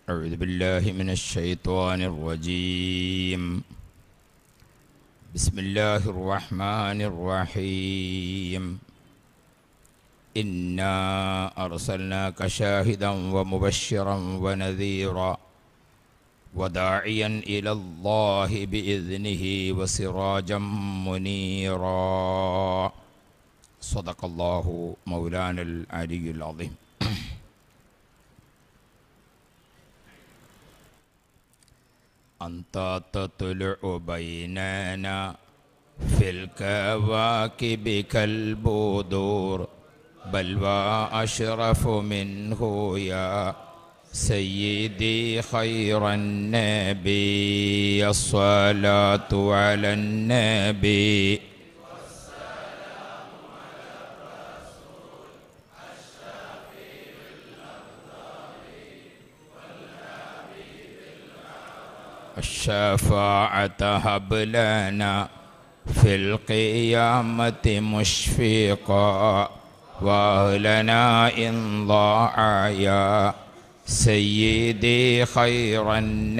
أعوذ بالله من الشيطان الرجيم بسم الله الرحمن الرحيم إنا أرسلناك شاهدا ومبشرا ونذيرا وداعيا إلى الله بإذنه وسراجا منيرا صدق الله مولانا العلي العظيم أنت تطلع بيننا في الكواكب كالبدور بل وأشرف منه يا سيدي خير النبي الصلاة على النبي الشفاعة هب لنا في القيامة مشفقا وأهلنا إن ضاع يا سيدي خير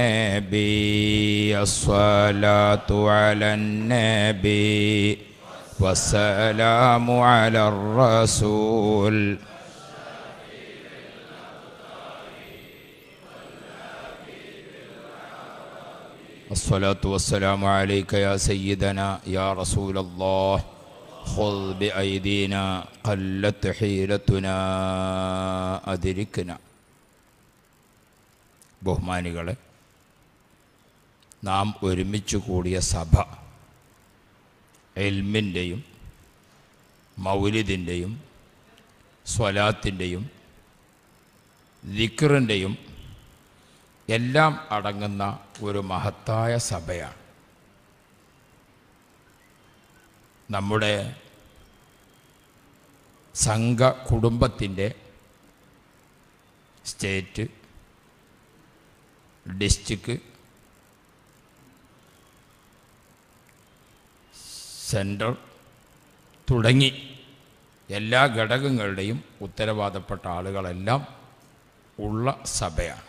النبي الصلاة على النبي والسلام على الرسول الصلاة والسلام عليك يا سيدنا يا رسول الله خذ بأيدينا قلت حيلتنا أدركنا ബഹുമാനികളെ നാം ഒരുമിച്ച് കൂടിയ സഭ എൽമിൻ്റെയും മൗലിദിൻ്റെയും സ്വലാത്തിൻ്റെയും ദിക്റിൻ്റെയും എല്ലാം അടങ്ങുന്ന ഒരു മഹത്തായ സഭയാണ് നമ്മുടെ സംഘ കുടുംബത്തിൻ്റെ സ്റ്റേറ്റ് ഡിസ്ട്രിക്ട് സെൻട്രൽ തുടങ്ങി എല്ലാ ഘടകങ്ങളുടെയും ഉത്തരവാദപ്പെട്ട ആളുകളെല്ലാം ഉള്ള സഭയാണ്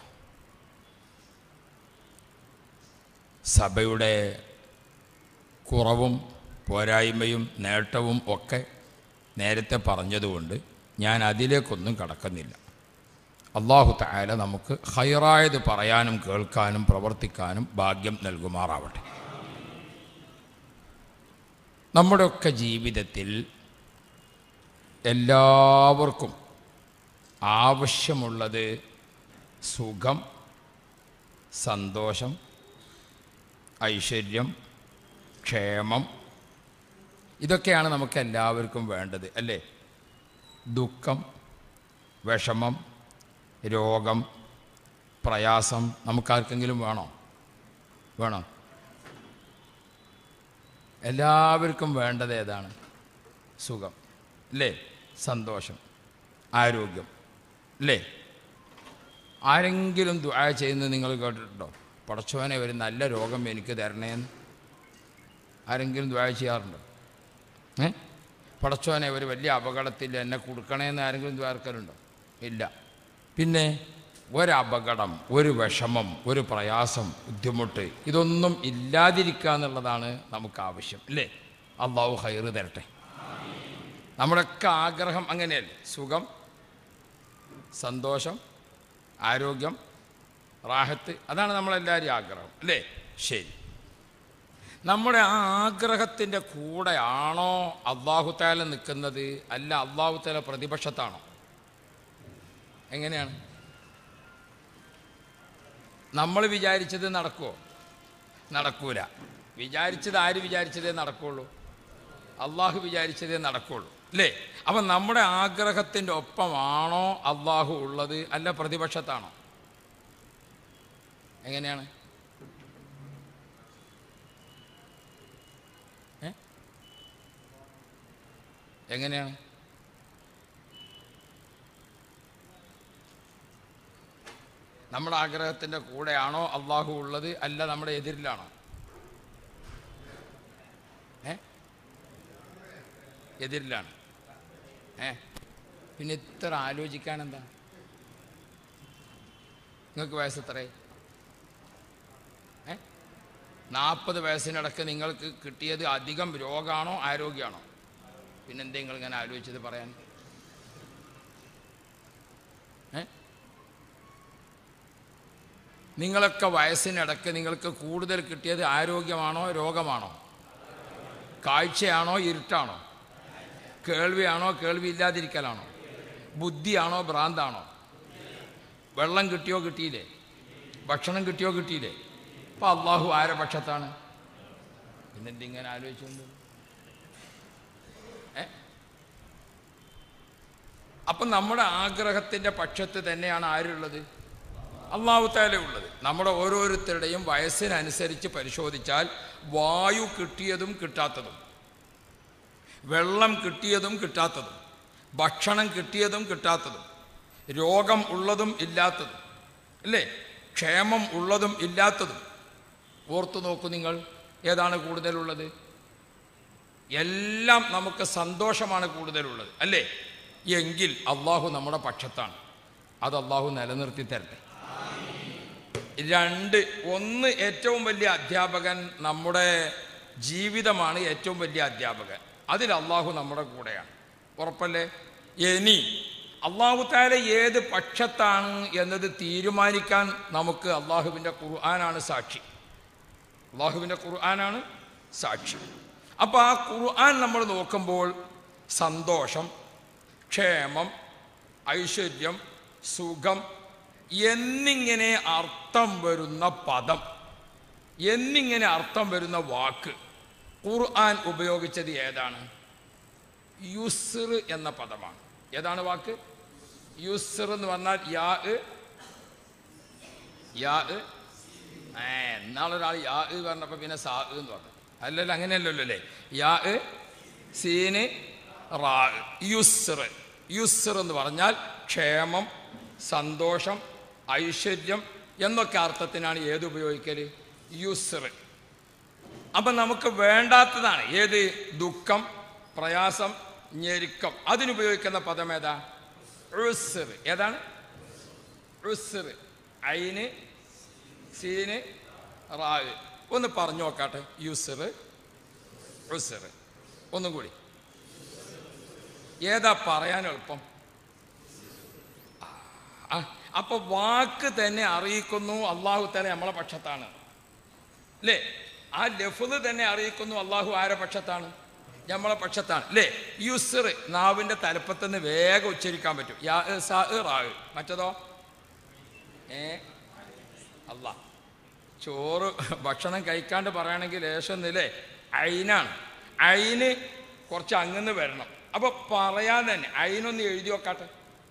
സഭയുടെ കുറവും പോരായ്മയും നേട്ടവും ഒക്കെ നേരത്തെ പറഞ്ഞതുകൊണ്ട് ഞാൻ അതിലേക്കൊന്നും കടക്കുന്നില്ല അള്ളാഹു തായാല നമുക്ക് ഹൈറായത് പറയാനും കേൾക്കാനും പ്രവർത്തിക്കാനും ഭാഗ്യം നൽകുമാറാവട്ടെ നമ്മുടെയൊക്കെ ജീവിതത്തിൽ എല്ലാവർക്കും ആവശ്യമുള്ളത് സുഖം സന്തോഷം ഐശ്വര്യം ക്ഷേമം ഇതൊക്കെയാണ് നമുക്ക് എല്ലാവർക്കും വേണ്ടത് അല്ലേ ദുഃഖം വിഷമം രോഗം പ്രയാസം നമുക്കാർക്കെങ്കിലും വേണോ വേണോ എല്ലാവർക്കും വേണ്ടത് ഏതാണ് സുഖം അല്ലേ സന്തോഷം ആരോഗ്യം അല്ലേ ആരെങ്കിലും ദുആ ചെയ്യുന്നത് നിങ്ങൾ കേട്ടിട്ടുണ്ടോ പടച്ചോനെ ഒരു നല്ല രോഗം എനിക്ക് തരണേന്ന് ആരെങ്കിലും ദുആ ചെയ്യാറുണ്ടോ ഏ പടച്ചോനെ ഒരു വലിയ അപകടത്തിൽ എന്നെ കൊടുക്കണേന്ന് ആരെങ്കിലും ദ്വാർക്കലുണ്ടോ ഇല്ല പിന്നെ ഒരപകടം ഒരു വിഷമം ഒരു പ്രയാസം ബുദ്ധിമുട്ട് ഇതൊന്നും ഇല്ലാതിരിക്കുക എന്നുള്ളതാണ് നമുക്ക് ആവശ്യം അല്ലേ അള്ളാഹു ഹൈറ് തരട്ടെ നമ്മുടെയൊക്കെ ആഗ്രഹം അങ്ങനെയല്ലേ സുഖം സന്തോഷം ആരോഗ്യം റാഹത്ത് അതാണ് നമ്മളെല്ലാവരും ആഗ്രഹം അല്ലേ ശരി നമ്മുടെ ആ ആഗ്രഹത്തിൻ്റെ കൂടെയാണോ അള്ളാഹുത്താല നിൽക്കുന്നത് അല്ല അള്ളാഹുത്താല പ്രതിപക്ഷത്താണോ എങ്ങനെയാണ് നമ്മൾ വിചാരിച്ചത് നടക്കുമോ നടക്കൂല വിചാരിച്ചത് ആര് വിചാരിച്ചതേ നടക്കുള്ളൂ അള്ളാഹു വിചാരിച്ചതേ നടക്കുള്ളൂ അല്ലേ അപ്പം നമ്മുടെ ആഗ്രഹത്തിൻ്റെ ഒപ്പമാണോ അള്ളാഹു ഉള്ളത് അല്ല പ്രതിപക്ഷത്താണോ എങ്ങനെയാണ് ഏ? എങ്ങനെയാണ് നമ്മുടെ ആഗ്രഹത്തിൻ്റെ കൂടെയാണോ അള്ളാഹു ഉള്ളത് അല്ല നമ്മുടെ എതിരിലാണോ ഏ എതിരിലാണ് ഏ പിന്നെ ഇത്ര ആലോചിക്കാൻ എന്താ നിങ്ങൾക്ക് വയസ്സ് എത്രയായി ഏ നാൽപ്പത് വയസ്സിനിടക്ക് നിങ്ങൾക്ക് കിട്ടിയത് അധികം രോഗമാണോ ആരോഗ്യമാണോ പിന്നെന്തേ നിങ്ങൾ ഇങ്ങനെ ആലോചിച്ചത് പറയാൻ ഏ നിങ്ങളൊക്കെ വയസ്സിനിടക്ക് നിങ്ങൾക്ക് കൂടുതൽ കിട്ടിയത് ആരോഗ്യമാണോ രോഗമാണോ കാഴ്ചയാണോ ഇരുട്ടാണോ കേൾവിയാണോ കേൾവി ഇല്ലാതിരിക്കലാണോ ബുദ്ധിയാണോ ഭ്രാന്താണോ വെള്ളം കിട്ടിയോ കിട്ടിയില്ലേ ഭക്ഷണം കിട്ടിയോ കിട്ടിയില്ലേ അപ്പം അള്ളാഹു ആരെ പക്ഷത്താണ് പിന്നെന്ത് ഇങ്ങനെ ആലോചിച്ചുകൊണ്ട് ഏ അപ്പം നമ്മുടെ ആഗ്രഹത്തിൻ്റെ പക്ഷത്ത് തന്നെയാണ് ആരുള്ളത് അള്ളാഹു താല ഉള്ളത് നമ്മുടെ ഓരോരുത്തരുടെയും വയസ്സിനനുസരിച്ച് പരിശോധിച്ചാൽ വായു കിട്ടിയതും കിട്ടാത്തതും വെള്ളം കിട്ടിയതും കിട്ടാത്തതും ഭക്ഷണം കിട്ടിയതും കിട്ടാത്തതും രോഗം ഉള്ളതും ഇല്ലാത്തതും അല്ലേ ക്ഷേമം ഉള്ളതും ഇല്ലാത്തതും ഓർത്തു നോക്കൂ നിങ്ങൾ ഏതാണ് കൂടുതലുള്ളത് എല്ലാം നമുക്ക് സന്തോഷമാണ് കൂടുതലുള്ളത് അല്ലേ എങ്കിൽ അള്ളാഹു നമ്മുടെ പക്ഷത്താണ് അത് അള്ളാഹു നിലനിർത്തി തരട്ടെ രണ്ട് ഒന്ന് ഏറ്റവും വലിയ അധ്യാപകൻ നമ്മുടെ ജീവിതമാണ് ഏറ്റവും വലിയ അധ്യാപകൻ അതിൽ അള്ളാഹു നമ്മുടെ കൂടെയാണ് ഉറപ്പല്ലേ ഇനി അള്ളാഹു താല ഏത് പക്ഷത്താണ് എന്നത് തീരുമാനിക്കാൻ നമുക്ക് അള്ളാഹുവിൻ്റെ ഖുർആനാണ് സാക്ഷി അള്ളാഹുവിൻ്റെ ഖുർആനാണ് സാക്ഷി അപ്പോൾ ആ ഖുർആൻ നമ്മൾ നോക്കുമ്പോൾ സന്തോഷം ക്ഷേമം ഐശ്വര്യം സുഖം എന്നിങ്ങനെ അർത്ഥം വരുന്ന പദം എന്നിങ്ങനെ അർത്ഥം വരുന്ന വാക്ക് ഖുർആൻ ഉപയോഗിച്ചത് ഏതാണ് യുസ്ർ എന്ന പദമാണ് ഏതാണ് വാക്ക് യുസ്ർ എന്ന് പറഞ്ഞാൽ യാ യാ ഏ എന്നാളൊരാൾ യാ പറഞ്ഞപ്പോൾ പിന്നെ സാ എന്ന് പറഞ്ഞു അല്ലല്ലോ അങ്ങനെയല്ലല്ലോ അല്ലേ യാ സീന് റാ യുസ്ർ യുസ്ർ എന്ന് പറഞ്ഞാൽ ക്ഷേമം സന്തോഷം ഐശ്വര്യം എന്നൊക്കെ അർത്ഥത്തിനാണ് ഏത് ഉപയോഗിക്കൽ യുസ്ർ അപ്പം നമുക്ക് വേണ്ടാത്തതാണ് ഏത് ദുഃഖം പ്രയാസം ഞെരുക്കം അതിനുപയോഗിക്കുന്ന പദം ഏതാ ഉസ്ർ ഏതാണ് ഉസ്ർ ഐന് സീന് റാവ് ഒന്ന് പറഞ്ഞു നോക്കാട്ടെ യുസ്ർ ഉസ്ർ ഒന്നും കൂടി ഏതാ പറയാൻ എളുപ്പം ആ, അപ്പൊ വാക്ക് തന്നെ അറിയിക്കുന്നു അള്ളാഹു തന്നെ നമ്മളെ പക്ഷത്താണ് അല്ലേ ആ ലഫുദ് തന്നെ അറിയിക്കുന്നു അള്ളാഹു ആരെ പക്ഷത്താണ് നമ്മളെ പക്ഷത്താണ് അല്ലേ യുസർ നാവിന്റെ തലപ്പത്തുനിന്ന് വേഗം ഉച്ചരിക്കാൻ പറ്റും യാ ഇ, സാ ഇ, റാ ഇ. മറ്റതോ ഏ അല്ല ചോറ് ഭക്ഷണം കഴിക്കാണ്ട് പറയുകയാണെങ്കിൽ ലേശം ഒന്നില്ലേ അയിനാണ് അയിന് കുറച്ച് അങ്ങന്ന് വരണം അപ്പൊ പറയാൻ തന്നെ അയിനൊന്ന് എഴുതി വെക്കാട്ടെ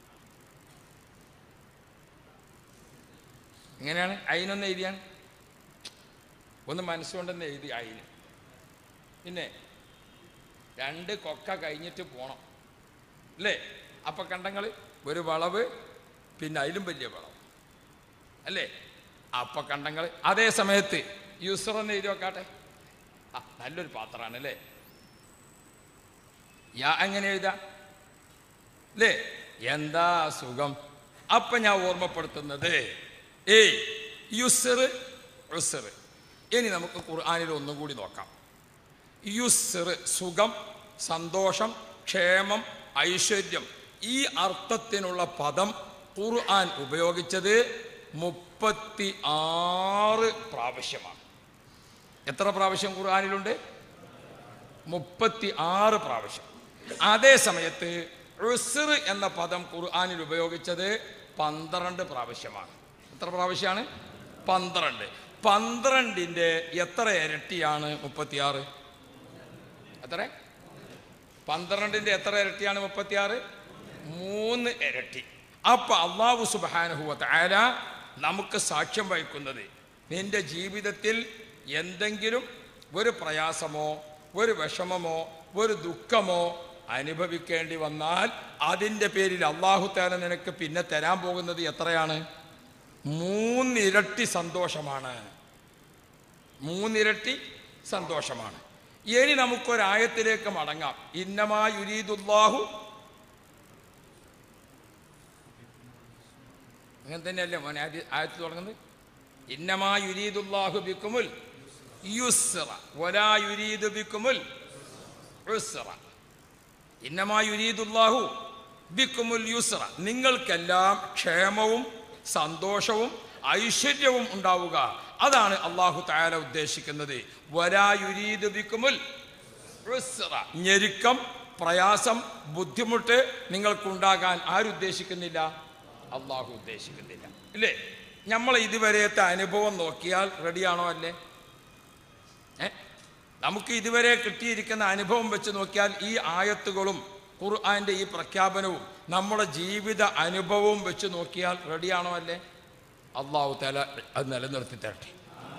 എങ്ങനെയാണ് അയിനൊന്ന് എഴുതിയാണ് ഒന്ന് മനസ്സുകൊണ്ടെന്ന് എഴുതി അയിന് പിന്നെ രണ്ട് കൊക്ക കഴിഞ്ഞിട്ട് പോണം അല്ലേ അപ്പൊ കണ്ടങ്ങൾ ഒരു വളവ് പിന്നെ അതിലും വലിയ വളവ് അല്ലേ അപ്പൊ കണ്ടങ്ങൾ അതേ സമയത്ത് യൂസർ എന്ന് എഴുതി വെക്കാട്ടെ ആ നല്ലൊരു പാത്രമാണ് അല്ലേ യാ എങ്ങനെ എഴുതാം അല്ലേ എന്താ സുഖം അപ്പൊ ഞാൻ ഓർമ്മപ്പെടുത്തുന്നത് ഏയ് യുസർ ഉസർ ഇനി നമുക്ക് ഖുർആാനിൽ ഒന്നും കൂടി നോക്കാം യുസർ സുഖം സന്തോഷം ക്ഷേമം ഐശ്വര്യം ഈ അർത്ഥത്തിനുള്ള പദം ഖുർആൻ ഉപയോഗിച്ചത് മുപ്പത്തി ആറ് പ്രാവശ്യമാണ് എത്ര പ്രാവശ്യം ഖുർആാനിലുണ്ട് മുപ്പത്തി ആറ് പ്രാവശ്യം അതേ സമയത്ത് ഉസ്ർ എന്ന പദം ഖുർആാനിൽ ഉപയോഗിച്ചത് പന്ത്രണ്ട് പ്രാവശ്യമാണ് എത്ര പ്രാവശ്യമാണ് പന്ത്രണ്ട് പന്ത്രണ്ടിൻ്റെ എത്ര ഇരട്ടിയാണ് മുപ്പത്തിയാറ് എത്ര പന്ത്രണ്ടിൻ്റെ എത്ര ഇരട്ടിയാണ് മുപ്പത്തിയാറ് മൂന്ന് ഇരട്ടി അപ്പൊ അള്ളാഹു സുബാനുഭവത്ത് ആര നമുക്ക് സാക്ഷ്യം വഹിക്കുന്നത് നിന്റെ ജീവിതത്തിൽ എന്തെങ്കിലും ഒരു പ്രയാസമോ ഒരു വിഷമമോ ഒരു ദുഃഖമോ അനുഭവിക്കേണ്ടി വന്നാൽ അതിൻ്റെ പേരിൽ അള്ളാഹു താല നിനക്ക് പിന്നെ തരാൻ പോകുന്നത് എത്രയാണ് മൂന്നിരട്ടി സന്തോഷമാണ് മൂന്നിരട്ടി സന്തോഷമാണ് ഇനി നമുക്കൊരായത്തിലേക്ക് മടങ്ങാം ഇന്നമാ യുരീദുല്ലാഹു അങ്ങനെ തന്നെയല്ലേ മോനെ ആദ്യ ആയത്ത് തുടങ്ങുന്നത് ഇന്നമാ യുരീദുല്ലാഹു ബിക്കുമുൽ യുസ്റ വലാ യുരീദു ബിക്കുമുൽ ഉസ്റ ഇന്നമാ യുരീദുല്ലാഹു ബിക്കുമുൽ യുസ്റ നിങ്ങൾക്കെല്ലാം ക്ഷേമവും സന്തോഷവും ഐശ്വര്യവും ഉണ്ടാവുക അതാണ് അള്ളാഹു താല ഉദ്ദേശിക്കുന്നത് വരാ യുരീദു ബിക്കുമുൽ ഉസ്റ. ഞെരുക്കം പ്രയാസം ബുദ്ധിമുട്ട് നിങ്ങൾക്കുണ്ടാകാൻ ആരുദ്ദേശിക്കുന്നില്ല അള്ളാഹു ഉദ്ദേശിക്കുന്നില്ല ഇല്ലേ നമ്മൾ ഇതുവരെയത്തെ അനുഭവം നോക്കിയാൽ റെഡിയാണോ അല്ലേ ഏ നമുക്ക് ഇതുവരെ കിട്ടിയിരിക്കുന്ന അനുഭവം വെച്ച് നോക്കിയാൽ ഈ ആയത്തുകളും ഖുർആന്റെ ഈ പ്രഖ്യാപനവും നമ്മുടെ ജീവിത അനുഭവവും വെച്ച് നോക്കിയാൽ റെഡിയാണോ അല്ലേ അള്ളാഹു തല അത് നിലനിർത്തി തരട്ടെ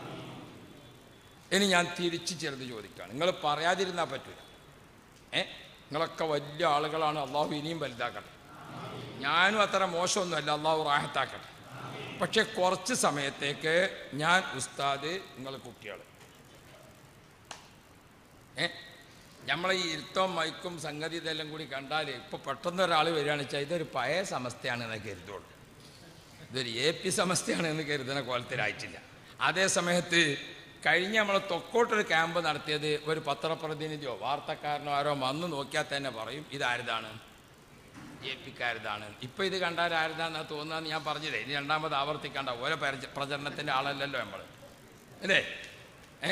ഇനി ഞാൻ തിരിച്ച് ചിലത് ചോദിക്കുകയാണ് നിങ്ങൾ പറയാതിരുന്നാൽ പറ്റൂല ഏ നിങ്ങളൊക്കെ വലിയ ആളുകളാണ് അള്ളാഹു ഇനിയും വലുതാക്കട്ടെ ഞാനും അത്ര മോശമൊന്നുമല്ല അള്ളാഹു റാഹത്താക്കട്ടെ പക്ഷെ കുറച്ച് സമയത്തേക്ക് ഞാൻ ഉസ്താദ് നിങ്ങൾ കുട്ടികൾ ഏ നമ്മളെ ഈ ഇരുത്തവും മയക്കും സംഗതി ഇതെല്ലാം കൂടി കണ്ടാൽ ഇപ്പോൾ പെട്ടെന്ന് ഒരാൾ വരികയാണെന്ന് വെച്ചാൽ ഇതൊരു പഴയ സമസ്തയാണ് എന്ന് കരുതുള്ളൂ ഇതൊരു എ പി സമസ്തയാണ് എന്ന് കരുതുന്ന കോലത്തിലായിട്ടില്ല അതേ സമയത്ത് കഴിഞ്ഞ നമ്മൾ തൊക്കോട്ടൊരു ക്യാമ്പ് നടത്തിയത് ഒരു പത്രപ്രതിനിധിയോ വാർത്തക്കാരനോ ആരോ വന്ന് നോക്കിയാൽ തന്നെ പറയും ഇതാരതാണ് എ പിക്കാരതാണ് ഇപ്പം ഇത് കണ്ടാൽ ആരുതാന്നാ തോന്നുന്നതെന്ന് ഞാൻ പറഞ്ഞില്ലേ ഇനി രണ്ടാമത് ആവർത്തിക്കണ്ട ഓരോ പരിച- പ്രചരണത്തിൻ്റെ ആളല്ലല്ലോ നമ്മൾ അല്ലേ ഏ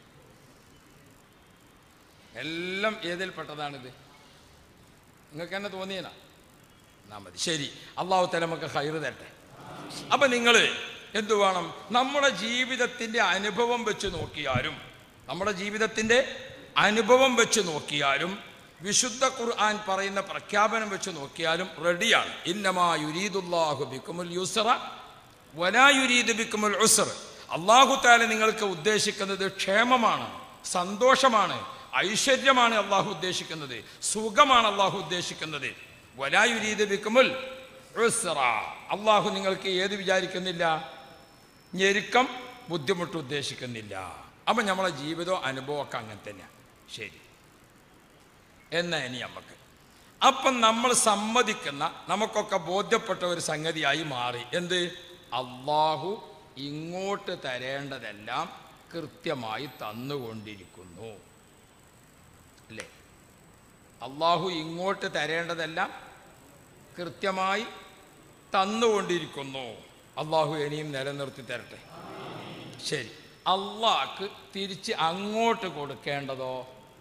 എല്ലാം ഏതിൽപ്പെട്ടതാണിത് നിങ്ങൾക്ക് തന്നെ തോന്നിയനാ എന്നാ മതി ശരി അള്ളാഹു തല നമുക്ക് ഹൈറ് തരട്ടെ അപ്പൊ നിങ്ങൾ എന്തു വേണം നമ്മുടെ ജീവിതത്തിന്റെ അനുഭവം വെച്ച് നോക്കിയാലും നമ്മുടെ ജീവിതത്തിന്റെ അനുഭവം വെച്ച് നോക്കിയാലും വിശുദ്ധ ഖുർആൻ പറയുന്ന പ്രഖ്യാപനം വെച്ച് നോക്കിയാലും റെഡിയാണ് ഇന്നമാ യുരീദുല്ലാഹു ബിക്കുമുൽ യുസ്റ വലാ യുരീദു ബിക്കുമുൽ ഉസ്ർ അള്ളാഹു താല നിങ്ങൾക്ക് ഉദ്ദേശിക്കുന്നത് ക്ഷേമമാണ് സന്തോഷമാണ് ഐശ്വര്യമാണ് അള്ളാഹു ഉദ്ദേശിക്കുന്നത് സുഖമാണ് അള്ളാഹു ഉദ്ദേശിക്കുന്നത് വലാ യുരീദു ബിക്കുമുൽ ഉസ്റ അള്ളാഹു നിങ്ങൾക്ക് ഏത് വിചാരിക്കുന്നില്ല ഞെരുക്കം ബുദ്ധിമുട്ട് ഉദ്ദേശിക്കുന്നില്ല അപ്പം നമ്മളെ ജീവിതവും അനുഭവമൊക്കെ അങ്ങനെ തന്നെയാണ് ശരി എന്നാ ഇനി നമുക്ക് അപ്പം നമ്മൾ സമ്മതിക്കുന്ന നമുക്കൊക്കെ ബോധ്യപ്പെട്ട ഒരു സംഗതിയായി മാറി എന്ത് അള്ളാഹു ഇങ്ങോട്ട് തരേണ്ടതെല്ലാം കൃത്യമായി തന്നുകൊണ്ടിരിക്കുന്നു അല്ലേ അള്ളാഹു ഇങ്ങോട്ട് തരേണ്ടതെല്ലാം കൃത്യമായി തന്നുകൊണ്ടിരിക്കുന്നു അള്ളാഹു ഇനിയും നിലനിർത്തി തരട്ടെ ശരി അള്ളാഹ്ക്ക് തിരിച്ച് അങ്ങോട്ട് കൊടുക്കേണ്ടതോ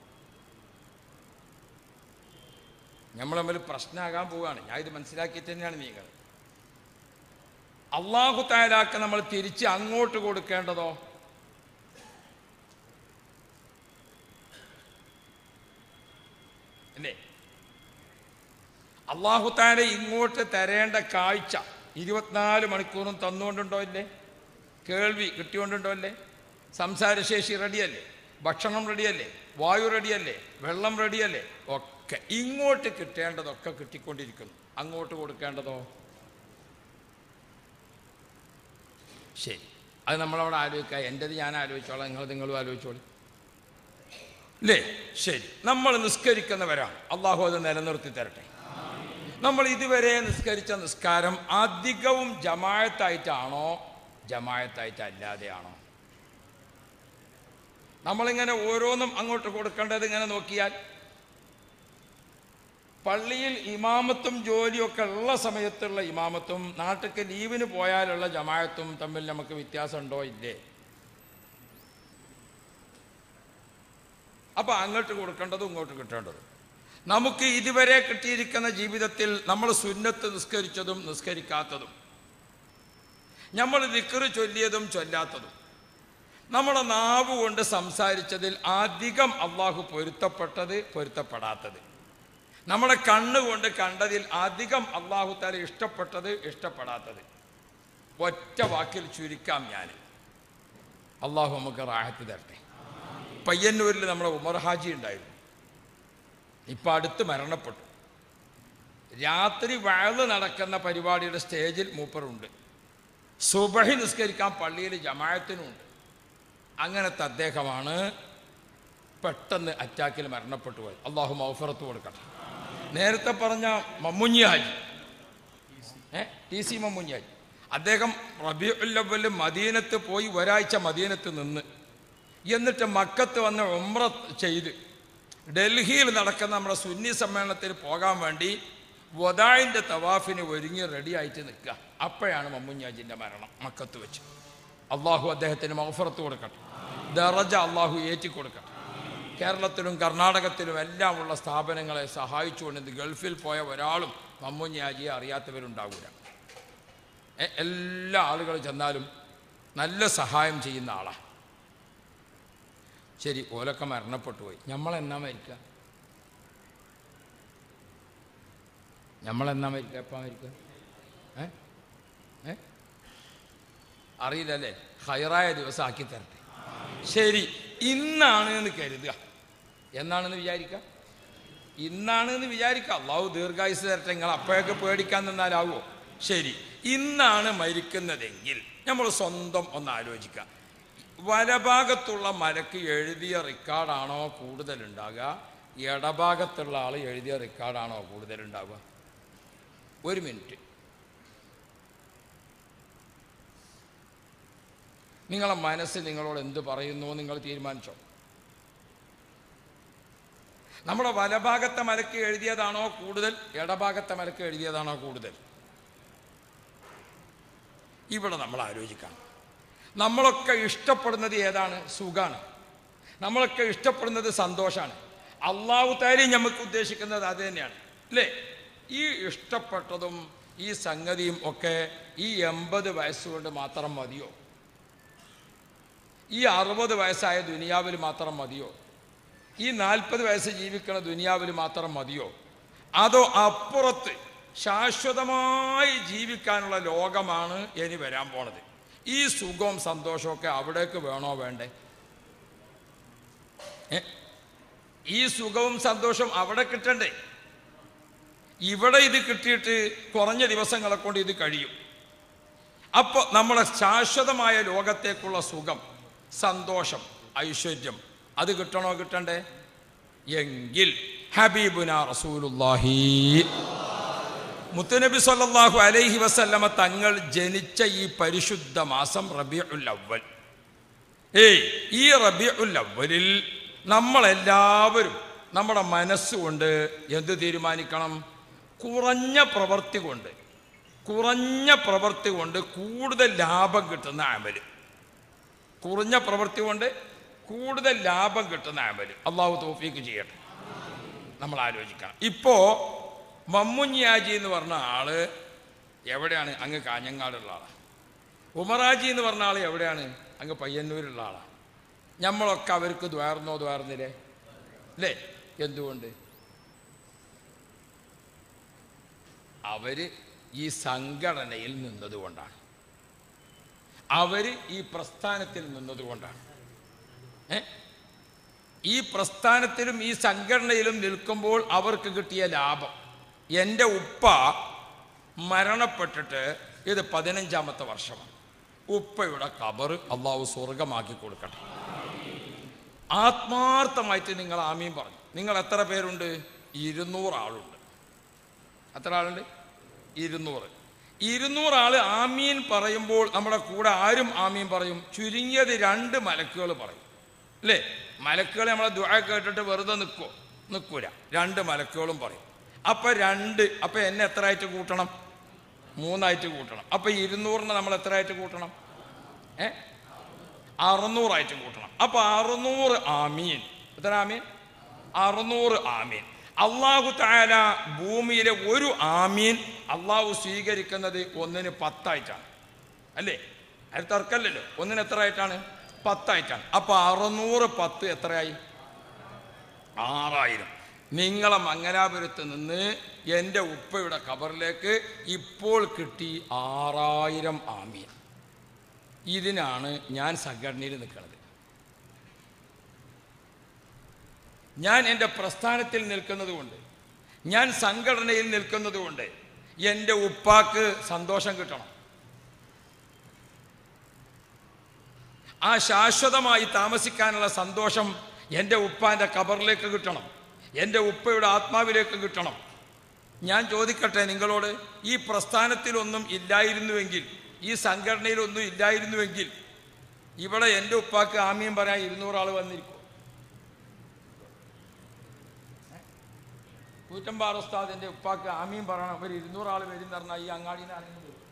നമ്മൾ തമ്മിൽ പ്രശ്നമാകാൻ പോവുകയാണ് ഞാൻ ഇത് മനസ്സിലാക്കിയിട്ട് തന്നെയാണ് നീങ്ങുന്നത് അള്ളാഹു താലാക്ക് നമ്മൾ തിരിച്ച് അങ്ങോട്ട് കൊടുക്കേണ്ടതോ അല്ലേ അള്ളാഹു താല ഇങ്ങോട്ട് തരേണ്ട കാഴ്ച ഇരുപത്തിനാല് മണിക്കൂറും തന്നുകൊണ്ടുണ്ടോ ഇല്ലേ കേൾവി കിട്ടിക്കൊണ്ടുണ്ടോ അല്ലേ സംസാരശേഷി റെഡിയല്ലേ ഭക്ഷണം റെഡിയല്ലേ വായു റെഡിയല്ലേ വെള്ളം റെഡിയല്ലേ ഒക്കെ ഇങ്ങോട്ട് കിട്ടേണ്ടതൊക്കെ കിട്ടിക്കൊണ്ടിരിക്കുന്നു അങ്ങോട്ട് കൊടുക്കേണ്ടതോ ശരി അത് നമ്മളവിടെ ആലോചിക്കുക എൻ്റെത് ഞാൻ ആലോചിച്ചോളാം നിങ്ങൾ നിങ്ങളും ആലോചിച്ചോളൂ അല്ലേ ശരി നമ്മൾ നിസ്കരിക്കുന്നവരാണ് അള്ളാഹു അത് നിലനിർത്തി തരട്ടെ നമ്മൾ ഇതുവരെ നിസ്കരിച്ച നിസ്കാരം അധികവും ജമായത്തായിട്ടാണോ ജമായത്തായിട്ട് അല്ലാതെയാണോ നമ്മളിങ്ങനെ ഓരോന്നും അങ്ങോട്ട് കൊടുക്കേണ്ടത് ഇങ്ങനെ നോക്കിയാൽ പള്ളിയിൽ ഇമാമത്തും ജോലിയൊക്കെ ഉള്ള സമയത്തുള്ള ഇമാമത്തും നാട്ടിലേക്ക് ലീവിന് പോയാലുള്ള ജമായത്തും തമ്മിൽ നമുക്ക് വ്യത്യാസമുണ്ടോ ഇല്ലേ അപ്പൊ അങ്ങോട്ട് കൊടുക്കേണ്ടതും ഇങ്ങോട്ട് കിട്ടേണ്ടതും നമുക്ക് ഇതുവരെ കിട്ടിയിരിക്കുന്ന ജീവിതത്തിൽ നമ്മൾ സുന്നത്ത് നിസ്കരിച്ചതും നിസ്കരിക്കാത്തതും നമ്മൾ ദിക്കറ് ചൊല്ലിയതും ചൊല്ലാത്തതും നമ്മുടെ നാവ് കൊണ്ട് സംസാരിച്ചതിൽ അധികം അള്ളാഹു പൊരുത്തപ്പെട്ടത് പൊരുത്തപ്പെടാത്തത് നമ്മുടെ കണ്ണുകൊണ്ട് കണ്ടതിൽ അധികം അള്ളാഹു താല ഇഷ്ടപ്പെട്ടത് ഇഷ്ടപ്പെടാത്തത് ഒറ്റ വാക്കിൽ ചുരുക്കാം ഞാൻ അള്ളാഹു നമുക്ക് റാഹത്ത് തരട്ടെ പയ്യന്നൂരിൽ നമ്മുടെ ഉമർ ഹാജി ഉണ്ടായിരുന്നു ഇപ്പം അടുത്ത് മരണപ്പെട്ടു രാത്രി വയല് നടക്കുന്ന പരിപാടിയുടെ സ്റ്റേജിൽ മൂപ്പറുണ്ട് സുബഹി നിസ്കരിക്കാൻ പള്ളിയിൽ ജമായത്തിനുമുണ്ട് അങ്ങനത്തെ അദ്ദേഹമാണ് പെട്ടെന്ന് അറ്റാക്കിൽ മരണപ്പെട്ടു പോയത് അള്ളാഹു മൗഫറത്ത് കൊടുക്കട്ടെ നേരത്തെ പറഞ്ഞ മമ്മുഞ്ഞി ഹാജി ഏ ടി സി മമ്മുഞ്ഞി ഹാജി അദ്ദേഹം റബിയുല്ലവല് മദീനത്ത് പോയി ഒരാഴ്ച മദീനത്ത് നിന്ന് എന്നിട്ട് മക്കത്ത് വന്ന് ഉമ്ര ചെയ്ത് ഡൽഹിയിൽ നടക്കുന്ന നമ്മുടെ സുന്നി സമ്മേളനത്തിൽ പോകാൻ വേണ്ടി വദായിൻ്റെ തവാഫിന് ഒരുങ്ങി റെഡിയായിട്ട് നിൽക്കുക അപ്പോഴാണ് മമ്മുഞ്ഞാജിൻ്റെ മരണം മക്കത്ത് വെച്ച് അള്ളാഹു അദ്ദേഹത്തിന് മൗഫറത്ത് കൊടുക്കട്ടെ ദറജ അള്ളാഹു ഏറ്റി കൊടുക്കട്ടെ കേരളത്തിലും കർണാടകത്തിലും എല്ലാമുള്ള സ്ഥാപനങ്ങളെ സഹായിച്ചുകൊണ്ട് ഇത് ഗൾഫിൽ പോയ ഒരാളും മമ്മുഞ്ഞാജിയെ അറിയാത്തവരുണ്ടാവില്ല എ- എല്ലാ ആളുകളും ചെന്നാലും നല്ല സഹായം ചെയ്യുന്ന ആളാണ് ശരി ഓലൊക്കെ മരണപ്പെട്ടു പോയി നമ്മളെന്നാ മരിക്കുക നമ്മളെന്നാ മരിക്കുക എപ്പാ മരിക്കുക ഏ ഏ അറിയില്ലല്ലേ ഹൈറായ ദിവസം ആക്കി തരട്ടെ ശരി ഇന്നാണ് എന്ന് കരുതുക എന്നാണെന്ന് വിചാരിക്കുക ഇന്നാണ് എന്ന് വിചാരിക്കുക അള്ളാഹു ദീർഘായുസ് തരട്ടെ നിങ്ങൾ അപ്പോഴൊക്കെ പേടിക്കാൻ നിന്നാലാവോ ശരി ഇന്നാണ് മരിക്കുന്നതെങ്കിൽ നമ്മൾ സ്വന്തം ഒന്ന് ആലോചിക്കുക വലഭാഗത്തുള്ള മലക്ക് എഴുതിയ റെക്കോർഡാണോ കൂടുതൽ ഉണ്ടാകുക ഇടഭാഗത്തുള്ള ആൾ എഴുതിയ റെക്കോർഡാണോ കൂടുതൽ ഉണ്ടാവുക ഒരു മിനിറ്റ് നിങ്ങളെ മനസ്സ് നിങ്ങളോട് എന്ത് പറയുന്നു നിങ്ങൾ തീരുമാനിച്ചോ നമ്മുടെ വലഭാഗത്തെ മലക്ക് എഴുതിയതാണോ കൂടുതൽ ഇടഭാഗത്തെ മലക്ക് എഴുതിയതാണോ കൂടുതൽ ഇവിടെ നമ്മൾ ആലോചിക്കണം നമ്മളൊക്കെ ഇഷ്ടപ്പെടുന്നത് ഏതാണ് സുഖാണ് നമ്മളൊക്കെ ഇഷ്ടപ്പെടുന്നത് സന്തോഷമാണ് അള്ളാഹു താരി നമുക്ക് ഉദ്ദേശിക്കുന്നത് അത് തന്നെയാണ് അല്ലേ ഈ ഇഷ്ടപ്പെട്ടതും ഈ സംഗതിയും ഒക്കെ ഈ എൺപത് വയസ്സുകൊണ്ട് മാത്രം മതിയോ ഈ അറുപത് വയസ്സായ ദുനിയാവിൽ മാത്രം മതിയോ ഈ നാൽപ്പത് വയസ്സ് ജീവിക്കുന്ന ദുനിയാവിൽ മാത്രം മതിയോ അതോ അപ്പുറത്ത് ശാശ്വതമായി ജീവിക്കാനുള്ള ലോകമാണ് ഇനി വരാൻ പോണത് ഈ സുഖവും സന്തോഷമൊക്കെ അവിടേക്ക് വേണോ വേണ്ടേ ഏ? ഈ സുഖവും സന്തോഷവും അവിടെ കിട്ടണ്ടേ ഇവിടെ ഇത് കിട്ടിയിട്ട് കുറഞ്ഞ ദിവസങ്ങളെ കൊണ്ട് ഇത് കഴിയും അപ്പോൾ നമ്മുടെ ശാശ്വതമായ ലോകത്തേക്കുള്ള സുഖം സന്തോഷം ഐശ്വര്യം അത് കിട്ടണോ കിട്ടണ്ടേ എങ്കിൽ ഹബീബുന റസൂലുല്ലാഹി മുത്തുനബി സല്ലല്ലാഹു അലൈഹി വസല്ലമ തങ്ങൾ ജനിച്ച ഈ പരിശുദ്ധ മാസം റബിഉൽ അവ്വൽ ഏയ് ഈ റബിഉൽ അവ്വലിൽ നമ്മളെല്ലാവരും നമ്മുടെ മനസ്സുകൊണ്ട് എന്ത് തീരുമാനിക്കണം കുറഞ്ഞ പ്രവൃത്തി കൊണ്ട് കുറഞ്ഞ പ്രവൃത്തി കൊണ്ട് കൂടുതൽ ലാഭം കിട്ടുന്ന അമല് കുറഞ്ഞ പ്രവൃത്തി കൊണ്ട് കൂടുതൽ ലാഭം കിട്ടുന്ന അമല് അള്ളാഹു തോഫീക്ക് ചെയ്യട്ടെ നമ്മൾ ആലോചിക്കണം ഇപ്പോ മമ്മുഞ്ഞാജി എന്ന് പറഞ്ഞ ആള് എവിടെയാണ് അങ്ങ് കാഞ്ഞങ്ങാടുള്ള ആളാണ് ഉമറാജി എന്ന് പറഞ്ഞ ആൾ എവിടെയാണ് അങ്ങ് പയ്യന്നൂരുള്ള ആളാണ് നമ്മളൊക്കെ അവർക്ക് ദ്വാർന്നോ ദ്വാർന്നില്ലേ അല്ലേ എന്തുകൊണ്ട് അവര് ഈ സംഘടനയിൽ നിന്നതുകൊണ്ടാണ് അവര് ഈ പ്രസ്ഥാനത്തിൽ നിന്നതുകൊണ്ടാണ് ഏ ഈ പ്രസ്ഥാനത്തിലും ഈ സംഘടനയിലും നിൽക്കുമ്പോൾ അവർക്ക് കിട്ടിയ ലാഭം എൻ്റെ ഉപ്പ മരണപ്പെട്ടിട്ട് ഇത് പതിനഞ്ചാമത്തെ വർഷമാണ് ഉപ്പയുടെ കബർ അള്ളാഹു സ്വർഗമാക്കി കൊടുക്കട്ടെ ആത്മാർത്ഥമായിട്ട് നിങ്ങൾ ആമീൻ പറഞ്ഞു നിങ്ങൾ എത്ര പേരുണ്ട് ഇരുന്നൂറ് ആളുണ്ട് എത്ര ആളുണ്ട് ഇരുന്നൂറ് ഇരുന്നൂറ് ആള് ആമീൻ പറയുമ്പോൾ നമ്മുടെ കൂടെ ആരും ആമീൻ പറയും ചുരുങ്ങിയത് രണ്ട് മലക്കുകൾ പറയും അല്ലേ മലക്കുകൾ നമ്മളെ ദുആ കേട്ടിട്ട് വെറുതെ നിൽക്കുമോ നിൽക്കൂല രണ്ട് മലക്കുകളും പറയും അപ്പൊ രണ്ട് അപ്പൊ എന്നെ എത്ര ആയിട്ട് കൂട്ടണം മൂന്നായിട്ട് കൂട്ടണം അപ്പൊ ഇരുന്നൂറിന് നമ്മൾ എത്ര ആയിട്ട് കൂട്ടണം ഏ അറുന്നൂറായിട്ട് കൂട്ടണം അപ്പൊ അറുന്നൂറ് ആമീൻ എത്ര ആമീൻ അറുന്നൂറ് ആമീൻ അള്ളാഹു താല ഭൂമിയിലെ ഒരു ആമീൻ അള്ളാഹു സ്വീകരിക്കുന്നത് ഒന്നിന് പത്തായിട്ടാണ് അല്ലേ അത് തർക്കല്ലല്ലോ ഒന്നിന് എത്ര ആയിട്ടാണ് പത്തായിട്ടാണ് അപ്പൊ അറുന്നൂറ് പത്ത് എത്രയായി ആറായിരം നിങ്ങളെ മംഗലാപുരത്ത് നിന്ന് എൻ്റെ ഉപ്പയുടെ ഖബറിലേക്ക് ഇപ്പോൾ കിട്ടി ആറായിരം ആമീൻ ഇതിനാണ് ഞാൻ സംഘടനയിൽ നിൽക്കുന്നത് ഞാൻ എൻ്റെ പ്രസ്ഥാനത്തിൽ നിൽക്കുന്നത് കൊണ്ട് ഞാൻ സംഘടനയിൽ നിൽക്കുന്നത് കൊണ്ട് എൻ്റെ ഉപ്പാക്ക് സന്തോഷം കിട്ടണം ആ ശാശ്വതമായി താമസിക്കാനുള്ള സന്തോഷം എൻ്റെ ഉപ്പാൻ്റെ കബറിലേക്ക് കിട്ടണം എൻ്റെ ഉപ്പയുടെ ആത്മാവിലേക്ക് കിട്ടണം ഞാൻ ചോദിക്കട്ടെ നിങ്ങളോട് ഈ പ്രസ്ഥാനത്തിലൊന്നും ഇല്ലായിരുന്നുവെങ്കിൽ ഈ സംഘടനയിലൊന്നും ഇല്ലായിരുന്നുവെങ്കിൽ ഇവിടെ എൻ്റെ ഉപ്പാക്ക് ആമീൻ പറയാൻ ഇരുന്നൂറ് ആൾ വന്നിരിക്കും കൂറ്റമ്പാറ ഉസ്താദിൻ്റെ ഉപ്പാക്ക് ആമീൻ പറയണം ഒരു ഇരുന്നൂറ് ആൾ വരും എന്ന് പറഞ്ഞാൽ ഈ അങ്ങാടിയിൽ നിന്ന് ആരെങ്കിലും വരും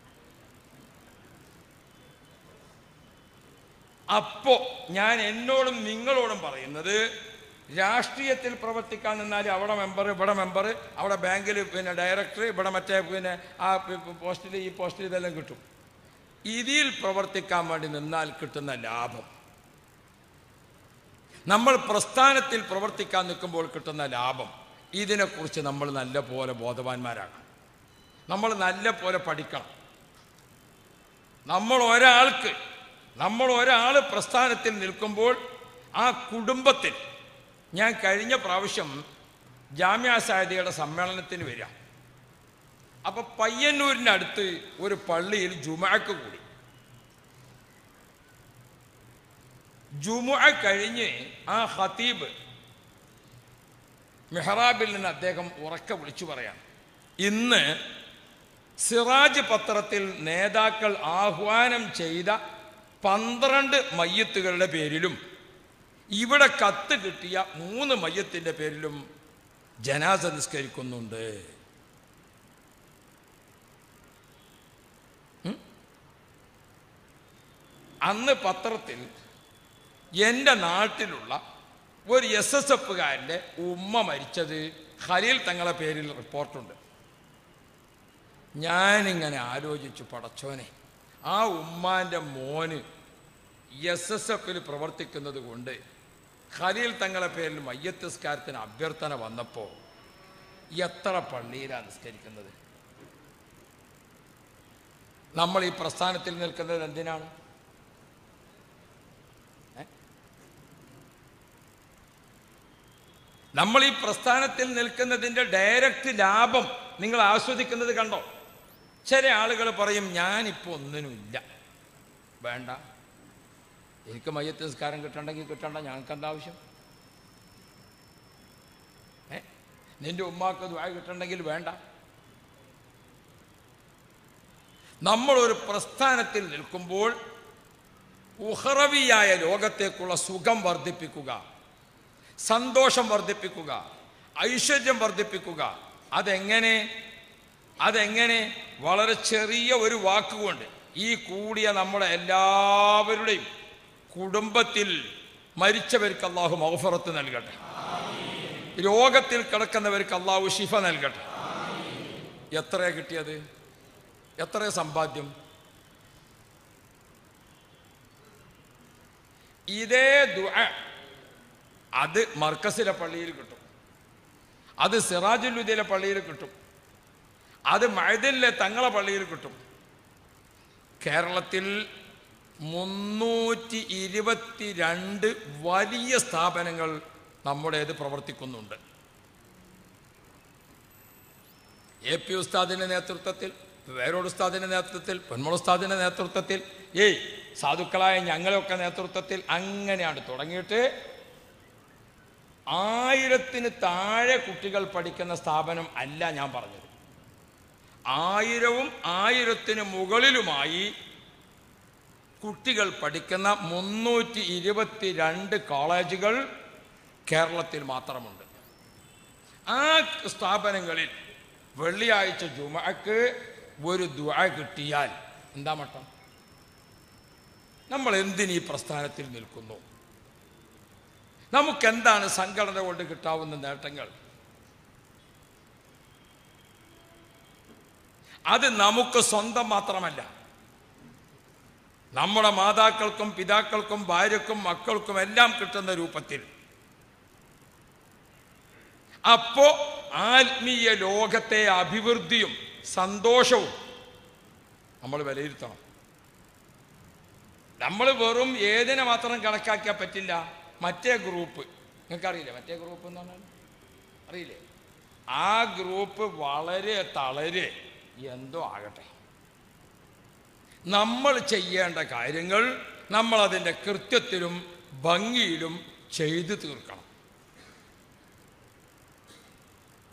അപ്പോ ഞാൻ എന്നോടും നിങ്ങളോടും പറയുന്നത് രാഷ്ട്രീയത്തിൽ പ്രവർത്തിക്കാൻ നിന്നാൽ അവിടെ മെമ്പർ ഇവിടെ മെമ്പർ അവിടെ ബാങ്കിൽ പിന്നെ ഡയറക്ടർ ഇവിടെ മറ്റേ പിന്നെ ആ പോസ്റ്റിൽ ഈ പോസ്റ്റിൽ ഇതെല്ലാം കിട്ടും ഇതിൽ പ്രവർത്തിക്കാൻ വേണ്ടി നിന്നാൽ കിട്ടുന്ന ലാഭം നമ്മൾ പ്രസ്ഥാനത്തിൽ പ്രവർത്തിക്കാൻ നിൽക്കുമ്പോൾ കിട്ടുന്ന ലാഭം ഇതിനെക്കുറിച്ച് നമ്മൾ നല്ല പോലെ ബോധവാന്മാരാകണം നമ്മൾ നല്ല പോലെ പഠിക്കണം നമ്മൾ ഒരാൾക്ക് നമ്മൾ ഒരാൾ പ്രസ്ഥാനത്തിൽ നിൽക്കുമ്പോൾ ആ കുടുംബത്തിൽ ഞാൻ കഴിഞ്ഞ പ്രാവശ്യം ജാമ്യ സാഹിതിയുടെ സമ്മേളനത്തിന് വരിക അപ്പൊ പയ്യന്നൂരിൻ്റെ അടുത്ത് ഒരു പള്ളിയിൽ ജുമാക്ക് കൂടി ജുമുഅ കഴിഞ്ഞ് ആ ഖതീബ് മെഹ്റാബിൽ നിന്ന് അദ്ദേഹം ഉറക്കെ വിളിച്ചു പറയാം ഇന്ന് സിറാജ് പത്രത്തിൽ നേതാക്കൾ ആഹ്വാനം ചെയ്ത പന്ത്രണ്ട് മയ്യത്തുകളുടെ പേരിലും ഇവിടെ കത്ത് കിട്ടിയ മൂന്ന് മയ്യത്തിൻ്റെ പേരിലും ജനാസ നിസ്കരിക്കുന്നുണ്ട് ഉം? അന്ന് പത്രത്തിൽ എൻ്റെ നാട്ടിലുള്ള ഒരു എസ് എസ് എഫുകാരൻ്റെ ഉമ്മ മരിച്ചത് ഖലീൽ തങ്ങളെ പേരിൽ റിപ്പോർട്ടുണ്ട് ഞാനിങ്ങനെ ആലോചിച്ചു പടച്ചോനെ ആ ഉമ്മാൻ്റെ മോന് എസ് എസ് എഫിൽ പ്രവർത്തിക്കുന്നത് കൊണ്ട് ഖലീൽ തങ്ങളെ പേരിൽ മയ്യത്തിസ്കാരത്തിന് അഭ്യർത്ഥന വന്നപ്പോൾ എത്ര പള്ളിയിലാണ് നിസ്കരിക്കുന്നത് നമ്മൾ ഈ പ്രസ്ഥാനത്തിൽ നിൽക്കുന്നത് എന്തിനാണ് ഏ? നമ്മൾ ഈ പ്രസ്ഥാനത്തിൽ നിൽക്കുന്നതിൻ്റെ ഡയറക്റ്റ് ലാഭം നിങ്ങൾ ആസ്വദിക്കുന്നത് കണ്ടോ ചില ആളുകൾ പറയും ഞാനിപ്പോൾ ഒന്നിനുമില്ല വേണ്ട എനിക്ക് മയ്യത്ത് നിസ്കാരം കിട്ടണ്ടെങ്കിൽ കിട്ടണ്ട ഞങ്ങൾക്ക് എന്താ ആവശ്യം ഏ നിന്റെ ഉമ്മാക്ക് ദ്വായ കിട്ടണ്ടെങ്കിൽ വേണ്ട നമ്മളൊരു പ്രസ്ഥാനത്തിൽ നിൽക്കുമ്പോൾ ഉഹറവിയായ ലോകത്തേക്കുള്ള സുഖം വർദ്ധിപ്പിക്കുക സന്തോഷം വർദ്ധിപ്പിക്കുക ഐശ്വര്യം വർദ്ധിപ്പിക്കുക അതെങ്ങനെ അതെങ്ങനെ വളരെ ചെറിയ ഒരു വാക്കുകൊണ്ട് ഈ കൂടിയ നമ്മുടെ എല്ലാവരുടെയും കുടുംബത്തിൽ മരിച്ചവർക്ക് അള്ളാഹു മൗഫറത്ത് നൽകട്ടെ രോഗത്തിൽ കിടക്കുന്നവർക്ക് അള്ളാഹു ഷിഫ നൽകട്ടെ എത്രയാ കിട്ടിയത് എത്ര സമ്പാദ്യം ഇതേ ദുആ അത് മർക്കസിലെ പള്ളിയിൽ കിട്ടും അത് സിറാജുല്ലുദ്ദീലെ പള്ളിയിൽ കിട്ടും അത് മഴദിലെ തങ്ങളെ പള്ളിയിൽ കിട്ടും കേരളത്തിൽ മുന്നൂറ്റി ഇരുപത്തിരണ്ട് വലിയ സ്ഥാപനങ്ങൾ നമ്മുടേത് പ്രവർത്തിക്കുന്നുണ്ട് എ പി ഉസ്താദിൻ്റെ നേതൃത്വത്തിൽ വേരോട് ഉസ്താദിൻ്റെ നേതൃത്വത്തിൽ പൊന്മുള ഉസ്താദിൻ്റെ നേതൃത്വത്തിൽ ഏയ് സാധുക്കളായ ഞങ്ങളൊക്കെ നേതൃത്വത്തിൽ അങ്ങനെയാണ് തുടങ്ങിയിട്ട് ആയിരത്തിന് താഴെ കുട്ടികൾ പഠിക്കുന്ന സ്ഥാപനം അല്ല ഞാൻ പറഞ്ഞത് ആയിരവും ആയിരത്തിന് മുകളിലുമായി കുട്ടികൾ പഠിക്കുന്ന മുന്നൂറ്റി ഇരുപത്തിരണ്ട് കോളേജുകൾ കേരളത്തിൽ മാത്രമുണ്ട് ആ സ്ഥാപനങ്ങളിൽ വെള്ളിയാഴ്ച ജുമക്ക് ഒരു ദുആ കിട്ടിയാൽ എന്താ മട്ടം നമ്മൾ എന്തിനീ പ്രസ്ഥാനത്തിൽ നിൽക്കുന്നു നമുക്കെന്താണ് സംഘടന കൊണ്ട് കിട്ടാവുന്ന നേട്ടങ്ങൾ അത് നമുക്ക് സ്വന്തം മാത്രമല്ല നമ്മുടെ മാതാക്കൾക്കും പിതാക്കൾക്കും ഭാര്യക്കും മക്കൾക്കും എല്ലാം കിട്ടുന്ന രൂപത്തിൽ അപ്പോ ആത്മീയ ലോകത്തെ അഭിവൃദ്ധിയും സന്തോഷവും നമ്മൾ വിലയിരുത്തണം നമ്മൾ വെറും ഏതിനെ മാത്രം കണക്കാക്കിയാൽ പറ്റില്ല മറ്റേ ഗ്രൂപ്പ് നിങ്ങൾക്കറിയില്ലേ മറ്റേ ഗ്രൂപ്പ് എന്ന് പറഞ്ഞാൽ അറിയില്ലേ ആ ഗ്രൂപ്പ് വളരെ തളരെ എന്തോ ആകട്ടെ നമ്മൾ ചെയ്യേണ്ട കാര്യങ്ങൾ നമ്മൾ അതിൻ്റെ കൃത്യത്തിലും ഭംഗിയിലും ചെയ്തു തീർക്കണം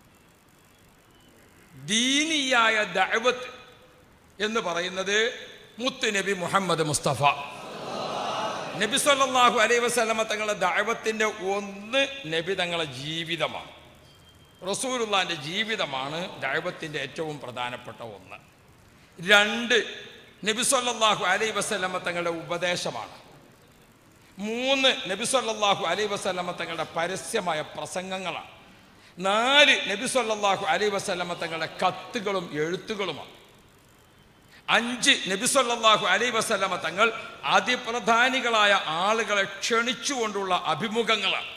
ദീനിയായ ദഅവത്ത് എന്ന് പറയുന്നത് മുത്ത് നബി മുഹമ്മദ് മുസ്തഫ നബി സല്ലല്ലാഹു അലൈഹി വസല്ലമ തങ്ങളുടെ ദഅവത്തിന്റെ ഒന്ന് നബി തങ്ങളുടെ ജീവിതമാണ് റസൂലുള്ളാന്റെ ജീവിതമാണ് ദൈവത്തിൻ്റെ ഏറ്റവും പ്രധാനപ്പെട്ട ഒന്ന് രണ്ട് നബി സല്ലല്ലാഹു അലൈഹി വസല്ലമ തങ്ങളുടെ ഉപദേശമാണ് മൂന്ന് നബി സല്ലല്ലാഹു അലൈഹി വസല്ലമ തങ്ങളുടെ പരസ്യമായ പ്രസംഗങ്ങളാണ് നാല് നബി സല്ലല്ലാഹു അലൈഹി വസല്ലമ തങ്ങളുടെ കത്തുകളും എഴുത്തുകളുമാണ് അഞ്ച് നബി സല്ലല്ലാഹു അലൈഹി വസല്ലമ തങ്ങൾ അതിപ്രധാനികളായ ആളുകളെ ക്ഷണിച്ചുകൊണ്ടുള്ള അഭിമുഖങ്ങളാണ്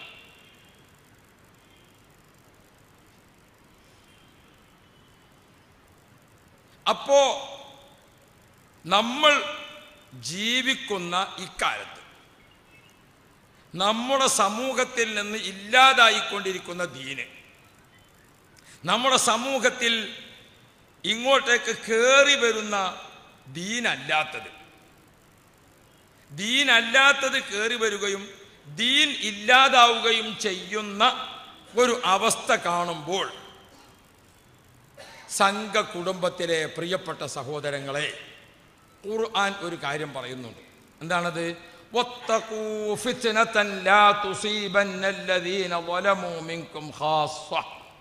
അപ്പോ നമ്മൾ ജീവിക്കുന്ന ഇക്കാലത്ത് നമ്മുടെ സമൂഹത്തിൽ നിന്ന് ഇല്ലാതായിക്കൊണ്ടിരിക്കുന്ന ദീന് നമ്മുടെ സമൂഹത്തിൽ ഇങ്ങോട്ടേക്ക് കയറി വരുന്ന ദീനല്ലാത്തത് ദീനല്ലാത്തത് കയറി വരികയും ദീൻ ഇല്ലാതാവുകയും ചെയ്യുന്ന ഒരു അവസ്ഥ കാണുമ്പോൾ സംഘ കുടുംബത്തിലെ പ്രിയപ്പെട്ട സഹോദരങ്ങളെ ഖുർആൻ ഒരു കാര്യം പറയുന്നുണ്ട് എന്താണത് വത്തഖൂ ഫിത്നതൻ ലാ തുസീബന്നല്ലദീന ളലമൂ മിൻകും ഖാസ്സ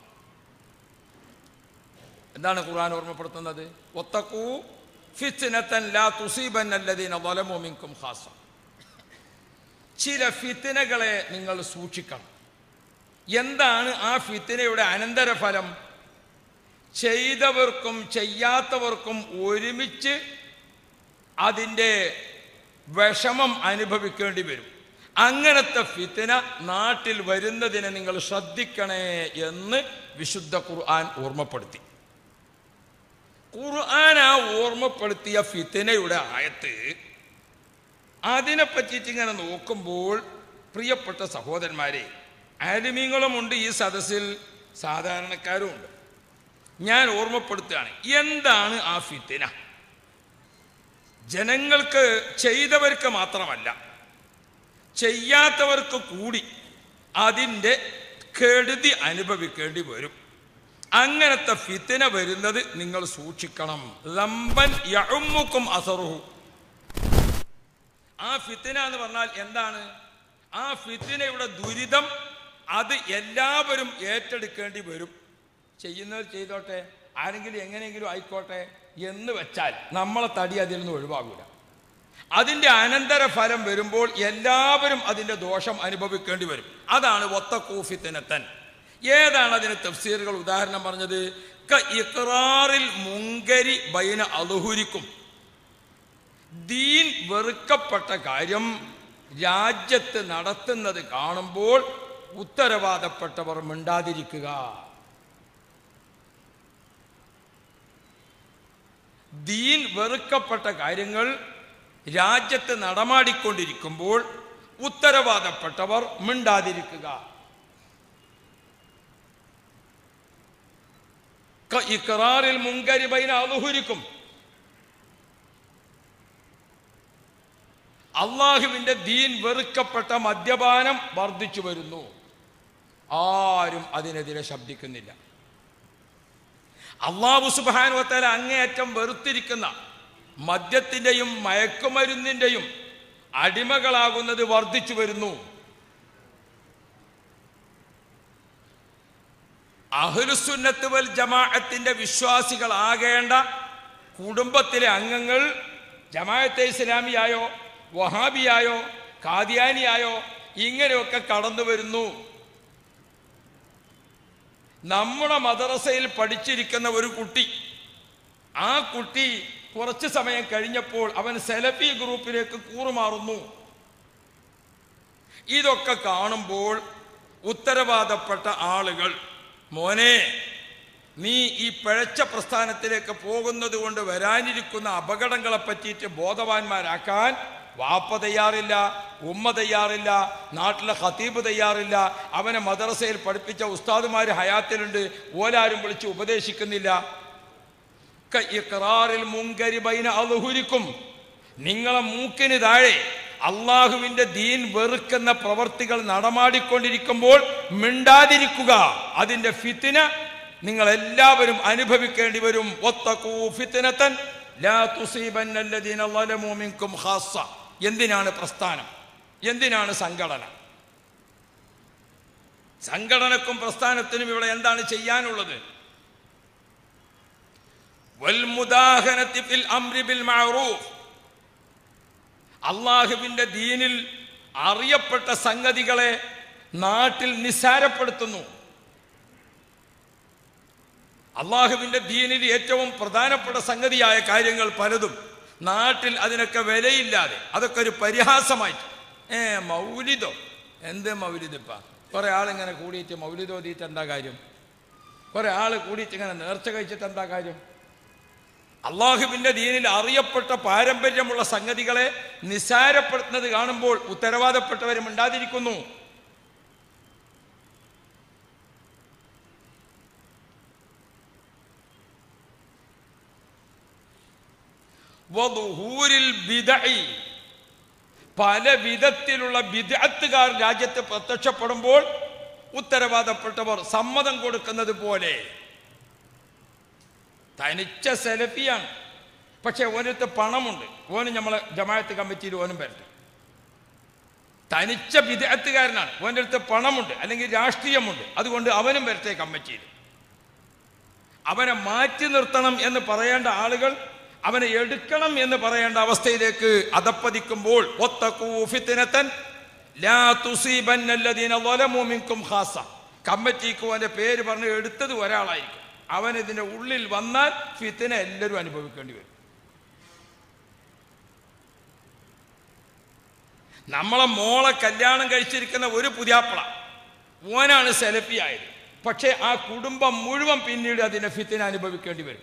എന്താണ് ഖുർആൻ ഓർമ്മപ്പെടുത്തുന്നത് ഒത്തക്കൂ ഫിത്നതൻ ലാ തുസീബന്നല്ലദീന ളലമൂ മിൻകും ഖാസ്സ ചില ഫിത്തിനകളെ നിങ്ങൾ സൂക്ഷിക്കണം എന്താണ് ആ ഫിത്തിനയുടെ അനന്തരഫലം ചെയ്തവർക്കും ചെയ്യാത്തവർക്കും ഒരുമിച്ച് അതിൻ്റെ വിഷമം അനുഭവിക്കേണ്ടി വരും അങ്ങനത്തെ ഫിത്തിന നാട്ടിൽ വരുന്നതിനെ നിങ്ങൾ ശ്രദ്ധിക്കണേ എന്ന് വിശുദ്ധ ഖുർആൻ ഓർമ്മപ്പെടുത്തി ഖുർആൻ ആ ഓർമ്മപ്പെടുത്തിയ ഫിത്തിനയുടെ ആയത്ത് അതിനെ പറ്റിയിട്ട് ഇങ്ങനെ നോക്കുമ്പോൾ പ്രിയപ്പെട്ട സഹോദരന്മാരെ ആലിമീങ്ങളുമുണ്ട് ഈ സദസ്സിൽ സാധാരണക്കാരും ഉണ്ട് ഞാൻ ഓർമ്മപ്പെടുത്തുകയാണ് എന്താണ് ആ ഫിത്തിന ജനങ്ങൾക്ക് ചെയ്തവർക്ക് മാത്രമല്ല ചെയ്യാത്തവർക്ക് കൂടി അതിൻ്റെ കെടുതി അനുഭവിക്കേണ്ടി വരും അങ്ങനത്തെ ഫിത്തിന വരുന്നത് നിങ്ങൾ സൂക്ഷിക്കണം ലംബൻ യഅമ്മുക്കും അസറുഹു ആ ഫിത്തിന എന്ന് പറഞ്ഞാൽ എന്താണ് ആ ഫിത്തിനയുടെ ദുരിതം അത് എല്ലാവരും ഏറ്റെടുക്കേണ്ടി വരും ചെയ്യുന്നവർ ചെയ്തോട്ടെ ആരെങ്കിലും എങ്ങനെയെങ്കിലും ആയിക്കോട്ടെ എന്ന് വെച്ചാൽ നമ്മളെ തടി അതിൽ നിന്ന് ഒഴിവാകൂല അതിൻ്റെ അനന്തര ഫലം വരുമ്പോൾ എല്ലാവരും അതിൻ്റെ ദോഷം അനുഭവിക്കേണ്ടി വരും അതാണ് ഒത്തക്കൂഫിത്തിനത്തൻ ഏതാണ് അതിന് തഫ്സീറുകൾ ഉദാഹരണം പറഞ്ഞത് ക ഇഖ്റാറിൽ മുങ്കരി ബൈന അലുഹുരിക്കും ദീൻ വെറുക്കപ്പെട്ട കാര്യം രാജ്യത്ത് നടത്തുന്നത് കാണുമ്പോൾ ഉത്തരവാദപ്പെട്ടവർ മിണ്ടാതിരിക്കുക ദീൻ വെറുക്കപ്പെട്ട കാര്യങ്ങൾ രാജ്യത്ത് നടമാടിക്കൊണ്ടിരിക്കുമ്പോൾ ഉത്തരവാദപ്പെട്ടവർ മിണ്ടാതിരിക്കുക ക ഇഖ്റാറിൽ മുങ്കരി ബൈന അലുഹുരിക്കും അള്ളാഹുവിന്റെ ദീൻ വെറുക്കപ്പെട്ട മദ്യപാനം വർദ്ധിച്ചു വരുന്നു ആരും അതിനെതിരെ ശബ്ദിക്കുന്നില്ല അള്ളാഹു സുബാനുവത്തല അങ്ങേയറ്റം വെറുത്തിരിക്കുന്ന മദ്യത്തിൻ്റെയും മയക്കുമരുന്നിൻ്റെയും അടിമകളാകുന്നത് വർദ്ധിച്ചു വരുന്നു അഹ്ലുസുന്നത്ത് വൽ ജമാഅത്തിന്റെ വിശ്വാസികളാകേണ്ട കുടുംബത്തിലെ അംഗങ്ങൾ ജമാഅത്തെ ഇസ്ലാമിയായോ വഹാബിയായോ കാദിയാനിയായോ ഇങ്ങനെയൊക്കെ കടന്നു വരുന്നു നമ്മുടെ മദ്രസയിൽ പഠിച്ചിരിക്കുന്ന ഒരു കുട്ടി ആ കുട്ടി കുറച്ച് സമയം കഴിഞ്ഞപ്പോൾ അവൻ സെലഫി ഗ്രൂപ്പിലേക്ക് കൂറുമാറുന്നു ഇതൊക്കെ കാണുമ്പോൾ ഉത്തരവാദപ്പെട്ട ആളുകൾ മോനെ നീ ഈ പിഴച്ച പ്രസ്ഥാനത്തിലേക്ക് പോകുന്നത് കൊണ്ട് വരാനിരിക്കുന്ന അപകടങ്ങളെ പറ്റിയിട്ട് ബോധവാന്മാരാക്കാൻ വാപ്പ തയ്യാറില്ല ഉമ്മ തയ്യാറില്ല നാട്ടിലെ ഖത്തീബ് തയ്യാറില്ല അവനെ മദ്രസയിൽ പഠിപ്പിച്ച ഉസ്താദുമാർ ഹയാത്തിലുണ്ട് ഓലാരും വിളിച്ച് ഉപദേശിക്കുന്നില്ല ക ഇഖ്റാറിൽ മുങ്കരി ബൈന അളുഹുരിക്കും നിങ്ങളെ മൂക്കിന് താഴെ അള്ളാഹുവിന്റെ ദീൻ വെറുക്കുന്ന പ്രവർത്തികൾ നടമാടിക്കൊണ്ടിരിക്കുമ്പോൾ മിണ്ടാതിരിക്കുക അതിന്റെ ഫിത്തിന നിങ്ങൾ എല്ലാവരും അനുഭവിക്കേണ്ടി വരും ഒത്തക്കൂ ഫിത്തിനത്തൻ ലാ തുസീബന്നല്ലദീന ളലമു മിൻകും ഖാസ്സ എന്തിനാണ് പ്രസ്ഥാനം എന്തിനാണ് സംഘടന സംഘടനക്കും പ്രസ്ഥാനത്തിനും ഇവിടെ എന്താണ് ചെയ്യാനുള്ളത് വൽമുദാഹനത്തി ഫിൽ അംരി ബിൽ മഅറൂഫ് അള്ളാഹുവിൻ്റെ ദീനിൽ അറിയപ്പെട്ട സംഗതികളെ നാട്ടിൽ നിസ്സാരപ്പെടുത്തുന്നു അള്ളാഹുവിൻ്റെ ദീനിൽ ഏറ്റവും പ്രധാനപ്പെട്ട സംഗതിയായ കാര്യങ്ങൾ പലതും നാട്ടിൽ അതിനൊക്കെ വിലയില്ലാതെ അതൊക്കെ ഒരു പരിഹാസമായിട്ട് ഏ മൗലിദോ എന്ത് മൗലിദിപ്പ കുറെ ആളിങ്ങനെ കൂടിയിട്ട് മൗലിദ് ഓതിയിട്ട് എന്താ കാര്യം കുറെ ആൾ കൂടിയിട്ട് ഇങ്ങനെ നേർച്ച കഴിച്ചിട്ട് എന്താ കാര്യം അള്ളാഹുവിൻ്റെ ദീനിൽ അറിയപ്പെട്ട പാരമ്പര്യമുള്ള സംഗതികളെ നിസ്സാരപ്പെടുത്തുന്നത് കാണുമ്പോൾ ഉത്തരവാദപ്പെട്ടവരും ഉണ്ടാതിരിക്കുന്നു വധൂരിൽ ബിദഇ പല വിധത്തിലുള്ള വിദഗ്ധക്കാർ രാജ്യത്ത് പ്രത്യക്ഷപ്പെടുമ്പോൾ ഉത്തരവാദപ്പെട്ടവർ സമ്മതം കൊടുക്കുന്നത് പോലെ തനിച്ച സെലഫിയാണ് പക്ഷെ ഓനത്ത് പണമുണ്ട് ഓന് നമ്മളെ ജമാഅത്ത് കമ്മിറ്റിയിൽ ഓനും വരട്ടെ തനിച്ച വിദഗ്ധക്കാരനാണ് ഓൻ്റെ അടുത്ത് പണമുണ്ട് അല്ലെങ്കിൽ രാഷ്ട്രീയമുണ്ട് അതുകൊണ്ട് അവനും വരട്ടെ കമ്മിറ്റിയിൽ അവനെ മാറ്റി നിർത്തണം എന്ന് പറയേണ്ട ആളുകൾ അവനെ എടുക്കണം എന്ന് പറയേണ്ട അവസ്ഥയിലേക്ക് അതപ്പതിക്കുമ്പോൾ ഒത്തക്കൂ ഫിത്തിനത്തൻ ലാ തുസീബന്നല്ലദീന ളലമു മിൻകും ഖാസ കമ്മിറ്റിക്ക് അവൻ്റെ പേര് പറഞ്ഞ് എടുത്തത് ഒരാളായിരിക്കും അവൻ ഇതിൻ്റെ ഉള്ളിൽ വന്നാൽ ഫിത്തിന എല്ലാവരും അനുഭവിക്കേണ്ടി വരും നമ്മളെ മോളെ കല്യാണം കഴിച്ചിരിക്കുന്ന ഒരു പുതിയാപ്പള ഓനാണ് സെലഫി ആയത് പക്ഷേ ആ കുടുംബം മുഴുവൻ പിന്നീട് അതിൻ്റെ ഫിത്തിന അനുഭവിക്കേണ്ടി വരും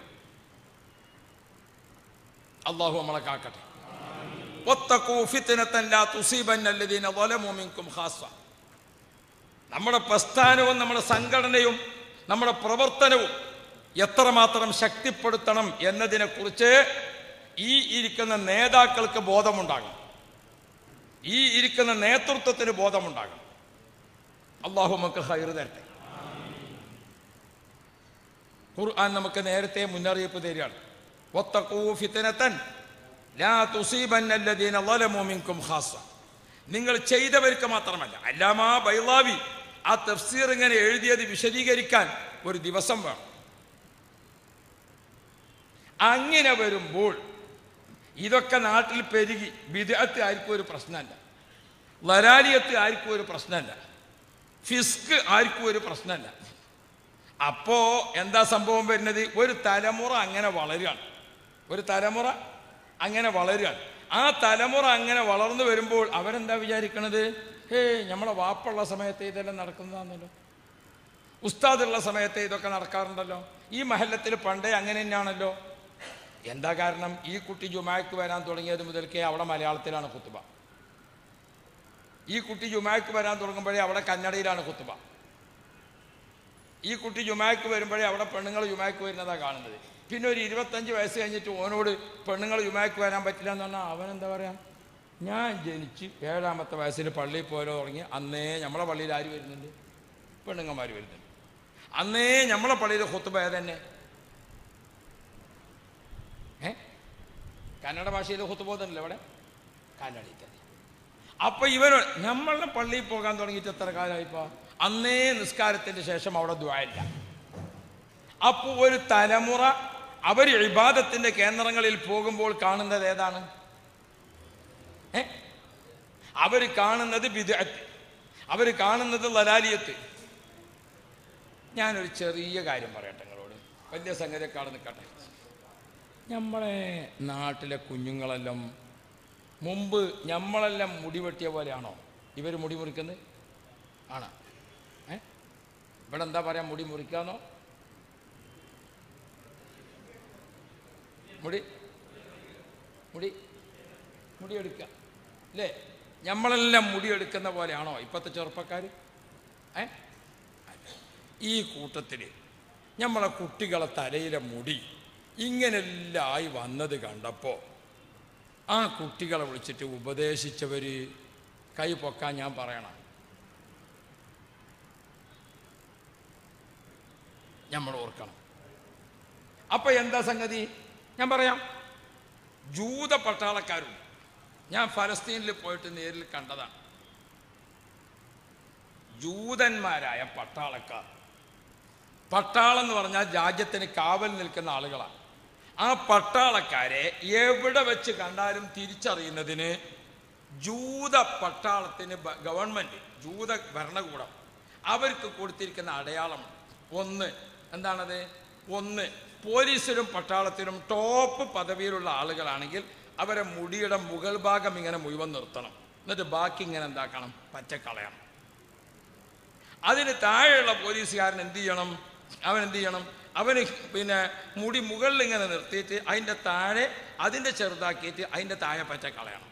അള്ളാഹു നമ്മളെ കാക്കട്ടെ ഒത്തക്കൂ ഫിത്തിനത്തൻ ലാ തുസീബന്നല്ലദീന ളലമു മിൻകും ഖാസ്സ നമ്മുടെ പ്രസ്ഥാനവും നമ്മുടെ സംഘടനയും നമ്മുടെ പ്രവർത്തനവും എത്രമാത്രം ശക്തിപ്പെടുത്തണം എന്നതിനെക്കുറിച്ച് ഈ ഇരിക്കുന്ന നേതാക്കൾക്ക് ബോധമുണ്ടാകണം ഈ ഇരിക്കുന്ന നേതൃത്വത്തിന് ബോധമുണ്ടാകണം അള്ളാഹു നമുക്ക് ഹൈർ തരട്ടെ ഖുർആൻ നമുക്ക് നേരത്തെ മുന്നറിയിപ്പ് തരികയാണ് ഒത്തക്കൂ ഫിത്തനത്തൻ ലാ തുസീബന്നല്ലദീന ളലമു മിൻകും ഖാസ്സ നിങ്ങൾ ചെയ്തവർക്ക് മാത്രമല്ല അല്ലാമാ ബൈളാവി ആ തഫ്സീർ ഇങ്ങനെ എഴുതിയത് വിശദീകരിക്കാൻ ഒരു ദിവസം വേണം അങ്ങനെ വരുമ്പോൾ ഇതൊക്കെ നാട്ടിൽ പെരുകി വിദഗ്ധ ആർക്കും ഒരു പ്രശ്നമല്ല ലരാലിയത്ത് ആർക്കും ഒരു പ്രശ്നമല്ല ഫിസ്ക് ആർക്കും ഒരു പ്രശ്നമല്ല അപ്പോ എന്താ സംഭവം വരുന്നത് ഒരു തലമുറ അങ്ങനെ വളരുകയാണ് ഒരു തലമുറ അങ്ങനെ വളരുകയാണ് ആ തലമുറ അങ്ങനെ വളർന്നു വരുമ്പോൾ അവരെന്താ വിചാരിക്കണത് ഹേ നമ്മളെ വാപ്പുള്ള സമയത്ത് ഇതെല്ലാം നടക്കുന്നതാണല്ലോ ഉസ്താദുള്ള സമയത്ത് ഇതൊക്കെ നടക്കാറുണ്ടല്ലോ ഈ മഹല്ലത്തിൽ പണ്ടേ അങ്ങനെ തന്നെയാണല്ലോ എന്താ കാരണം ഈ കുട്ടി ജുമാക്ക് വരാൻ തുടങ്ങിയത് മുതൽക്കേ അവിടെ മലയാളത്തിലാണ് കുത്തുബ ഈ കുട്ടി ജുമാക്ക് വരാൻ തുടങ്ങുമ്പോഴേ അവിടെ കന്നഡയിലാണ് കുത്തുബ ഈ കുട്ടി ജുമാക്ക് വരുമ്പോഴേ അവിടെ പെണ്ണുങ്ങൾ ജുമാക്ക് വരുന്നതാണ് കാണുന്നത് പിന്നെ ഒരു ഇരുപത്തഞ്ച് വയസ്സ് കഴിഞ്ഞിട്ട് ഓനോട് പെണ്ണുങ്ങൾ ജുമാക്ക് വരാൻ പറ്റില്ല എന്ന് പറഞ്ഞാൽ അവൻ എന്താ പറയാ ഞാൻ ജനിച്ച് ഏഴാമത്തെ വയസ്സിൽ പള്ളിയിൽ പോരോ തുടങ്ങി അന്നേ നമ്മളെ പള്ളിയിൽ ആര് വരുന്നുണ്ട് പെണ്ണുങ്ങന്മാർ വരുന്നുണ്ട് അന്നേ നമ്മളെ പള്ളിയിൽ ഹുത്തുബ ഏതന്നെ ഏ കന്നഡ ഭാഷയിൽ ഹുത്തുബോധനല്ലേ അവിടെ കന്നഡയിൽ തന്നെ അപ്പൊ ഇവനോ നമ്മളുടെ പള്ളിയിൽ പോകാൻ തുടങ്ങിയിട്ട് എത്ര കാലമായിപ്പോ അന്നേ നിസ്കാരത്തിന്റെ ശേഷം അവിടെ ദ്വായില്ല അപ്പോൾ ഒരു തലമുറ അവർ ഇബാദത്തിന്റെ കേന്ദ്രങ്ങളിൽ പോകുമ്പോൾ കാണുന്നത് ഏതാണ് ഏ അവർ കാണുന്നത് ബിദഅത്ത് അവർ കാണുന്നത് ലലാലിയത്ത് ഞാനൊരു ചെറിയ കാര്യം പറയട്ടെ നിങ്ങളോട് വലിയ സംഗതിയൊക്കെ നിൽക്കട്ടെ നമ്മളെ നാട്ടിലെ കുഞ്ഞുങ്ങളെല്ലാം മുമ്പ് നമ്മളെല്ലാം മുടി വെട്ടിയ പോലെയാണോ ഇവർ മുടി മുറിക്കുന്നത് ആണോ ഏ ഇവിടെ എന്താ പറയാ മുടി മുറിക്കാന്നോ മുടി മുടി മുടി എടുക്കുക അല്ലേ നമ്മളെല്ലാം മുടി എടുക്കുന്ന പോലെയാണോ ഇപ്പോഴത്തെ ചെറുപ്പക്കാർ ഏ ഈ കൂട്ടത്തിൽ നമ്മളെ കുട്ടികളെ തലയിലെ മുടി ഇങ്ങനെല്ലാം ആയി വന്നത് കണ്ടപ്പോൾ ആ കുട്ടികളെ വിളിച്ചിട്ട് ഉപദേശിച്ചവർ കൈ പൊക്കാൻ ഞാൻ പറയണം നമ്മൾ ഓർക്കണം അപ്പൊ എന്താ സംഗതി ഞാൻ പറയാം ജൂത പട്ടാളക്കാരുണ്ട് ഞാൻ ഫലസ്തീനിൽ പോയിട്ട് നേരിൽ കണ്ടതാണ് ജൂതന്മാരായ പട്ടാളക്കാർ പട്ടാളം എന്ന് പറഞ്ഞാൽ രാജ്യത്തിന് കാവൽ നിൽക്കുന്ന ആളുകളാണ് ആ പട്ടാളക്കാരെ എവിടെ വെച്ച് കണ്ടാലും തിരിച്ചറിയുന്നതിന് ജൂത പട്ടാളത്തിന് ബ- ഗവൺമെന്റ് ജൂത ഭരണകൂടം അവർക്ക് കൊടുത്തിരിക്കുന്ന അടയാളമുണ്ട് ഒന്ന് എന്താണത് ഒന്ന് പോലീസിലും പട്ടാളത്തിലും ടോപ്പ് പദവിയിലുള്ള ആളുകളാണെങ്കിൽ അവരെ മുടിയുടെ മുകൾ ഭാഗം ഇങ്ങനെ മുഴുവൻ നിർത്തണം എന്നിട്ട് ബാക്കി ഇങ്ങനെ എന്താക്കണം പച്ചക്കളയണം അതിന് താഴെയുള്ള പോലീസുകാരൻ എന്ത് ചെയ്യണം അവൻ എന്ത് ചെയ്യണം അവന് പിന്നെ മുടി മുകളിൽ ഇങ്ങനെ നിർത്തിയിട്ട് അതിൻ്റെ താഴെ അതിൻ്റെ ചെറുതാക്കിയിട്ട് അതിൻ്റെ താഴെ പറ്റ കളയണം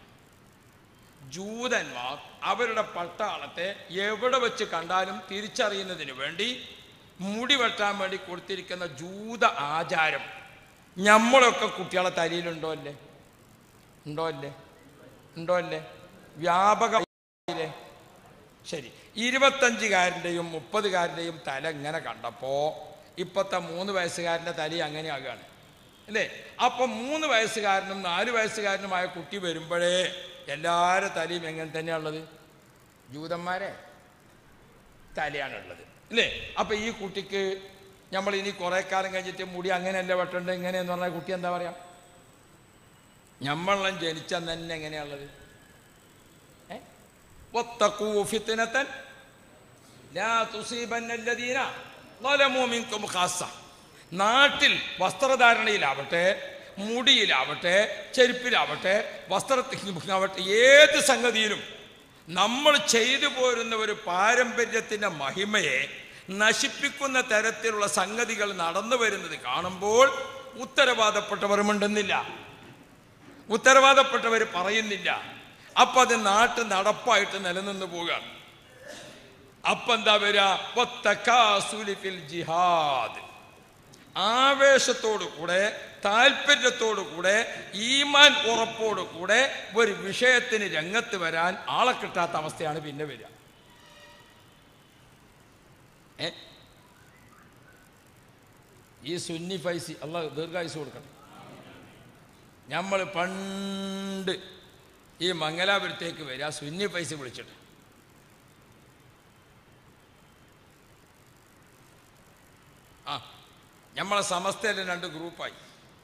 ജൂതന്മാർ അവരുടെ പട്ടാളത്തെ എവിടെ വെച്ച് കണ്ടാലും തിരിച്ചറിയുന്നതിന് വേണ്ടി മുടി വെട്ടാൻ വേണ്ടി കൊടുത്തിരിക്കുന്ന ജൂത ആചാരം നമ്മളൊക്കെ കുട്ടികളെ തലയിലുണ്ടോ അല്ലേ ഉണ്ടോ അല്ലേ ഉണ്ടോ അല്ലേ വ്യാപക ശരി ഇരുപത്തഞ്ചുകാരൻ്റെയും മുപ്പതുകാരൻ്റെയും തല ഇങ്ങനെ കണ്ടപ്പോൾ ഇപ്പോഴത്തെ മൂന്ന് വയസ്സുകാരൻ്റെ തല അങ്ങനെ ആകുകയാണ് അല്ലേ അപ്പം മൂന്ന് വയസ്സുകാരനും നാല് വയസ്സുകാരനുമായ കുട്ടി വരുമ്പോഴേ എല്ലാവരുടെ തലയും എങ്ങനെ തന്നെയാണുള്ളത് ജൂതന്മാരെ തലയാണുള്ളത് അല്ലേ അപ്പം ഈ കുട്ടിക്ക് നമ്മൾ ഇനി കുറേ കാലം കഴിഞ്ഞിട്ട് മുടി അങ്ങനെയല്ല വെട്ടേണ്ടത് ഇങ്ങനെയെന്ന് പറഞ്ഞാൽ കുട്ടി എന്താ പറയുക നമ്മളെല്ലാം ജനിച്ചാൽ തന്നെ എങ്ങനെയാണുള്ളത് ഏ واتقوا فتنة لا تصيبن الذين ظلموا منكم خاصة നാട്ടിൽ വസ്ത്രധാരണയിലാവട്ടെ മുടിയിലാവട്ടെ ചെരുപ്പിലാവട്ടെ വസ്ത്രത്തിലാവട്ടെ ഏത് സംഗതിയിലും നമ്മൾ ചെയ്തു പോരുന്ന ഒരു പാരമ്പര്യത്തിൻ്റെ മഹിമയെ നശിപ്പിക്കുന്ന തരത്തിലുള്ള സംഗതികൾ നടന്നു വരുന്നത് കാണുമ്പോൾ ഉത്തരവാദപ്പെട്ടവർ മിണ്ടുന്നില്ല ഉത്തരവാദപ്പെട്ടവർ പറയുന്നില്ല അപ്പൊ അത് നാട്ട് നടപ്പായിട്ട് നിലനിന്ന് പോവുകയാണ് അപ്പൊ എന്താ വരിക വത്തക്കാസുലി ഫിൽ ജിഹാദ് ആവേശത്തോടു കൂടെ താല്പര്യത്തോടു കൂടെ ഈമാൻ ഉറപ്പോടു കൂടെ ഒരു വിഷയത്തിന് രംഗത്ത് വരാൻ ആളെ കിട്ടാത്ത അവസ്ഥയാണ് പിന്നെ വരിക ഏ? ഈ സുന്നി ഫൈസി അല്ല ദീർഘായുസ് കൊടുക്കണം നമ്മൾ പണ്ട് ഈ മംഗലാപുരത്തേക്ക് വരിക സുന്നി പൈസ വിളിച്ചിട്ട് ആ നമ്മളെ സമസ്തയിലെ രണ്ട് ഗ്രൂപ്പായി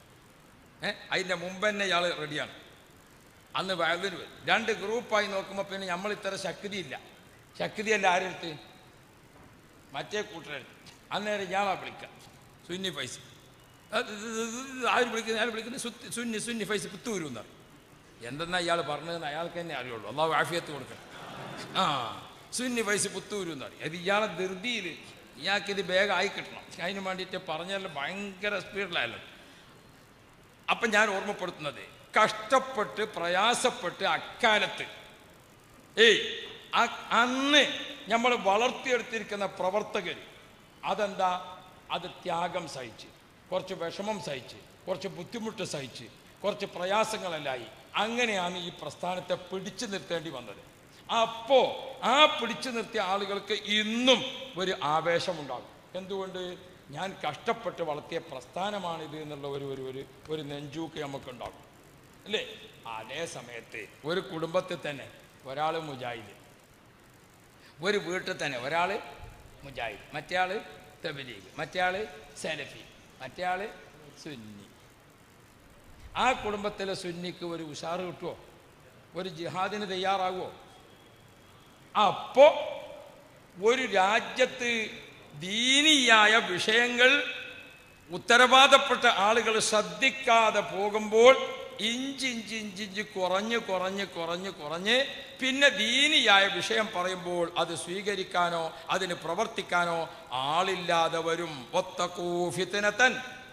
ഏ അതിൻ്റെ മുമ്പ് തന്നെ ഇയാൾ റെഡിയാണ് അന്ന് വയലിന് വരും രണ്ട് ഗ്രൂപ്പായി നോക്കുമ്പോൾ പിന്നെ നമ്മൾ ഇത്ര ശക്തിയില്ല ശക്തിയല്ല ആരെടുത്ത് മറ്റേ കൂട്ടരെടുത്ത് അന്നേരം ഇയാളാ വിളിക്കുക സുന്നി പൈസ അത് ഇത് ഇത് ഇത് ആര് വിളിക്കുന്നത് അയാൾ വിളിക്കുന്നത് സുത്തി- സുന്നി സുന്നി ഫൈസ് പുത്തൂരു എന്നാണ് എന്തെന്നാ ഇയാൾ പറഞ്ഞതെന്ന് അയാൾക്ക് തന്നെ അറിയുള്ളൂ അള്ളാഹു ആഫിയത്ത് കൊടുക്കണം ആ സുന്നി ഫൈസ് പുത്തൂരു എന്നാണ് അത് ഇയാളെ ധൃതിയിൽ ഇയാൾക്കിത് വേഗം ആയി കിട്ടണം അതിന് വേണ്ടിയിട്ട് പറഞ്ഞാൽ ഭയങ്കര സ്പീഡിലായല്ലോ അപ്പം ഞാൻ ഓർമ്മപ്പെടുത്തുന്നത് കഷ്ടപ്പെട്ട് പ്രയാസപ്പെട്ട് അക്കാലത്ത് ഏയ് അ- അന്ന് നമ്മൾ വളർത്തിയെടുത്തിരിക്കുന്ന പ്രവർത്തകർ അതെന്താ അത് ത്യാഗം സഹിച്ച് കുറച്ച് വിഷമം സഹിച്ച് കുറച്ച് ബുദ്ധിമുട്ട് സഹിച്ച് കുറച്ച് പ്രയാസങ്ങളെല്ലായി അങ്ങനെയാണ് ഈ പ്രസ്ഥാനത്തെ പിടിച്ചു നിർത്തേണ്ടി വന്നത് അപ്പോൾ ആ പിടിച്ചു നിർത്തിയ ആളുകൾക്ക് ഇന്നും ഒരു ആവേശമുണ്ടാകും എന്തുകൊണ്ട് ഞാൻ കഷ്ടപ്പെട്ട് വളർത്തിയ പ്രസ്ഥാനമാണിത് എന്നുള്ള ഒരു ഒരു ഒരു ഒരു നെഞ്ചൂക്ക് നമുക്കുണ്ടാകും അല്ലേ അതേ സമയത്ത് ഒരു കുടുംബത്തിൽ തന്നെ ഒരാൾ മുജാഹിദ് ഒരു വീട്ടിൽ തന്നെ ഒരാൾ മുജാഹിദ് മറ്റേ ആൾ തബലീഗ് മറ്റേ ആൾ സലഫി മറ്റേ ആൾ സുന്നി ആ കുടുംബത്തിലെ സുന്നിക്ക് ഒരു ഉഷാറ് കിട്ടുമോ ഒരു ജിഹാദിന് തയ്യാറാകുമോ അപ്പോ ഒരു രാജ്യത്ത് ദീനിയായ വിഷയങ്ങൾ ഉത്തരവാദപ്പെട്ട ആളുകൾ ശ്രദ്ധിക്കാതെ പോകുമ്പോൾ ഇഞ്ചി ഇഞ്ചി ഇഞ്ചിഞ്ച് കുറഞ്ഞ് കുറഞ്ഞ് കുറഞ്ഞ് കുറഞ്ഞ് പിന്നെ ദീനിയായ വിഷയം പറയുമ്പോൾ അത് സ്വീകരിക്കാനോ അതിന് പ്രവർത്തിക്കാനോ ആളില്ലാതെ വരും ഒത്തക്കൂ ഫിത്നതൻ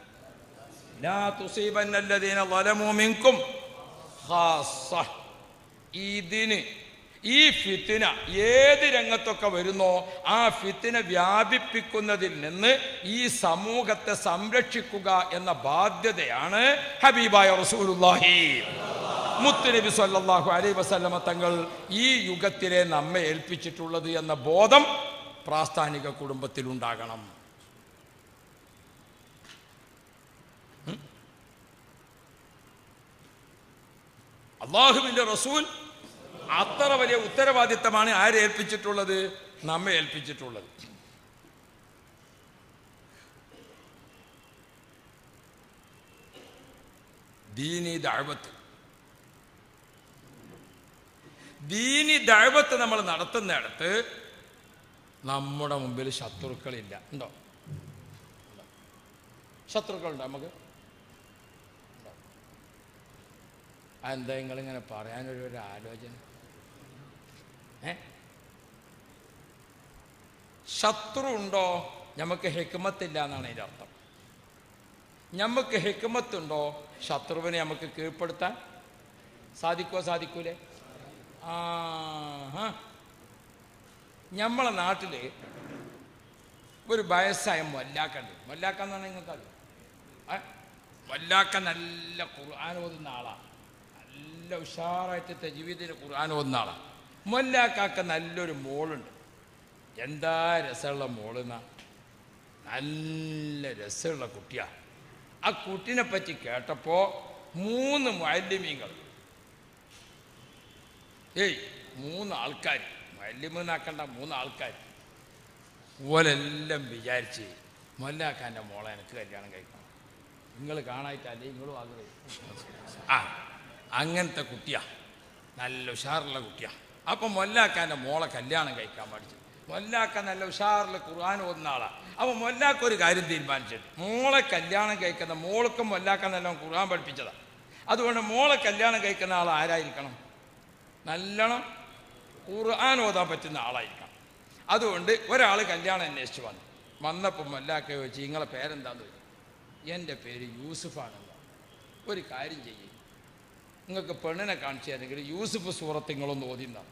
ലാ തുസീബന്നല്ലദീന ളലമൂ മിൻകും ഖാസ്സ. ഇതിന് ഈ ഫിത്തിന ഏത് രംഗത്തൊക്കെ വരുന്നോ ആ ഫിത്തിന വ്യാപിപ്പിക്കുന്നതിൽ നിന്ന് ഈ സമൂഹത്തെ സംരക്ഷിക്കുക എന്ന ബാധ്യതയാണ് ഹബീബായ റസൂലുള്ളാഹി മുത്തുനബി സല്ലല്ലാഹു അലൈഹി വസല്ലമ തങ്ങൾ ഈ യുഗത്തിലെ നമ്മെ ഏൽപ്പിച്ചിട്ടുള്ളത് എന്ന ബോധം പ്രാസ്ഥാനിക കുടുംബത്തിലുണ്ടാകണം അള്ളാഹുവിൻ്റെ റസൂൽ അത്ര വലിയ ഉത്തരവാദിത്തമാണ് ആരെ ഏൽപ്പിച്ചിട്ടുള്ളത് നമ്മെ ഏൽപ്പിച്ചിട്ടുള്ളത് ദീനി ദഅവത്ത് ദീനി ദഅവത്ത് നമ്മൾ നടത്തുന്നിടത്ത് നമ്മുടെ മുമ്പിൽ ശത്രുക്കളില്ല ഉണ്ടോ ഉണ്ടോ? ശത്രുക്കളുണ്ടോ നമുക്ക് ഉണ്ടോ? അതെന്താ നിങ്ങളിങ്ങനെ പറയാനൊരു ഒരു ആലോചന ഏ ശത്രു ഉണ്ടോ നമുക്ക് ഹെക്കുമത്തില്ല എന്നാണ് അതിൻ്റെ അർത്ഥം നമുക്ക് ഹെക്കുമത്തുണ്ടോ ശത്രുവിനെ നമുക്ക് കീഴ്പ്പെടുത്താൻ സാധിക്കോ സാധിക്കൂലേ ആ നമ്മളെ നാട്ടിൽ ഒരു വയസ്സായ മൊല്ലാക്കുണ്ട് മൊല്ലാക്ക എന്ന് പറഞ്ഞാൽ നിങ്ങൾക്കറിയോ ഏ? മൊല്ലാക്ക നല്ല ഖുർആൻ ഓതുന്ന ആളാണ് നല്ല ഉഷാറായിട്ട് തജീവിദിന് ഖുർആൻ ഓതുന്ന ആളാണ് മൊല്ലാക്കാക്ക നല്ലൊരു മോളുണ്ട് എന്താ രസമുള്ള മോളെന്നാ നല്ല രസമുള്ള കുട്ടിയാ ആ കുട്ടിനെ പറ്റി കേട്ടപ്പോൾ മൂന്ന് മാലിന്യങ്ങൾ ഏയ് മൂന്ന് ആൾക്കാർ മാലിന്യമെന്നാക്കണ്ട മൂന്ന് ആൾക്കാർ ഓലെല്ലാം വിചാരിച്ച് മൊല്ലാക്കാൻ്റെ മോളെ എനിക്ക് കല്യാണം കഴിക്കണം നിങ്ങൾ കാണായിട്ടല്ലേ നിങ്ങളും ആഗ്രഹിക്കും ആ അങ്ങനത്തെ കുട്ടിയാ നല്ല ഉഷാറുള്ള കുട്ടിയാ അപ്പം മൊല്ലാക്കാൻ്റെ മോളെ കല്യാണം കഴിക്കാൻ പഠിച്ചു മൊല്ലാക്ക നല്ല ഉഷാറിൽ ഖുർആൻ ഓതുന്ന ആളാ അപ്പോൾ മൊല്ലാക്ക ഒരു കാര്യം തീരുമാനിച്ചിട്ട് മോളെ കല്യാണം കഴിക്കുന്ന മോൾക്കും മൊല്ലാക്ക നല്ല ഖുർആൻ പഠിപ്പിച്ചതാ അതുകൊണ്ട് മോളെ കല്യാണം കഴിക്കുന്ന ആൾ ആരായിരിക്കണം നല്ലോണം ഖുർആൻ ഓതാൻ പറ്റുന്ന ആളായിരിക്കണം അതുകൊണ്ട് ഒരാൾ കല്യാണം അന്വേഷിച്ച് വന്നു വന്നപ്പോൾ മൊല്ലാക്ക ചോദിച്ചു നിങ്ങളെ പേരെന്താന്ന് ചോദിച്ചു എൻ്റെ പേര് യൂസുഫാണെന്ന് ഒരു കാര്യം ചെയ്യും നിങ്ങൾക്ക് പെണ്ണിനെ കാണിച്ചു തരുമെങ്കിൽ യൂസുഫ് സൂറത്ത് നിങ്ങളൊന്ന് ഓതിന്നാണ്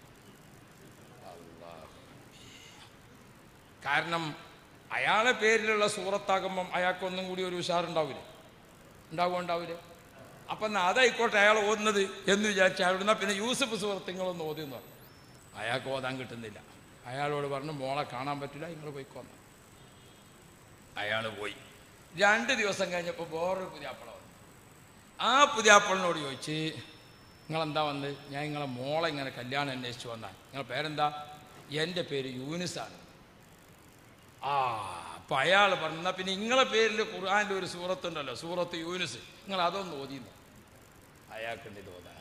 കാരണം അയാളെ പേരിലുള്ള സൂറത്താകുമ്പം അയാൾക്കൊന്നും കൂടി ഒരു ഉഷാറുണ്ടാവില്ലേ ഉണ്ടാവുക ഉണ്ടാവില്ലേ അപ്പം എന്നാൽ അതായിക്കോട്ടെ അയാൾ ഓതുന്നത് എന്ന് വിചാരിച്ച അയാളോട് പിന്നെ യൂസഫ് സൂറത്ത് നിങ്ങളൊന്ന് ഓതിയെന്ന് പറഞ്ഞു അയാൾക്ക് ഓതാൻ കിട്ടുന്നില്ല അയാളോട് പറഞ്ഞു മോളെ കാണാൻ പറ്റില്ല നിങ്ങൾ പോയിക്കോന്ന് അയാൾ പോയി രണ്ട് ദിവസം കഴിഞ്ഞപ്പോൾ വേറൊരു പുതിയാപ്പള വന്നു ആ പുതിയാപ്പളിനോട് ചോദിച്ച് നിങ്ങളെന്താ വന്ന് ഞാൻ നിങ്ങളെ മോളെ ഇങ്ങനെ കല്യാണം അന്വേഷിച്ച് വന്നാൽ നിങ്ങളെ പേരെന്താ എൻ്റെ പേര് യൂനിസാണ് ആ അപ്പം അയാൾ പറഞ്ഞു "എന്നാ പിന്നെ നിങ്ങളെ പേരിൽ ഖുർആാൻ്റെ ഒരു സൂറത്തുണ്ടല്ലോ സൂറത്ത് യൂനിസ് നിങ്ങൾ അതൊന്ന് ഓതിന്നു അയാൾക്കുണ്ട് ഇത് ഓതാൻ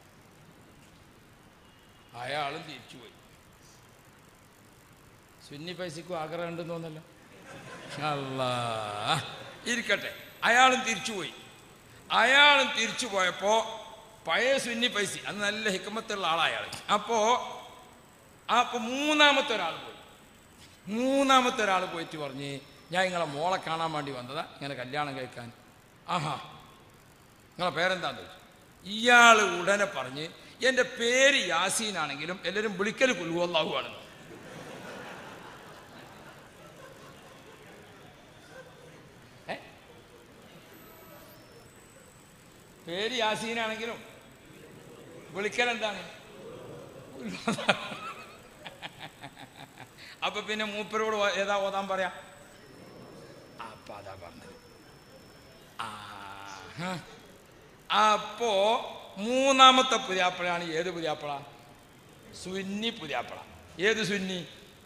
അയാളും തിരിച്ചുപോയി സുന്നി പൈസക്കും ആഗ്രഹം ഉണ്ടെന്ന് തോന്നല്ലോ അല്ലാ ഇരിക്കട്ടെ അയാളും തിരിച്ചുപോയി അയാളും തിരിച്ചു പോയപ്പോൾ പഴയ സുന്നി പൈസ അന്ന് നല്ല ഹിക്കമത്തുള്ള ആളായ അയാൾ അപ്പോൾ അപ്പോൾ മൂന്നാമത്തെ ഒരാൾ പോയി മൂന്നാമത്തെ ഒരാൾ പോയിട്ട് പറഞ്ഞ് ഞാൻ നിങ്ങളെ മോളെ കാണാൻ വേണ്ടി വന്നതാ ഇങ്ങനെ കല്യാണം കഴിക്കാൻ ആഹാ നിങ്ങളെ പേരെന്താന്ന് ചോദിച്ചു ഇയാൾ ഉടനെ പറഞ്ഞ് എൻ്റെ പേര് യാസീനാണെങ്കിലും എല്ലാവരും വിളിക്കൽ കുൽവല്ലാഹുവാണെന്ന് ഏ? പേര് യാസീനാണെങ്കിലും വിളിക്കൽ എന്താണ് അപ്പൊ പിന്നെ മൂപ്പരോട് ഓ- ഏതാ ഓതാൻ പറയാ അപ്പൊ അതാ പറഞ്ഞത് ആഹാ. അപ്പോ മൂന്നാമത്തെ പുതിയാപ്പളയാണ് ഏത് പുതിയാപ്പള സുന്നി പുതിയാപ്പള ഏത് സുന്നി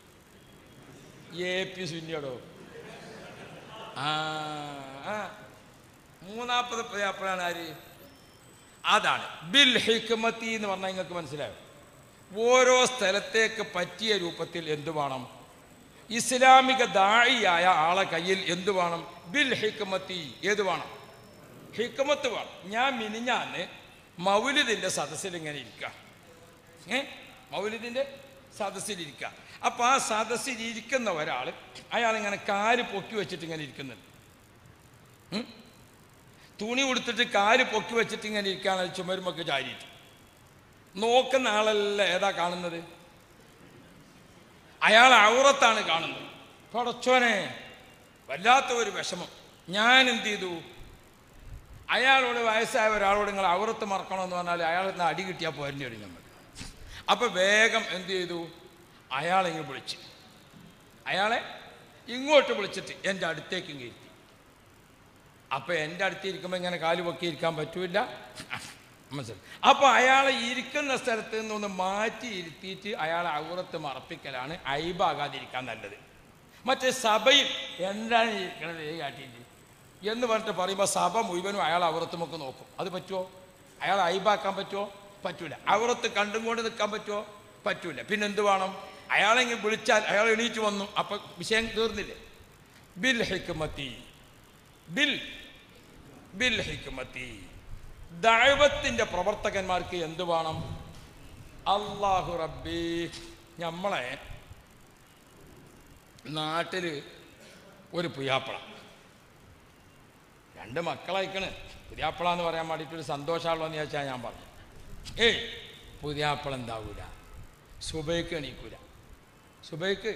എ പി സുന്നിയോടോ ആ ആ. മൂന്നാമത്തെ പുതിയാപ്പളാണ് ആര് അതാണ് ബിൽ ഹിക്മത്തി എന്ന് പറഞ്ഞാൽ നിങ്ങൾക്ക് മനസ്സിലായോ ഓരോ സ്ഥലത്തേക്ക് പറ്റിയ രൂപത്തിൽ എന്ത് വേണം ഇസ്ലാമിക ദാഴിയായ ആളെ കയ്യിൽ എന്ത് വേണം ബിൽ ഹിക്മത്തി ഏത് വേണം ഹിക്മത്ത് വേണം ഞാൻ മിനിഞ്ഞാന്ന് മൗലിദിൻ്റെ സദസ്സിൽ ഇങ്ങനെ ഇരിക്കാം ഏ മൗലിദിൻ്റെ സദസ്സിലിരിക്കുക അപ്പോൾ ആ സദസ്സിൽ ഇരിക്കുന്ന ഒരാൾ അയാൾ ഇങ്ങനെ കാല് പൊക്കി വെച്ചിട്ട് ഇങ്ങനെ ഇരിക്കുന്നുണ്ട് ഉം? തുണി ഉടുത്തിട്ട് കാല് പൊക്കി വെച്ചിട്ട് ഇങ്ങനെ ഇരിക്കുകയാണ് ചുമരുമൊക്കെ ചാരിയിട്ട് നോക്കുന്ന ആളല്ല ഏതാ കാണുന്നത് അയാൾ ഔറത്താണ് കാണുന്നത് പടച്ചോനെ വല്ലാത്ത ഒരു വിഷമം ഞാൻ എന്ത് ചെയ്തു അയാളോട് വയസ്സായ ഒരാളോട് നിങ്ങൾ ഔറത്ത് മറക്കണമെന്ന് പറഞ്ഞാൽ അയാൾ നിന്ന് അടി കിട്ടിയാൽ പോരേണ്ടി വരും നമ്മൾ അപ്പം വേഗം എന്ത് ചെയ്തു അയാളെ ഇങ്ങ് വിളിച്ച് അയാളെ ഇങ്ങോട്ട് വിളിച്ചിട്ട് എൻ്റെ അടുത്തേക്ക് ഇങ്ങ് ഇരുത്തി അപ്പം എൻ്റെ അടുത്ത് ഇരിക്കുമ്പോൾ ഇങ്ങനെ കാല് പൊക്കി ഇരിക്കാൻ പറ്റൂല മനസ്സിലായി അപ്പോൾ അയാളെ ഇരിക്കുന്ന സ്ഥലത്ത് നിന്നൊന്ന് മാറ്റി ഇരുത്തിയിട്ട് അയാളെ ഔറത്ത് മറപ്പിക്കലാണ് ഐബാകാതിരിക്കാൻ നല്ലത് മറ്റേ സഭയിൽ എന്താണ് ഇരിക്കണത് ഏ കാട്ടിയിട്ട് എന്ന് പറഞ്ഞിട്ട് പറയുമ്പോൾ സഭ മുഴുവനും അയാൾ ഔറത്തുമൊക്കെ നോക്കും അത് പറ്റുമോ അയാൾ ഐബാക്കാൻ പറ്റുമോ പറ്റൂല ഔറത്ത് കണ്ടും കൊണ്ട് നിൽക്കാൻ പറ്റുമോ പറ്റൂല പിന്നെ എന്ത് വേണം അയാളെങ്കിൽ വിളിച്ചാൽ അയാൾ എണീറ്റ് വന്നു അപ്പം വിഷയം തീർന്നില്ലേ ബിൽ ഹിക്മത്തി ബിൽ ബിൽ ഹിക്മത്തി ദൈവത്തിൻ്റെ പ്രവർത്തകന്മാർക്ക് എന്ത് വേണം അള്ളാഹു റബ്ബി നമ്മളെ നാട്ടിൽ ഒരു പുയ്യാപ്പള രണ്ട് മക്കളയക്കണ് പുതിയാപ്പള എന്ന് പറയാൻ വേണ്ടിയിട്ടൊരു സന്തോഷമുള്ളൂ എന്ന് ചോദിച്ചാൽ ഞാൻ പറഞ്ഞു ഏയ് പുതിയാപ്പള എന്താവൂല സുബൈക്ക് എണീക്കൂല സുബൈക്ക്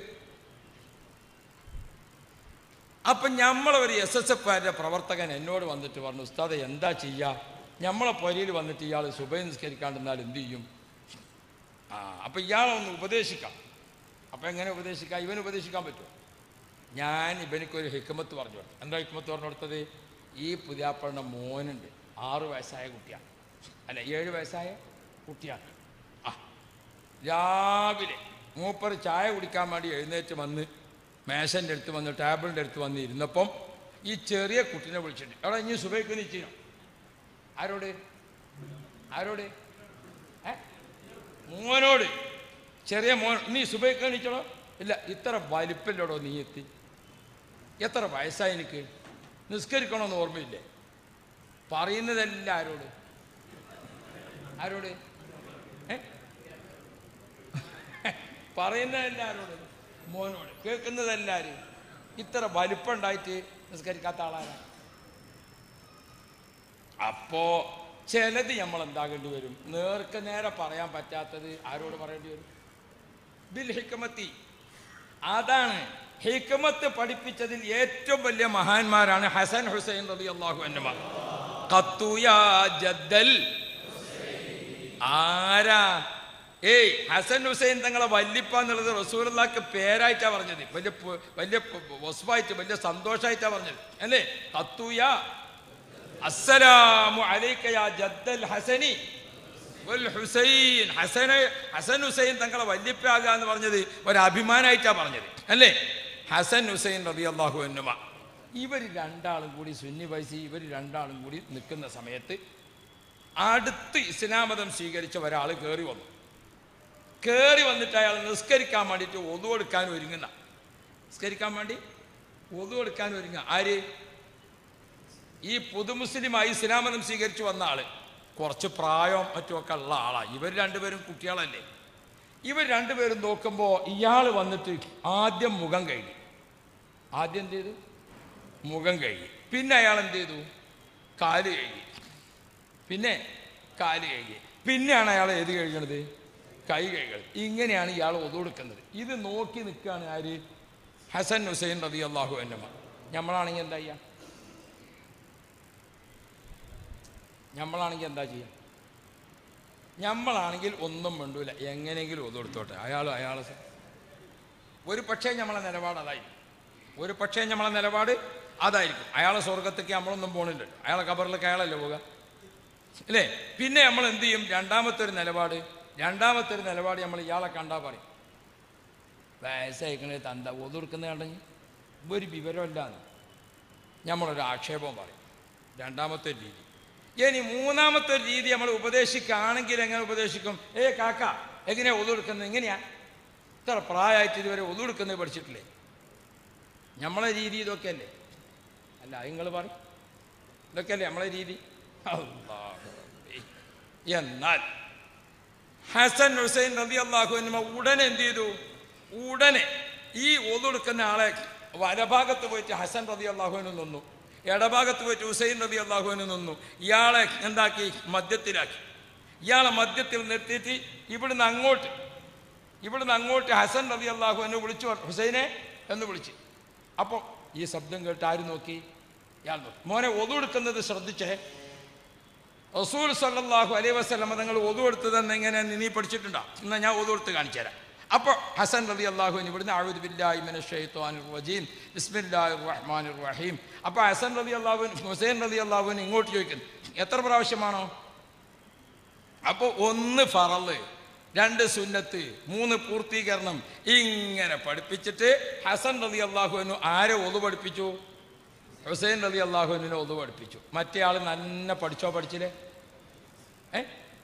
അപ്പം നമ്മളൊരു എസ് എസ് എഫുകാരുടെ പ്രവർത്തകൻ എന്നോട് വന്നിട്ട് പറഞ്ഞു ഉസ്താദ് എന്താ ചെയ്യുക നമ്മളെ പൊരയിൽ വന്നിട്ട് ഇയാൾ സുബൈ നിസ്കരിക്കാണ്ടിരുന്നാൽ എന്ത് ചെയ്യും ആ അപ്പം ഇയാളൊന്ന് ഉപദേശിക്കാം അപ്പം എങ്ങനെ ഉപദേശിക്കാം ഇവന് ഉപദേശിക്കാൻ പറ്റുമോ ഞാൻ ഇവനിക്കൊരു ഹിക്മത്ത് പറഞ്ഞു കൊടുത്തു എന്താ ഹിക്മത്ത് പറഞ്ഞു കൊടുത്തത് ഈ പുതിയാപ്പളുടെ മോനുണ്ട് ആറ് വയസ്സായ കുട്ടിയാണ് അല്ല ഏഴ് വയസ്സായ കുട്ടിയാണ് ആ രാവിലെ മൂപ്പർ ചായ കുടിക്കാൻ വേണ്ടി എഴുന്നേറ്റ് വന്ന് മേശൻ്റെ അടുത്ത് വന്ന് ടേബിളിൻ്റെ അടുത്ത് വന്ന് ഇരുന്നപ്പം ഈ ചെറിയ കുട്ടീനെ വിളിച്ചിട്ടുണ്ട് എവിടെ ഇനി സുബൈക്ക് നിശ്ചയം ആരോട് ആരോട് ഏ മോനോട് ചെറിയ മോൻ നീ സുബൈക്ക് എണീച്ചോളോ ഇല്ല ഇത്ര വലിപ്പില്ലടോ നീ എത്തി എത്ര വയസ്സായി എനിക്ക് നിസ്കരിക്കണമെന്ന് ഓർമ്മയില്ലേ പറയുന്നതെല്ലാം ആരോട് ആരോട് ഏ പറയുന്നതെല്ലാം ആരോട് മോനോട് കേൾക്കുന്നതെല്ലാവരും ഇത്ര വലിപ്പം ഉണ്ടായിട്ട് നിസ്കരിക്കാത്ത ആളാരാ അപ്പോ ചിലത് നമ്മൾ എന്താകേണ്ടി വരും നേർക്ക് നേരെ പറയാൻ പറ്റാത്തത് ആരോട് പറയേണ്ടി വരും ബിൽ ഹിക്കമത്തി അതാണ് ഹിക്കമത്ത് പഠിപ്പിച്ചതിൽ ഏറ്റവും വലിയ മഹാന്മാരാണ് ഹസൻ ഹുസൈൻ റബി അള്ളാഹു എന്നമാർ ഖത്തുയാ ജദ്ദൽ ആരാ ഏയ് ഹസൻ ഹുസൈൻ തങ്ങളെ വല്ലിപ്പ എന്നുള്ളത് റസൂലുള്ളാക്ക് പേരായിട്ടാ പറഞ്ഞത് വലിയ പു- വലിയ വസ്ഫായിട്ട് വലിയ സന്തോഷമായിട്ടാ പറഞ്ഞത് അല്ലേ ഖത്തുയ അസ്സലാമു അലൈക യാ ജദ്ദൽ ഹസനി വൽ ഹുസൈൻ ഹസന ഹസൻ ഹുസൈൻ തങ്ങളെ വല്യപ്പാകുക എന്ന് പറഞ്ഞത് ഒരു അഭിമാനമായിട്ടാ പറഞ്ഞത് അല്ലേ ഹസൻ ഹുസൈൻ റബി അള്ളാഹു എന്നുമ ഇവർ രണ്ടാളും കൂടി സുന്നി വൈസി ഇവർ രണ്ടാളും കൂടി നിൽക്കുന്ന സമയത്ത് അടുത്ത് ഇസ്ലാമതം സ്വീകരിച്ച ഒരാൾ കയറി വന്നു കയറി വന്നിട്ട് അയാൾ നിസ്കരിക്കാൻ വേണ്ടിയിട്ട് ഒതു കൊടുക്കാൻ ഒരുങ്ങുന്ന നിസ്കരിക്കാൻ വേണ്ടി ഒതു കൊടുക്കാൻ ഒരുങ്ങുക ആര് ഈ പുതുമുസ്ലിമായി ഇസ്ലാമതം സ്വീകരിച്ചു വന്ന ആള് കുറച്ച് പ്രായവും മറ്റുമൊക്കെ ഉള്ള ആളാണ് ഇവർ രണ്ടുപേരും കുട്ടികളല്ലേ ഇവർ രണ്ടുപേരും നോക്കുമ്പോൾ ഇയാൾ വന്നിട്ട് ആദ്യം മുഖം കഴുകി ആദ്യം എന്ത് ചെയ്തു മുഖം കഴുകി പിന്നെ അയാൾ എന്ത് ചെയ്തു കാല് കഴുകി പിന്നെ കാല് കഴുകി പിന്നെയാണ് അയാൾ ഏത് കഴുകണത് കൈ കഴുകണത് ഇങ്ങനെയാണ് ഇയാൾ ഒതുകൊടുക്കുന്നത് ഇത് നോക്കി നിൽക്കുകയാണ് ആര് ഹസൻ ഹുസൈൻ റതി അള്ളാഹു എന്നമ്മ നമ്മളാണെങ്കിൽ എന്താ ചെയ്യുക നമ്മളാണെങ്കിൽ എന്താ ചെയ്യുക നമ്മളാണെങ്കിൽ ഒന്നും വേണ്ടൂല എങ്ങനെയെങ്കിലും ഒതുകൊടുത്തോട്ടെ അയാൾ അയാൾ ഒരു പക്ഷേ നമ്മളെ നിലപാട് അതായിരിക്കും ഒരു പക്ഷേ നമ്മളെ നിലപാട് അതായിരിക്കും അയാളെ സ്വർഗത്തേക്ക് നമ്മളൊന്നും പോണില്ലല്ലോ അയാളെ കബറിലേക്ക് അയാളല്ലേ പോവുക അല്ലേ പിന്നെ നമ്മൾ എന്ത് ചെയ്യും രണ്ടാമത്തെ ഒരു നിലപാട് രണ്ടാമത്തെ ഒരു നിലപാട് നമ്മൾ ഇയാളെ കണ്ടാൽ പറയും വയസ്സയക്കണേ തന്ത ഒതുകൊടുക്കുന്ന കണ്ടെങ്കിൽ ഒരു വിവരമില്ലാന്ന് നമ്മളൊരു ആക്ഷേപം പറയും രണ്ടാമത്തെ ഒരു രീതി ഇനി മൂന്നാമത്തെ ഒരു രീതി നമ്മൾ ഉപദേശിക്കുകയാണെങ്കിൽ എങ്ങനെ ഉപദേശിക്കും ഏ കാക്ക എങ്ങനെയാ ഒതുകൊടുക്കുന്നത് എങ്ങനെയാ ഇത്ര പ്രായമായിട്ട് ഇതുവരെ ഒതുകൊടുക്കുന്നത് പഠിച്ചിട്ടില്ലേ നമ്മളെ രീതി ഇതൊക്കെ അല്ലേ അല്ല നിങ്ങൾ പറയും ഇതൊക്കെ അല്ലേ നമ്മളെ രീതി അല്ലാഹു റബ്ബി. എന്നാൽ ഹസൻ ഹുസൈൻ റബി അള്ളാഹു ഉടനെ എന്ത് ചെയ്തു ഉടനെ ഈ ഒതുകൊടുക്കുന്ന ആളെ വലഭാഗത്ത് പോയിട്ട് ഹസൻ റബി അള്ളാഹുവിന് നിന്നു ഇടഭാഗത്ത് പോയിട്ട് ഹുസൈൻ റബി അള്ളാഹുവിന് നിന്നു ഇയാളെ എന്താക്കി മദ്യത്തിലാക്കി ഇയാളെ മദ്യത്തിൽ നിർത്തിയിട്ട് ഇവിടുന്ന് അങ്ങോട്ട് ഇവിടുന്ന് അങ്ങോട്ട് ഹസൻ റബി അള്ളാഹുവിനെ വിളിച്ചു പറഞ്ഞു, ഹുസൈനെ എന്ന് വിളിച്ചു അപ്പോൾ ഈ ശബ്ദം കേട്ട് ആര് നോക്കി ഇയാൾ നോക്കി മോനെ ഒതുകൊടുക്കുന്നത് ശ്രദ്ധിച്ചേ റസൂൽ സല്ലല്ലാഹു അലൈഹി വസല്ലമ തങ്ങൾ ഒതു കൊടുത്തതെന്ന് എങ്ങനെ നീ പഠിച്ചിട്ടുണ്ടോ എന്നാൽ ഞാൻ ഒതു കൊടുത്ത് കാണിച്ചു തരാം അപ്പോൾ ഹസൻ റലി അള്ളാഹു ഇവിടുന്ന് ആഴുദ് ബില്ലാഹി മിന ഷെയ്ത്താനിർ റജീം ബിസ്മില്ലാഹിർ റഹ്മാനിർ റഹീം അപ്പോൾ ഹസൻ റലി അള്ളാഹുവിൻ ഹുസൈൻ റലി അള്ളാഹുവിൻ ഇങ്ങോട്ട് ചോദിക്കുന്നു എത്ര പ്രാവശ്യമാണോ അപ്പോൾ ഒന്ന് ഫറല് രണ്ട് സുന്നത്ത് മൂന്ന് പൂർത്തീകരണം ഇങ്ങനെ പഠിപ്പിച്ചിട്ട് ഹസൻ റലി അള്ളാഹുവിനു ആരെ ഒതു പഠിപ്പിച്ചു ഹുസൈൻ റലി അള്ളാഹുവിനെ ഒതു പഠിപ്പിച്ചു മറ്റേ ആൾ നന്നെ പഠിച്ചോ പഠിച്ചില്ലേ ഏ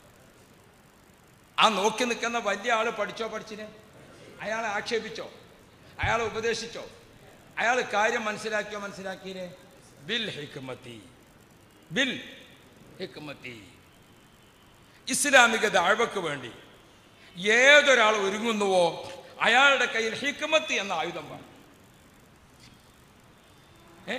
ആ നോക്കി നിൽക്കുന്ന വലിയ ആള് പഠിച്ചോ പഠിച്ചില്ലേ അയാളെ ആക്ഷേപിച്ചോ അയാളെ ഉപദേശിച്ചോ അയാൾ കാര്യം മനസ്സിലാക്കിയോ മനസ്സിലാക്കിയില്ലേ ബിൽ ഹിക്മത്തി ബിൽ ഹിക്മത്തി ഇസ്ലാമിക ദാഴ്വക്ക് വേണ്ടി ഏതൊരാൾ ഒരുങ്ങുന്നുവോ അയാളുടെ കയ്യിൽ ഹിക്മത്തി എന്ന ആയുധം വേണം ഏ?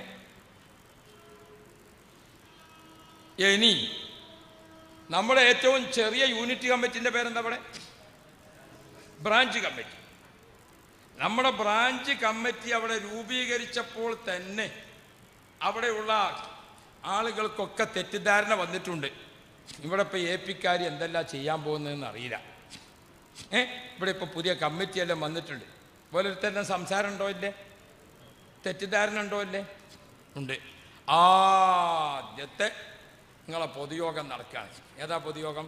ഇനി നമ്മുടെ ഏറ്റവും ചെറിയ യൂണിറ്റ് കമ്മിറ്റിന്റെ പേരെന്താ അവിടെ ബ്രാഞ്ച് കമ്മിറ്റി നമ്മുടെ ബ്രാഞ്ച് കമ്മിറ്റി അവിടെ രൂപീകരിച്ചപ്പോൾ തന്നെ അവിടെയുള്ള ആളുകൾക്കൊക്കെ തെറ്റിദ്ധാരണ വന്നിട്ടുണ്ട് ഇവിടെ ഇപ്പോൾ എ പിക്കാർ എന്തെല്ലാം ചെയ്യാൻ പോകുന്നതെന്ന് അറിയില്ല ഏ ഇവിടെ ഇപ്പോൾ പുതിയ കമ്മിറ്റിയെല്ലാം വന്നിട്ടുണ്ട് ഓരോരുത്തരുടെ സംസാരം ഉണ്ടോ ഇല്ലേ തെറ്റിദ്ധാരണ ഉണ്ടോ ഇല്ലേ ഉണ്ട് ആദ്യത്തെ നിങ്ങളെ പൊതുയോഗം നടക്കുകയാണ് ഏതാ പൊതുയോഗം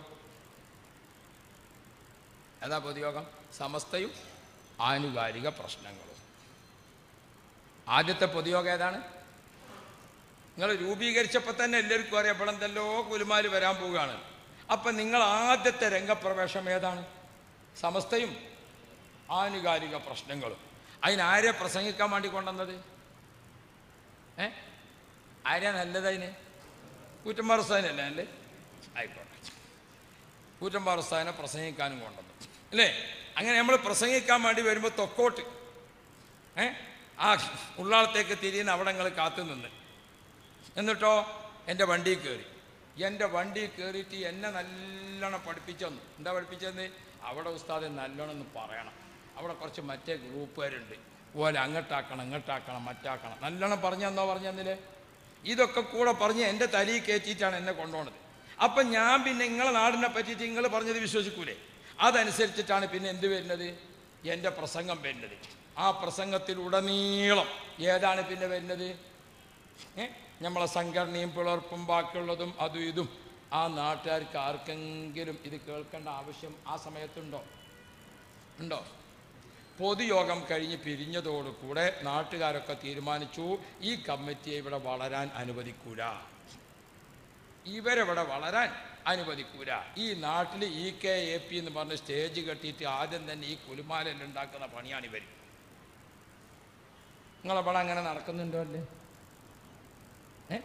ഏതാ പൊതുയോഗം സമസ്തയും ആനുകാലിക പ്രശ്നങ്ങളും ആദ്യത്തെ പൊതുയോഗം ഏതാണ് നിങ്ങൾ രൂപീകരിച്ചപ്പോൾ തന്നെ എല്ലാവർക്കും അറിയാം ഇവിടെ എന്തെല്ലോ കുലുമാല് വരാൻ പോവുകയാണ് അപ്പം നിങ്ങൾ ആദ്യത്തെ രംഗപ്രവേശം ഏതാണ് സമസ്തയും ആനുകാലിക പ്രശ്നങ്ങളും അതിനാരെ പ്രസംഗിക്കാൻ വേണ്ടി കൊണ്ടുവന്നത് ഏ ആരെയാ നല്ലത് അതിന് കൂറ്റമ്പാറസ്ഥാനല്ലേ അല്ലേ ആയിക്കോട്ടെ കൂറ്റമ്പാറസ്ഥാനെ പ്രസംഗിക്കാനും കൊണ്ടുവന്നു അല്ലേ അങ്ങനെ നമ്മൾ പ്രസംഗിക്കാൻ വേണ്ടി വരുമ്പോൾ തൊക്കോട്ട് ഏ ആ ഉള്ളാളത്തേക്ക് തിരിയുന്ന അവിടങ്ങൾ കാത്തു നിന്ന് എന്നിട്ടോ എൻ്റെ വണ്ടിയിൽ കയറി എൻ്റെ വണ്ടിയിൽ കയറിയിട്ട് എന്നെ നല്ലോണം പഠിപ്പിച്ചെന്നു എന്താ പഠിപ്പിച്ചെന്ന് അവിടെ ഉസ്താദ് നല്ലോണം ഒന്ന് പറയണം അവിടെ കുറച്ച് മറ്റേ ഗ്രൂപ്പുകാരുണ്ട് ഓലെ അങ്ങോട്ടാക്കണം ഇങ്ങോട്ടാക്കണം മറ്റാക്കണം നല്ലോണം പറഞ്ഞെന്നോ പറഞ്ഞെന്നില്ലേ ഇതൊക്കെ കൂടെ പറഞ്ഞ് എൻ്റെ തലയിൽ കയറ്റിയിട്ടാണ് എന്നെ കൊണ്ടുപോണത് അപ്പം ഞാൻ പിന്നെ നിങ്ങളെ നാടിനെ പറ്റിയിട്ട് നിങ്ങൾ പറഞ്ഞത് വിശ്വസിക്കൂലേ അതനുസരിച്ചിട്ടാണ് പിന്നെ എന്ത് വരുന്നത് എൻ്റെ പ്രസംഗം വരുന്നത് ആ പ്രസംഗത്തിലുടനീളം ഏതാണ് പിന്നെ വരുന്നത് ഏ നമ്മളെ സംഘടനയും പിളർപ്പും ബാക്കിയുള്ളതും അതും ഇതും ആ നാട്ടുകാർക്ക് ആർക്കെങ്കിലും ഇത് കേൾക്കേണ്ട ആവശ്യം ആ സമയത്തുണ്ടോ ഉണ്ടോ പൊതുയോഗം കഴിഞ്ഞ് പിരിഞ്ഞതോടുകൂടെ നാട്ടുകാരൊക്കെ തീരുമാനിച്ചു ഈ കമ്മിറ്റിയെ ഇവിടെ വളരാൻ അനുവദിക്കൂല ഇവരെവിടെ വളരാൻ അനുവദിക്കൂല ഈ നാട്ടിൽ ഇ കെ എ പി എന്ന് പറഞ്ഞ് സ്റ്റേജ് കെട്ടിയിട്ട് ആദ്യം തന്നെ ഈ കുലുമാലെല്ലാം ഉണ്ടാക്കുന്ന പണിയാണ് ഇവർ നിങ്ങളവിടെ അങ്ങനെ നടക്കുന്നുണ്ടോ അല്ലേ ഏ?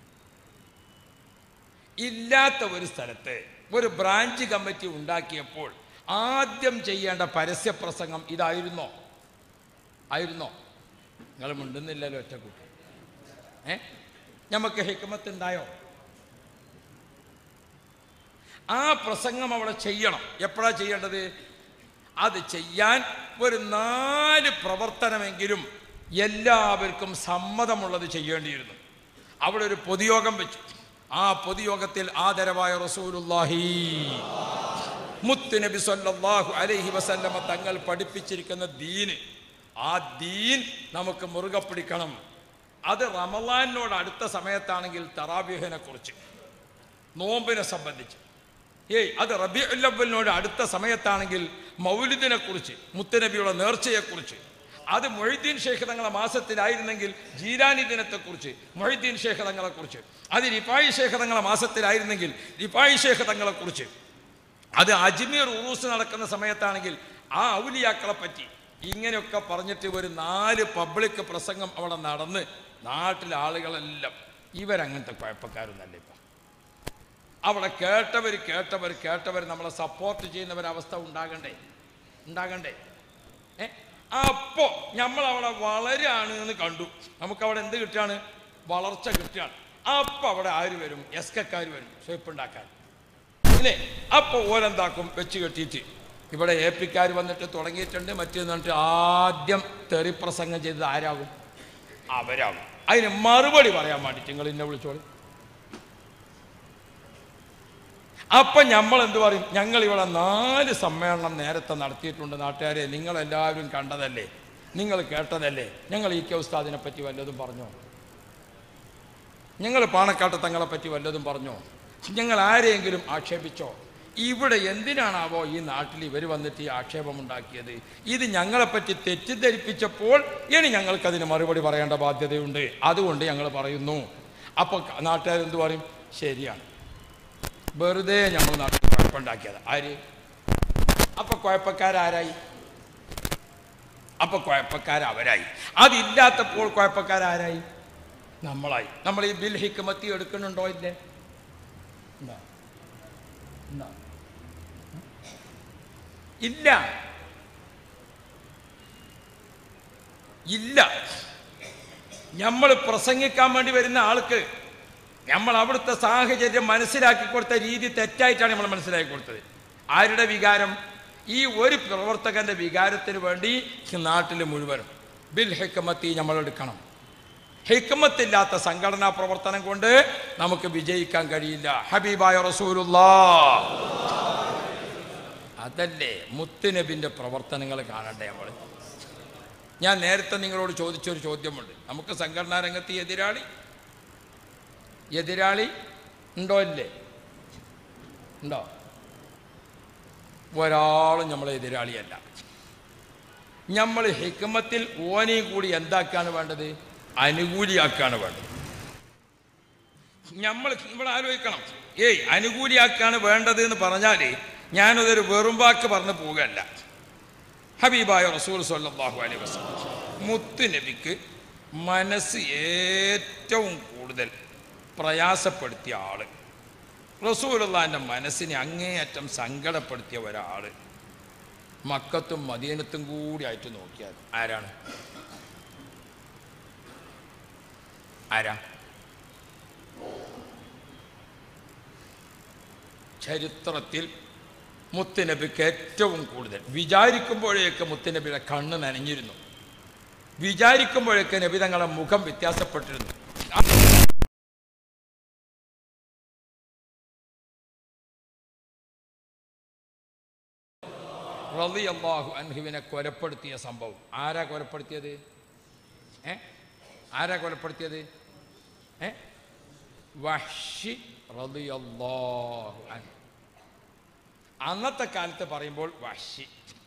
ഇല്ലാത്ത ഒരു സ്ഥലത്ത് ഒരു ബ്രാഞ്ച് കമ്മിറ്റി ഉണ്ടാക്കിയപ്പോൾ ആദ്യം ചെയ്യേണ്ട പരസ്യ പ്രസംഗം ഇതായിരുന്നോ ആയിരുന്നോ നിങ്ങൾ മിണ്ടുന്നില്ലല്ലോ ഒറ്റക്കുട്ടി ഏ നമുക്ക് ഹിക്മത്ത് ഉണ്ടായോ ആ പ്രസംഗം അവിടെ ചെയ്യണം എപ്പോഴാ ചെയ്യേണ്ടത് അത് ചെയ്യാൻ ഒരു നാല് പ്രവർത്തനമെങ്കിലും എല്ലാവർക്കും സമ്മതമുള്ളത് ചെയ്യേണ്ടിയിരുന്നു അവിടെ ഒരു പൊതുയോഗം വെച്ചു ആ പൊതുയോഗത്തിൽ ആദരവായ റസൂലുല്ലാഹി മുത്തുനബി സല്ലല്ലാഹു അലൈഹി വസല്ലമ തങ്ങൾ പഠിപ്പിച്ചിരിക്കുന്ന ദീന് ആ ദീൻ നമുക്ക് മുറുകെ പിടിക്കണം അത് റമലാനോട് അടുത്ത സമയത്താണെങ്കിൽ തറാബിഹിനെ കുറിച്ച് നോമ്പിനെ സംബന്ധിച്ച് ഏയ് അത് റബിഉല്ലവലിനോട് അടുത്ത സമയത്താണെങ്കിൽ മൗലിദിനെ കുറിച്ച് മുത്തനബിയുടെ നേർച്ചയെക്കുറിച്ച് അത് മൊഹീദ്ദീൻ ഷേഖ് തങ്ങളെ മാസത്തിലായിരുന്നെങ്കിൽ ജീരാനി ദിനത്തെക്കുറിച്ച് മൊഹീദ്ദീൻ ഷേഖ് തങ്ങളെക്കുറിച്ച് അത് റിഫായി ഷേഖ് തങ്ങളെ മാസത്തിലായിരുന്നെങ്കിൽ റിഫായി ഷേഖ് തങ്ങളെക്കുറിച്ച് അത് അജ്മീർ ഉറൂസ് നടക്കുന്ന സമയത്താണെങ്കിൽ ആ ഔലിയാക്കളെ പറ്റി ഇങ്ങനെയൊക്കെ പറഞ്ഞിട്ട് ഒരു നാല് പബ്ലിക് പ്രസംഗം അവിടെ നടന്ന് നാട്ടിലെ ആളുകളെല്ലാം ഇവരങ്ങനത്തെ കുഴപ്പക്കാരൊന്നല്ല ഇപ്പം അവിടെ കേട്ടവർ കേട്ടവർ കേട്ടവർ നമ്മളെ സപ്പോർട്ട് ചെയ്യുന്നവരവസ്ഥ ഉണ്ടാകണ്ടേ ഉണ്ടാകണ്ടേ ഏ അപ്പോ നമ്മൾ അവിടെ വളരാണ് എന്ന് കണ്ടു നമുക്ക് അവിടെ എന്ത് കിട്ടുകയാണ് വളർച്ച കിട്ടുകയാണ് അപ്പൊ അവിടെ ആര് വരും എസ് കെക്കാർ വരും സ്വയ്പ് ഉണ്ടാക്കാൻ ഇല്ലേ അപ്പൊ ഓരെന്താക്കും വെച്ച് കെട്ടിയിട്ട് ഇവിടെ എ പിക്കാർ വന്നിട്ട് തുടങ്ങിയിട്ടുണ്ട് മറ്റേ എന്നിട്ട് ആദ്യം തെറി പ്രസംഗം ചെയ്തത് ആരാകും അവരാകും അതിന് മറുപടി പറയാൻ വേണ്ടിയിട്ട് നിങ്ങൾ എന്നെ വിളിച്ചോളൂ അപ്പം നമ്മൾ എന്ത് പറയും ഞങ്ങൾ ഇവിടെ നാല് സമ്മേളനം നേരത്തെ നടത്തിയിട്ടുണ്ട് നാട്ടുകാരെ നിങ്ങളെല്ലാവരും കണ്ടതല്ലേ നിങ്ങൾ കേട്ടതല്ലേ ഞങ്ങൾ ഈ കെ ഉസ്താദിനെ പറ്റി വല്ലതും പറഞ്ഞോ ഞങ്ങൾ പാണക്കാട്ട് തങ്ങളെ പറ്റി വല്ലതും പറഞ്ഞോ ഞങ്ങൾ ആരെയെങ്കിലും ആക്ഷേപിച്ചോ ഇവിടെ എന്തിനാണാവോ ഈ നാട്ടിൽ ഇവർ വന്നിട്ട് ഈ ആക്ഷേപമുണ്ടാക്കിയത് ഇത് ഞങ്ങളെപ്പറ്റി തെറ്റിദ്ധരിപ്പിച്ചപ്പോൾ ഇനി ഞങ്ങൾക്കതിന് മറുപടി പറയേണ്ട ബാധ്യതയുണ്ട് അതുകൊണ്ട് ഞങ്ങൾ പറയുന്നു അപ്പോൾ നാട്ടുകാരെന്ത് പറയും ശരിയാണ് വെറുതെ നമ്മൾ നാട്ടിൽ കുഴപ്പമുണ്ടാക്കിയത് ആര് അപ്പൊ കുഴപ്പക്കാരാരായി അപ്പൊ കുഴപ്പക്കാരവരായി അതില്ലാത്തപ്പോൾ കുഴപ്പക്കാരാരായി നമ്മളായി നമ്മൾ ഈ ബിൽ ഹിക്മത്തി എടുക്കുന്നുണ്ടോ ഇല്ലേ ഉണ്ടോ? ഉണ്ടോ? ഇല്ല ഇല്ല നമ്മൾ പ്രസംഗിക്കാൻ വേണ്ടി വരുന്ന ആൾക്ക് നമ്മൾ അവിടുത്തെ സാഹചര്യം മനസ്സിലാക്കി കൊടുത്ത രീതി തെറ്റായിട്ടാണ് നമ്മൾ മനസ്സിലാക്കി കൊടുത്തത് ആരുടെ വികാരം ഈ ഒരു പ്രവർത്തകന്റെ വികാരത്തിന് വേണ്ടി നാട്ടിൽ മുഴുവനും ബിൽ ഹിക്കമത്തി നമ്മൾ എടുക്കണം ഹിക്കമത്തില്ലാത്ത സംഘടനാ പ്രവർത്തനം കൊണ്ട് നമുക്ക് വിജയിക്കാൻ കഴിയില്ല ഹബീബായ റസൂലുള്ളാ അതല്ലേ മുത്തുനബിന്റെ പ്രവർത്തനങ്ങൾ കാണണ്ടേ നമ്മൾ ഞാൻ നേരത്തെ നിങ്ങളോട് ചോദിച്ചൊരു ചോദ്യമുണ്ട് നമുക്ക് സംഘടനാ രംഗത്ത് ഈ എതിരാളി എതിരാളി ഉണ്ടോ ഇല്ലേ ഉണ്ടോ ഒരാളും നമ്മളെ എതിരാളിയല്ല നമ്മൾ ഹിക്മത്തിൽ ഓനെയും കൂടി എന്താക്കാണ് വേണ്ടത് അനുകൂലിയാക്കാണ് വേണ്ടത് നമ്മൾ നമ്മൾ ആലോചിക്കണം ഏയ് അനുകൂലിയാക്കാണ് വേണ്ടത് എന്ന് പറഞ്ഞാൽ ഞാനതൊരു വെറും വാക്ക് പറഞ്ഞു പോവുകയല്ല ഹബീബായ റസൂൽ സല്ലല്ലാഹു അലൈഹി വസല്ലം മുത്ത് നബിക്ക് മനസ്സ് ഏറ്റവും കൂടുതൽ പ്രയാസപ്പെടുത്തിയ ആള് റസൂലുള്ളാന്റെ മനസ്സിനെ അങ്ങേയറ്റം സങ്കടപ്പെടുത്തിയ ഒരാള് മക്കത്തും മദീനത്തും കൂടി ആയിട്ട് നോക്കിയാൽ ആരാണ് ആരാ ചരിത്രത്തിൽ മുത്തുനബിക്ക് ഏറ്റവും കൂടുതൽ വിചാരിക്കുമ്പോഴേക്ക് മുത്തുനബിയുടെ കണ്ണ് നനഞ്ഞിരുന്നു വിചാരിക്കുമ്പോഴേക്ക് നബി തങ്ങളുടെ മുഖം വ്യത്യാസപ്പെട്ടിരുന്നു റളിയല്ലാഹു അൻഹുവിനെ കൊലപ്പെടുത്തിയ സംഭവം ആരാ കൊലപ്പെടുത്തിയത് ഏ ആരാ കൊലപ്പെടുത്തിയത് ഏ വഹ്ഷി റളിയല്ലാഹു അൻഹു അന്നത്തെ കാലത്ത് പറയുമ്പോൾ വഹ്ഷി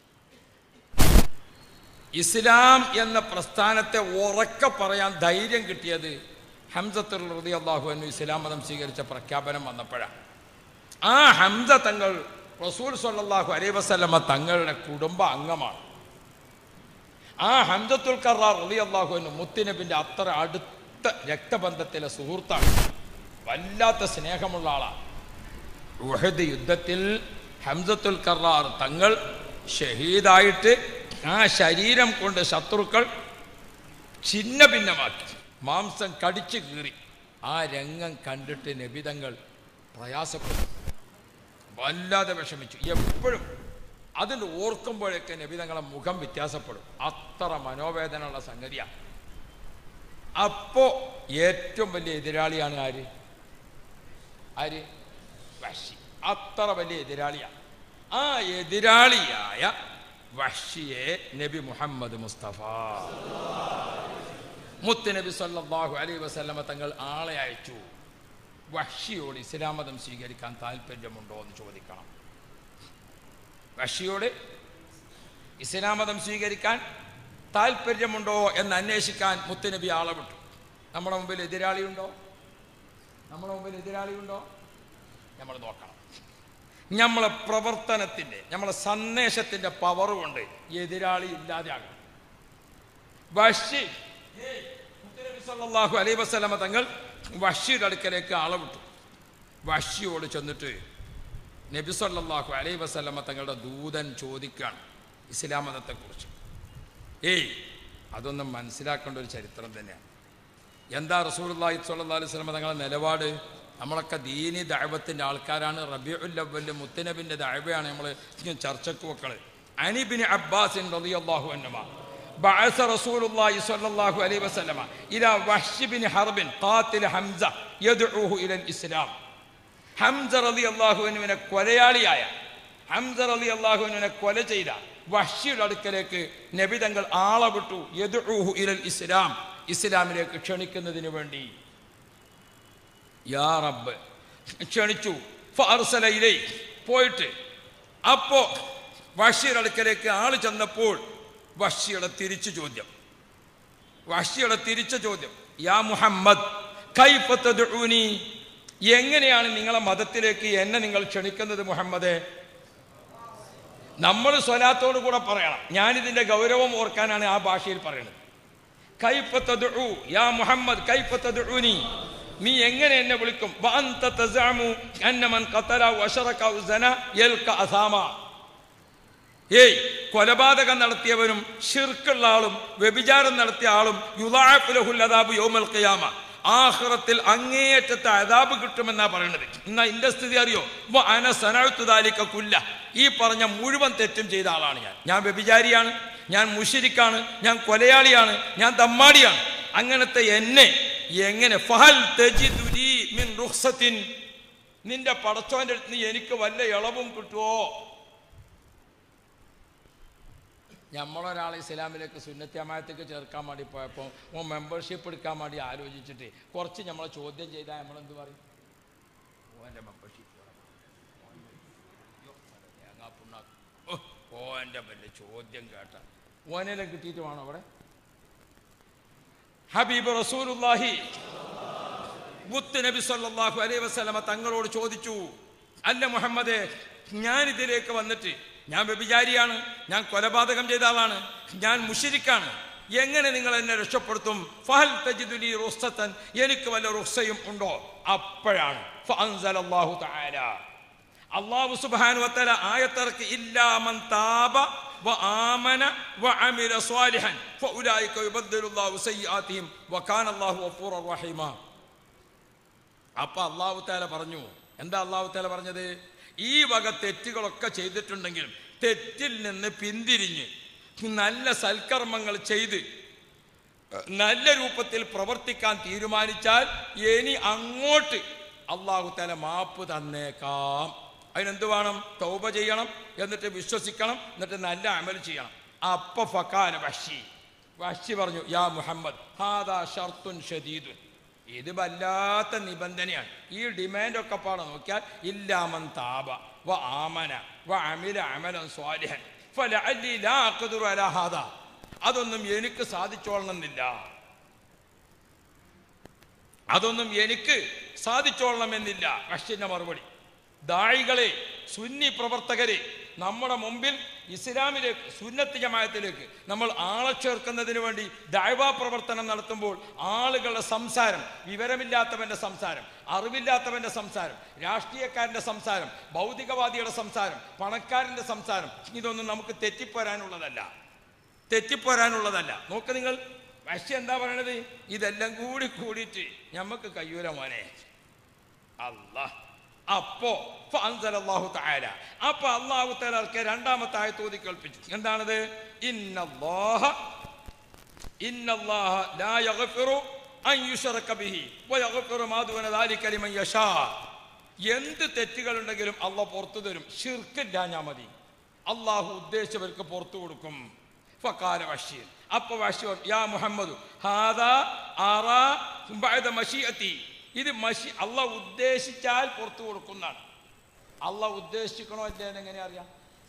ഇസ്ലാം എന്ന പ്രസ്ഥാനത്തെ ഉറക്കെ പറയാൻ ധൈര്യം കിട്ടിയത് ഹംസത്തുൽ റതി അള്ളാഹു അന്നു ഇസ്ലാം മതം സ്വീകരിച്ച പ്രഖ്യാപനം വന്നപ്പോഴാണ് ആ ഹംസ തങ്ങൾ റസൂൽ സല്ലല്ലാഹു അലൈഹി വസല്ലമ തങ്ങളുടെ കുടുംബ അംഗമാണ് ആ ഹംസത്തുൽ കറാർ റതി അള്ളാഹു അന്നു മുത്തുനബിൻ്റെ അത്ര അടുത്ത രക്തബന്ധത്തിലെ സുഹൃത്താണ് വല്ലാത്ത സ്നേഹമുള്ള ആളാണ് ഉഹദ് യുദ്ധത്തിൽ ഹംസത്തുൽ കറാർ തങ്ങൾ ഷഹീദായിട്ട് ആ ശരീരം കൊണ്ട് ശത്രുക്കൾ ഛിന്ന ഭിന്നമാക്കി മാംസം കടിച്ചു കീറി ആ രംഗം കണ്ടിട്ട് നബിതങ്ങൾ പ്രയാസപ്പെട്ടു വല്ലാതെ വിഷമിച്ചു എപ്പോഴും അതിൽ ഓർക്കുമ്പോഴൊക്കെ നബിതങ്ങളെ മുഖം വ്യത്യാസപ്പെടും അത്ര മനോവേദനയുള്ള സംഗതിയാണ് അപ്പോ ഏറ്റവും വലിയ എതിരാളിയാണ് ആര് ആര് വഷി അത്ര വലിയ എതിരാളിയാണ് ആ എതിരാളിയായ വഷിയെ നബി മുഹമ്മദ് മുസ്തഫ മുത്തുനബി സല്ലല്ലാഹു അലൈഹി വസല്ലമ തങ്ങൾ ആളെ അയച്ചു വഷിയോട് ഇസ്ലാം മതം സ്വീകരിക്കാൻ താല്പര്യമുണ്ടോ എന്ന് ചോദിക്കണം വഷിയോട് ഇസ്ലാം മതം സ്വീകരിക്കാൻ താല്പര്യമുണ്ടോ എന്ന് അന്വേഷിക്കാൻ മുത്തുനബി ആളെ വിട്ടു നമ്മുടെ മുമ്പിൽ എതിരാളിയുണ്ടോ നമ്മുടെ മുമ്പിൽ എതിരാളിയുണ്ടോ നമ്മൾ നോക്കണം നമ്മളെ പ്രവർത്തനത്തിൻ്റെ നമ്മളെ സന്ദേശത്തിൻ്റെ പവർ കൊണ്ട് എതിരാളി ഇല്ലാതെയാകണം വഷി ഏയ്, മുത്തുനബി സല്ലല്ലാഹു അലൈഹി വസല്ലമ തങ്ങൾ വഷിയുടെ അടുക്കലേക്ക് ആളെ വിട്ടു വഷിയോട് ചെന്നിട്ട് നബി സല്ലല്ലാഹു അലൈഹി വസല്ലമ തങ്ങളുടെ ദൂതൻ ചോദിക്കുകയാണ് ഇസ്ലാം മതത്തെക്കുറിച്ച് ഏയ് അതൊന്നും മനസ്സിലാക്കേണ്ട ഒരു ചരിത്രം തന്നെയാണ് എന്താ റസൂലുള്ളാഹി സ്വല്ലല്ലാഹു അലൈഹി വസല്ലം തങ്ങളുടെ നിലപാട് നമ്മളൊക്കെ ദീനി ദഅവത്തിൻ്റെ ആൾക്കാരാണ് റബിഉൽ അവ്വൽ മുത്തനബിൻ്റെ ദഅവയാണ് നമ്മൾ ചർച്ചക്ക് വെക്കള് അനിബിൻ അബ്ബാസിൻ റളിയല്ലാഹു അൻഹുമ بعث رسول الله صلى الله عليه وسلم إلى وحش بن حرب قاتل حمزة يدعوه إلى الإسلام ഹംസ റലി അള്ളാഹുവിനുവിനെ കൊലയാളിയായ ഹംസ റലി അള്ളാഹുവിനെ കൊല ചെയ്ത വഷിയുടെ അടുക്കലേക്ക് നബി തങ്ങൾ ആളെ വിട്ടു യദ്ഉഹു ഇലൽ ഇസ്ലാം ഇസ്ലാമിലേക്ക് ക്ഷണിക്കുന്നതിന് വേണ്ടി യാ റബ്ബ് ക്ഷണിച്ചു ഫഅർസല ഇലൈ പോയിട്ട് അപ്പോ ബഷീർ അടുക്കലേക്ക് ആള് ചെന്നപ്പോൾ ബഷീറുടെ തിരിച്ചു ചോദ്യം ബഷീറുടെ തിരിച്ച ചോദ്യം യാ മുഹമ്മദ് കൈപ്പത്തൂനി എങ്ങനെയാണ് നിങ്ങളെ മതത്തിലേക്ക് എന്നെ നിങ്ങൾ ക്ഷണിക്കുന്നത് മുഹമ്മദേ നമ്മൾ സ്വലാത്തോട് കൂടെ പറയണം ഞാനിതിന്റെ ഗൗരവം ഓർക്കാനാണ് ആ ഭാഷയിൽ പറയുന്നത് കൈപ്പത്തദുഉ യാ മുഹമ്മദ് കൈപ്പത്തദുഉനി നീ എങ്ങനെ എന്നെ വിളിക്കും വഅന്ത തസഅമു അന്ന മൻ ഖതല വശറക ഉസന യൽക അസാമ ഏയ് കൊലപാതകം നടത്തിയവനും ഷിർക്കുള്ള ആളും വ്യഭിചാരം നടത്തിയ ആളും യുദാഅഫു ലഹുൽ അദാബു യൗമൽ ഖിയാമ ആഖിറത്തിൽ അങ്ങേയറ്റത്തെ അതാബ് കിട്ടുമെന്നാ പറയുന്നത് എന്നാ ഇന്റെ സ്ഥിതി അറിയോ വ അന സനഅത്തു ദാലിക കുല്ല ഈ പറഞ്ഞ മുഴുവൻ തെറ്റും ചെയ്ത ആളാണ് ഞാൻ ഞാൻ വ്യഭിചാരിയാണ് ഞാൻ മുഷിരിക്കാണ് ഞാൻ കൊലയാളിയാണ് ഞാൻ തമ്മാടിയാണ് അങ്ങനത്തെ എന്നെ എങ്ങനെ ഫഹൽ തജിദുലി മിൻ റുഖ്സത്തിൻ നിന്റെ പടച്ചോന്റെ അടുത്ത് നിന്ന് എനിക്ക് വല്ല ഇളവും കിട്ടുമോ നമ്മളൊരാളെ ഇസ്ലാമിലേക്ക് സുന്നത്യമായത്തേക്ക് ചേർക്കാൻ വേണ്ടി പോയപ്പോൾ ഓ മെമ്പർഷിപ്പ് എടുക്കാൻ വേണ്ടി ആലോചിച്ചിട്ട് കുറച്ച് നമ്മളെ ചോദ്യം ചെയ്താൽ നമ്മളെന്ത് പറയും ഓൻ്റെ മെമ്പർഷിപ്പ് ഓൻ്റെ വല്ല ചോദ്യം കേട്ട ഓനെല്ലാം കിട്ടിയിട്ട് വേണോ അവിടെ ഹബീബ് റസൂലുല്ലാഹി മുത്ത് നബി സല്ലല്ലാഹു അലൈഹി വസല്ലമ തങ്ങളോട് ചോദിച്ചു അല്ല മുഹമ്മദേ ഞാൻ ഇതിലേക്ക് വന്നിട്ട് ഞാൻ വ്യഭിചാരിയാണ് ഞാൻ കൊലപാതകം ചെയ്ത ആളാണ് ഞാൻ മുഷിരിക്കാണ് എങ്ങനെ നിങ്ങൾ എന്നെ രക്ഷപ്പെടുത്തും ഫഹൽ തജിദുലി റുസ്തൻ എനിക്ക് വല്ല റുസ്സയും ഉണ്ടോ അപ്പോഴാണ് ഫഅൻസലല്ലാഹു തആല അള്ളാഹു സുബ്ഹാനഹു വതആല ആയത്തിറക്കി ഇല്ലാ മൻ താബ വആമന വഅമില സ്വാലിഹൻ ഫഉലൈക യുബദ്ദിലുല്ലാഹു സയ്യിആതിഹിം വകാന അല്ലാഹു ഗഫൂറർ റഹീമ അപ്പൊ അള്ളാഹു താല പറഞ്ഞു എന്താ അള്ളാഹു താല പറഞ്ഞത് ഈ വക തെറ്റുകളൊക്കെ ചെയ്തിട്ടുണ്ടെങ്കിലും തെറ്റിൽ നിന്ന് പിന്തിരിഞ്ഞ് നല്ല സൽക്കർമ്മങ്ങൾ ചെയ്ത് നല്ല രൂപത്തിൽ പ്രവർത്തിക്കാൻ തീരുമാനിച്ചാൽ ഇനി അങ്ങോട്ട് അള്ളാഹു താല മാപ്പ് തന്നേക്കാം അതിനെന്ത് വേണം തൗബ ചെയ്യണം എന്നിട്ട് വിശ്വസിക്കണം എന്നിട്ട് നല്ല അമൽ ചെയ്യണം അപ്പ ഫക്കാന വഷി വഷി പറഞ്ഞു യാ മുഹമ്മദ് ഹാദാ ഷർത്തുൻ ഷദീദുൻ ഇത് വല്ലാത്ത നിബന്ധനയാണ് ഈ ഡിമാൻഡ് ഒക്കെ പാടെ നോക്കിയാൽ ഇല്ലാമൻ താപ വ ആമന വ അമില അമലൻ സ്വാലിഹൻ ഫലഅല്ലി ലാ അഖ്ദിറു അലാ ഹാദാ അതൊന്നും എനിക്ക് സാധിച്ചോളണമെന്നില്ല അതൊന്നും എനിക്ക് സാധിച്ചോളണമെന്നില്ല കഷിന്റെ മറുപടി ദാഴികളെ സുന്നി പ്രവർത്തകരെ നമ്മുടെ മുമ്പിൽ ഇസ്ലാമിലേക്ക് സുന്നത്ത് ജമായത്തിലേക്ക് നമ്മൾ ആളെ ചേർക്കുന്നതിന് വേണ്ടി ദൈവാ പ്രവർത്തനം നടത്തുമ്പോൾ ആളുകളുടെ സംസാരം വിവരമില്ലാത്തവന്റെ സംസാരം അറിവില്ലാത്തവന്റെ സംസാരം രാഷ്ട്രീയക്കാരന്റെ സംസാരം ഭൗതികവാദിയുടെ സംസാരം പണക്കാരന്റെ സംസാരം ഇതൊന്നും നമുക്ക് തെറ്റിപ്പോരാനുള്ളതല്ല തെറ്റിപ്പോരാനുള്ളതല്ല നോക്ക് നിങ്ങൾ പക്ഷെ എന്താ പറയണത് ഇതെല്ലാം കൂടി കൂടിയിട്ട് ഞമ്മക്ക് കയ്യൂല മോനെ അല്ലാ അപ്പോ അള്ളാഹു താല അപ്പൊ അള്ളാഹു താലർക്ക് രണ്ടാമത്തെ ആയത്ത് ഓതി കേൾപ്പിച്ചു എന്താണത് ഇന്നല്ലാഹ ഇന്നല്ലാഹ ലാ യഗ്ഫിറു അൻ യുശ്റക ബിഹി വയഗ്ഫിറു മാ ദൂന ദാലിക ലിമൻ യശാ എന്ത് തെറ്റുകളുണ്ടെങ്കിലും അള്ളാഹ് പുറത്തു തരും ഷിർക്കില്ലാഞ്ഞാ മതി അള്ളാഹു ഉദ്ദേശിച്ചവർക്ക് പുറത്തു കൊടുക്കും ഫക്കാല വഷീർ അപ്പൊ വഷീർ യാ മുഹമ്മദ് ഹാദാ ആറാ ബഅദ മശീഅത്തി ഇത് മഷി അള്ളാഹ് ഉദ്ദേശിച്ചാൽ പുറത്തു കൊടുക്കുന്നതാണ് അള്ളാഹ് ഉദ്ദേശിക്കണോ അല്ലേ എങ്ങനെ അറിയാം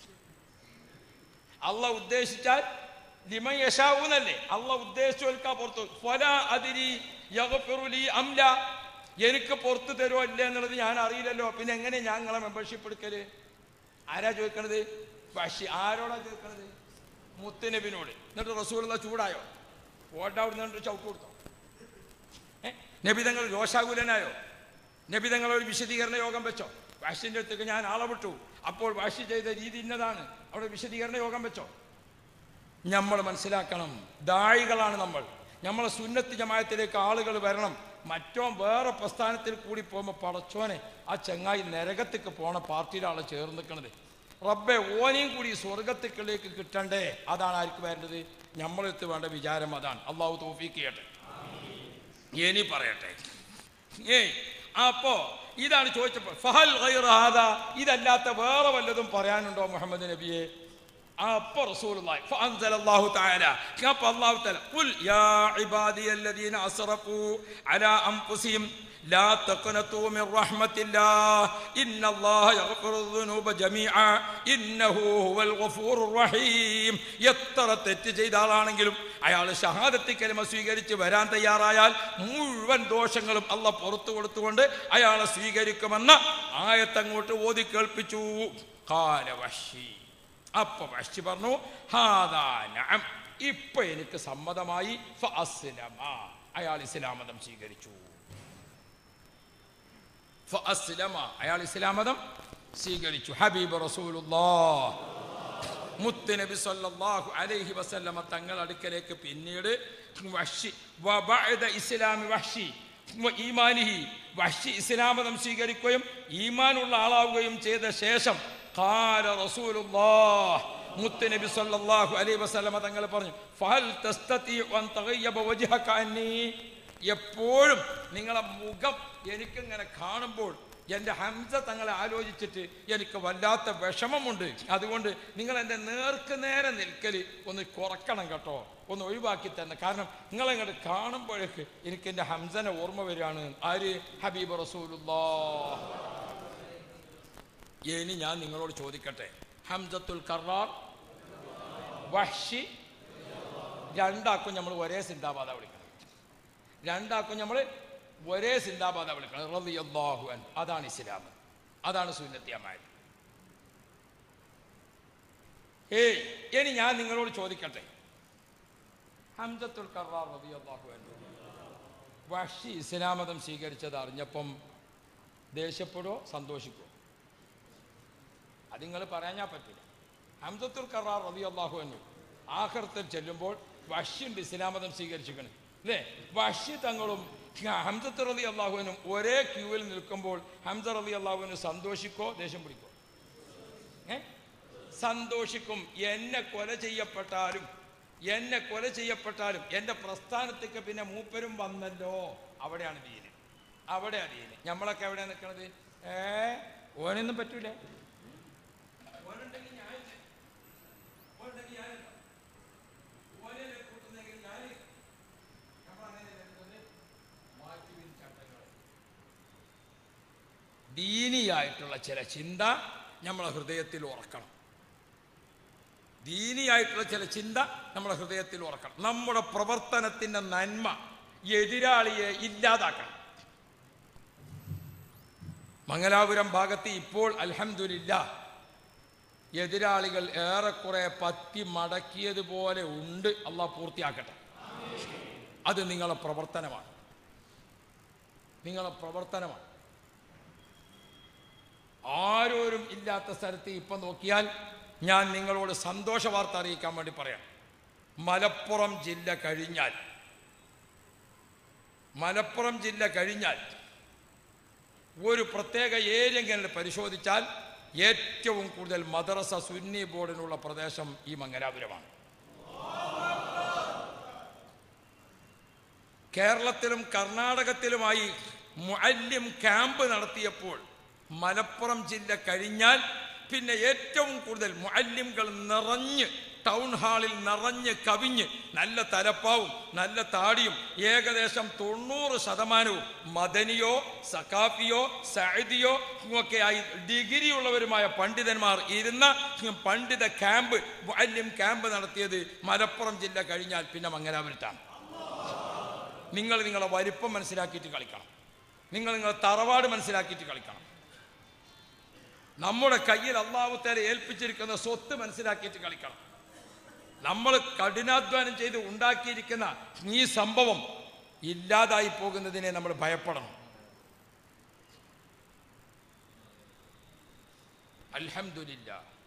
അള്ളാഹ് ഉദ്ദേശിച്ചാൽ ലിമൻ യശാവൂന്നല്ലേ അള്ളാഹ് ഉദ്ദേശിച്ചോൽക്കാ പുറത്തു ഫല അതിരി യഗ്ഫിറുലി അംല എനിക്ക് പുറത്തു തരുമോ ഇല്ല എന്നുള്ളത് ഞാൻ അറിയില്ലല്ലോ പിന്നെ എങ്ങനെ ഞാൻ നിങ്ങളെ മെമ്പർഷിപ്പ് എടുക്കല് ആരാ ചോദിക്കണത് ബഷി ആരോടാ ചോദിക്കണത് മുത്തുനബിനോട് എന്നിട്ട് റസൂലുള്ള ചൂടായോ ഓട്ട അവിടെ നിന്നിട്ട് ചവിട്ട് കൊടുത്തോ ഏ? നബി തങ്ങൾ രോഷാകുലനായോ നബി തങ്ങൾ ഒരു വിശദീകരണ യോഗം വെച്ചോ വാഷിന്റെ അടുത്തേക്ക് ഞാൻ ആളെ വിട്ടു അപ്പോൾ വാഷി ചെയ്ത രീതി ഇന്നതാണ് അവിടെ വിശദീകരണ യോഗം വെച്ചോ നമ്മൾ മനസ്സിലാക്കണം ദാഴികളാണ് നമ്മൾ നമ്മളെ സുന്നത്ത് ജമായത്തിലേക്ക് ആളുകൾ വരണം മറ്റോ വേറെ പ്രസ്ഥാനത്തിൽ കൂടി പോകുമ്പോൾ പടച്ചോനെ ആ ചങ്ങായി നരകത്തേക്ക് പോണ പാർട്ടിയുടെ ആളെ ചേർന്ന് നിൽക്കണത് റബ്ബെ ഓനെയും കൂടി സ്വർഗത്തേക്കിലേക്ക് കിട്ടണ്ടേ അതാണ് ആർക്ക് വേണ്ടത് നമ്മളെടുത്ത് വേണ്ട വിചാരം അതാണ് അള്ളാഹു തോഫീക്ക് ചെയ്യട്ടെ ഇനി പറയട്ടെ ഏയ് അപ്പോ ഇതാണ് ചോദിച്ചപ്പോൾ ഫഹൽ ഗൈറ ഹാദാ ഇതല്ലാത്ത വേറെ വല്ലതും പറയാനുണ്ടോ മുഹമ്മദ് നബിയെ അപ്പൊ റസൂലുള്ളാഹി ഫഅൻസലല്ലാഹു തആല അപ്പൊ അല്ലാഹു തആല ഖുൽ യാ ഇബാദിയല്ലദീന അസ്റഫു അലാ അൻഫുസിഹിം ലാ തഖ്നതു മിർ റഹ്മത്തില്ലാഹ് ഇന്നല്ലാഹ യഗ്ഫിറു ദുനൂബ ജമീഅ ഇന്നഹു ഹുവൽ ഗഫൂറുർ റഹീം എത്ര തെറ്റ് ചെയ്ത ആളാണെങ്കിലും അയാൾ ഷഹാദത്തി കലിമ സ്വീകരിച്ച് വരാൻ തയ്യാറായാൽ മുഴുവൻ ദോഷങ്ങളും അല്ല പുറത്തു കൊടുത്തുകൊണ്ട് അയാളെ സ്വീകരിക്കുമെന്ന ആയത്തങ്ങോട്ട് ഓതി കേൾപ്പിച്ചു കാല വഷി അപ്പൊ വഷി പറഞ്ഞു ഹാദാ നഅം ഇപ്പൊ എനിക്ക് സമ്മതമായി ഫഅസ്ലമ. അയാൾ ഇസ്ലാം മതം സ്വീകരിച്ചു ഫഅസ്ലമ. അയാൾ ഇസ്ലാം മതം സ്വീകരിച്ചു ഹബീബ് റസൂലുള്ളാഹ് മുത്തുനബി സല്ലല്ലാഹു അലൈഹി വസല്ലമ തങ്ങൾ അടുക്കലേക്ക് പിന്നീട് വഹ്ഷി വബഅദ ഇസ്ലാമി വഹ്ഷി വ ഈമാനിഹി വഹ്ഷി ഇസ്ലാം മതം സ്വീകരിക്കുകയും ഈമാനുള്ള ആളാവുകയും ചെയ്ത ശേഷം ഖാല റസൂലുള്ളാഹ് മുത്തുനബി സല്ലല്ലാഹു അലൈഹി വസല്ലമ തങ്ങൾ പറഞ്ഞു ഫഹൽ തസ്തതിഉ അൻ തഗയ്യബ വജ്ഹക അന്നി എപ്പോഴും നിങ്ങളെ മുഖം എനിക്കിങ്ങനെ കാണുമ്പോൾ എൻ്റെ ഹംസ തങ്ങളെ ആലോചിച്ചിട്ട് എനിക്ക് വല്ലാത്ത വിഷമമുണ്ട് അതുകൊണ്ട് നിങ്ങൾ എൻ്റെ നേർക്ക് നേരെ നിൽക്കൽ ഒന്ന് കുറക്കണം കേട്ടോ ഒന്ന് ഒഴിവാക്കി തന്നെ കാരണം നിങ്ങളെങ്ങോട്ട് കാണുമ്പോഴേക്ക് എനിക്ക് എൻ്റെ ഹംസനെ ഓർമ്മ വരികയാണ് ആര് ഹബീബ് റസൂലുള്ളാ ഇനി ഞാൻ നിങ്ങളോട് ചോദിക്കട്ടെ ഹംസത്തുൽ കറാർ വഹ്ഷി രണ്ടാക്കും നമ്മൾ ഒരേ സിന്ദാബാദ വിളിക്കണം രണ്ടാക്കും നമ്മൾ ഒരേ സിന്ദാബാദ വിളിക്കണം റളിയല്ലാഹു അൻ അതാണ് ഇസ്ലാം അതാണ് സുന്നത്തിയമായത് ഏയ് ഇനി ഞാൻ നിങ്ങളോട് ചോദിക്കട്ടെ ഹംസത്തുൽ കറാർ റളിയല്ലാഹു അൻ വഷി ഇസ്ലാം മതം സ്വീകരിച്ചത് അറിഞ്ഞപ്പം ദേഷ്യപ്പെടുവോ സന്തോഷിക്കുമോ അത് നിങ്ങൾ പറയാൻ പറ്റില്ല ഹംസത്തുൽ കറാർ റളിയല്ലാഹു അൻഹു ആഖിറത്തിൽ ചെല്ലുമ്പോൾ വഷ്യുണ്ട് ഇസ്ലാം മതം സ്വീകരിച്ചിരിക്കണം അല്ലേ വഷി തങ്ങളും ഹംസത്ത് റലി അള്ളാഹുവിനും ഒരേ ക്യൂവിൽ നിൽക്കുമ്പോൾ ഹംസ റലി അള്ളാഹുവിന് സന്തോഷിക്കോ ദേഷ്യം പിടിക്കോ ഏ സന്തോഷിക്കും എന്നെ കൊല ചെയ്യപ്പെട്ടാലും എന്നെ കൊല ചെയ്യപ്പെട്ടാലും എൻ്റെ പ്രസ്ഥാനത്തേക്ക് പിന്നെ മൂപ്പരും വന്നല്ലോ അവിടെയാണ് ദീന് അവിടെയാണ് ദീന് നമ്മളൊക്കെ എവിടെ നിൽക്കണത് ഏ ഓനൊന്നും പറ്റൂല ഓനുണ്ടെങ്കിൽ ഞാനില്ല. ഓനുണ്ടെങ്കിൽ ഞാനില്ല. ഓനെയല്ലേ കൂട്ടുന്നെങ്കിൽ ഞാന് നമ്മളങ്ങനെയല്ലേ നിൽക്കുന്നത്? മാറ്റി പിരിച്ചട്ടങ്ങൾ. ദീനിയായിട്ടുള്ള ചില ചിന്ത നമ്മളെ ഹൃദയത്തിൽ ഉറക്കണം ദീനിയായിട്ടുള്ള ചില ചിന്ത നമ്മളെ ഹൃദയത്തിൽ ഉറക്കണം നമ്മുടെ പ്രവർത്തനത്തിൻ്റെ നന്മ എതിരാളിയെ ഇല്ലാതാക്കണം മംഗലാപുരം ഭാഗത്ത് ഇപ്പോൾ അൽഹംദുലില്ല എതിരാളികൾ ഏറെക്കുറെ പത്തി മടക്കിയതുപോലെ ഉണ്ട് അള്ളാഹ് പൂർത്തിയാക്കട്ടെ അത് നിങ്ങളെ പ്രവർത്തനമാണ് നിങ്ങളെ പ്രവർത്തനമാണ് ആരോരും ഇല്ലാത്ത സ്ഥലത്ത് ഇപ്പം നോക്കിയാൽ ഞാൻ നിങ്ങളോട് സന്തോഷ വാർത്ത അറിയിക്കാൻ വേണ്ടി പറയാം മലപ്പുറം ജില്ല കഴിഞ്ഞാൽ മലപ്പുറം ജില്ല കഴിഞ്ഞാൽ ഒരു പ്രത്യേക ഏരിയ ഇങ്ങനെ പരിശോധിച്ചാൽ ഏറ്റവും കൂടുതൽ മദ്രസ സുന്നി ബോർഡിനുള്ള പ്രദേശം ഈ മംഗലാപുരമാണ് കേരളത്തിലും കർണാടകത്തിലുമായി മുഅല്ലിം ക്യാമ്പ് നടത്തിയപ്പോൾ മലപ്പുറം ജില്ല കഴിഞ്ഞാൽ പിന്നെ ഏറ്റവും കൂടുതൽ മുഅല്ലിംകൾ നിറഞ്ഞ് ടൗൺ ഹാളിൽ നിറഞ്ഞ് കവിഞ്ഞ് നല്ല തലപ്പാവും നല്ല താടിയും ഏകദേശം തൊണ്ണൂറ് ശതമാനവും മദനിയോ സക്കാഫിയോ സൈദിയോ ഒക്കെയായി ഡിഗ്രി ഉള്ളവരുമായ പണ്ഡിതന്മാർ ഇരുന്ന പണ്ഡിത ക്യാമ്പ് മുഅല്ലിം ക്യാമ്പ് നടത്തിയത് മലപ്പുറം ജില്ല കഴിഞ്ഞാൽ പിന്നെ മംഗലാപുരത്താണ് നിങ്ങൾ നിങ്ങളെ വലിപ്പം മനസ്സിലാക്കിയിട്ട് കളിക്കണം നിങ്ങൾ നിങ്ങളെ തറവാട് മനസ്സിലാക്കിയിട്ട് കളിക്കണം നമ്മുടെ കയ്യിൽ അള്ളാഹുത്തേരെ ഏൽപ്പിച്ചിരിക്കുന്ന സ്വത്ത് മനസ്സിലാക്കിയിട്ട് കളിക്കണം നമ്മൾ കഠിനാധ്വാനം ചെയ്ത് ഉണ്ടാക്കിയിരിക്കുന്ന ഈ സംഭവം ഇല്ലാതായി പോകുന്നതിനെ നമ്മൾ ഭയപ്പെടണം അൽഹംദുലില്ല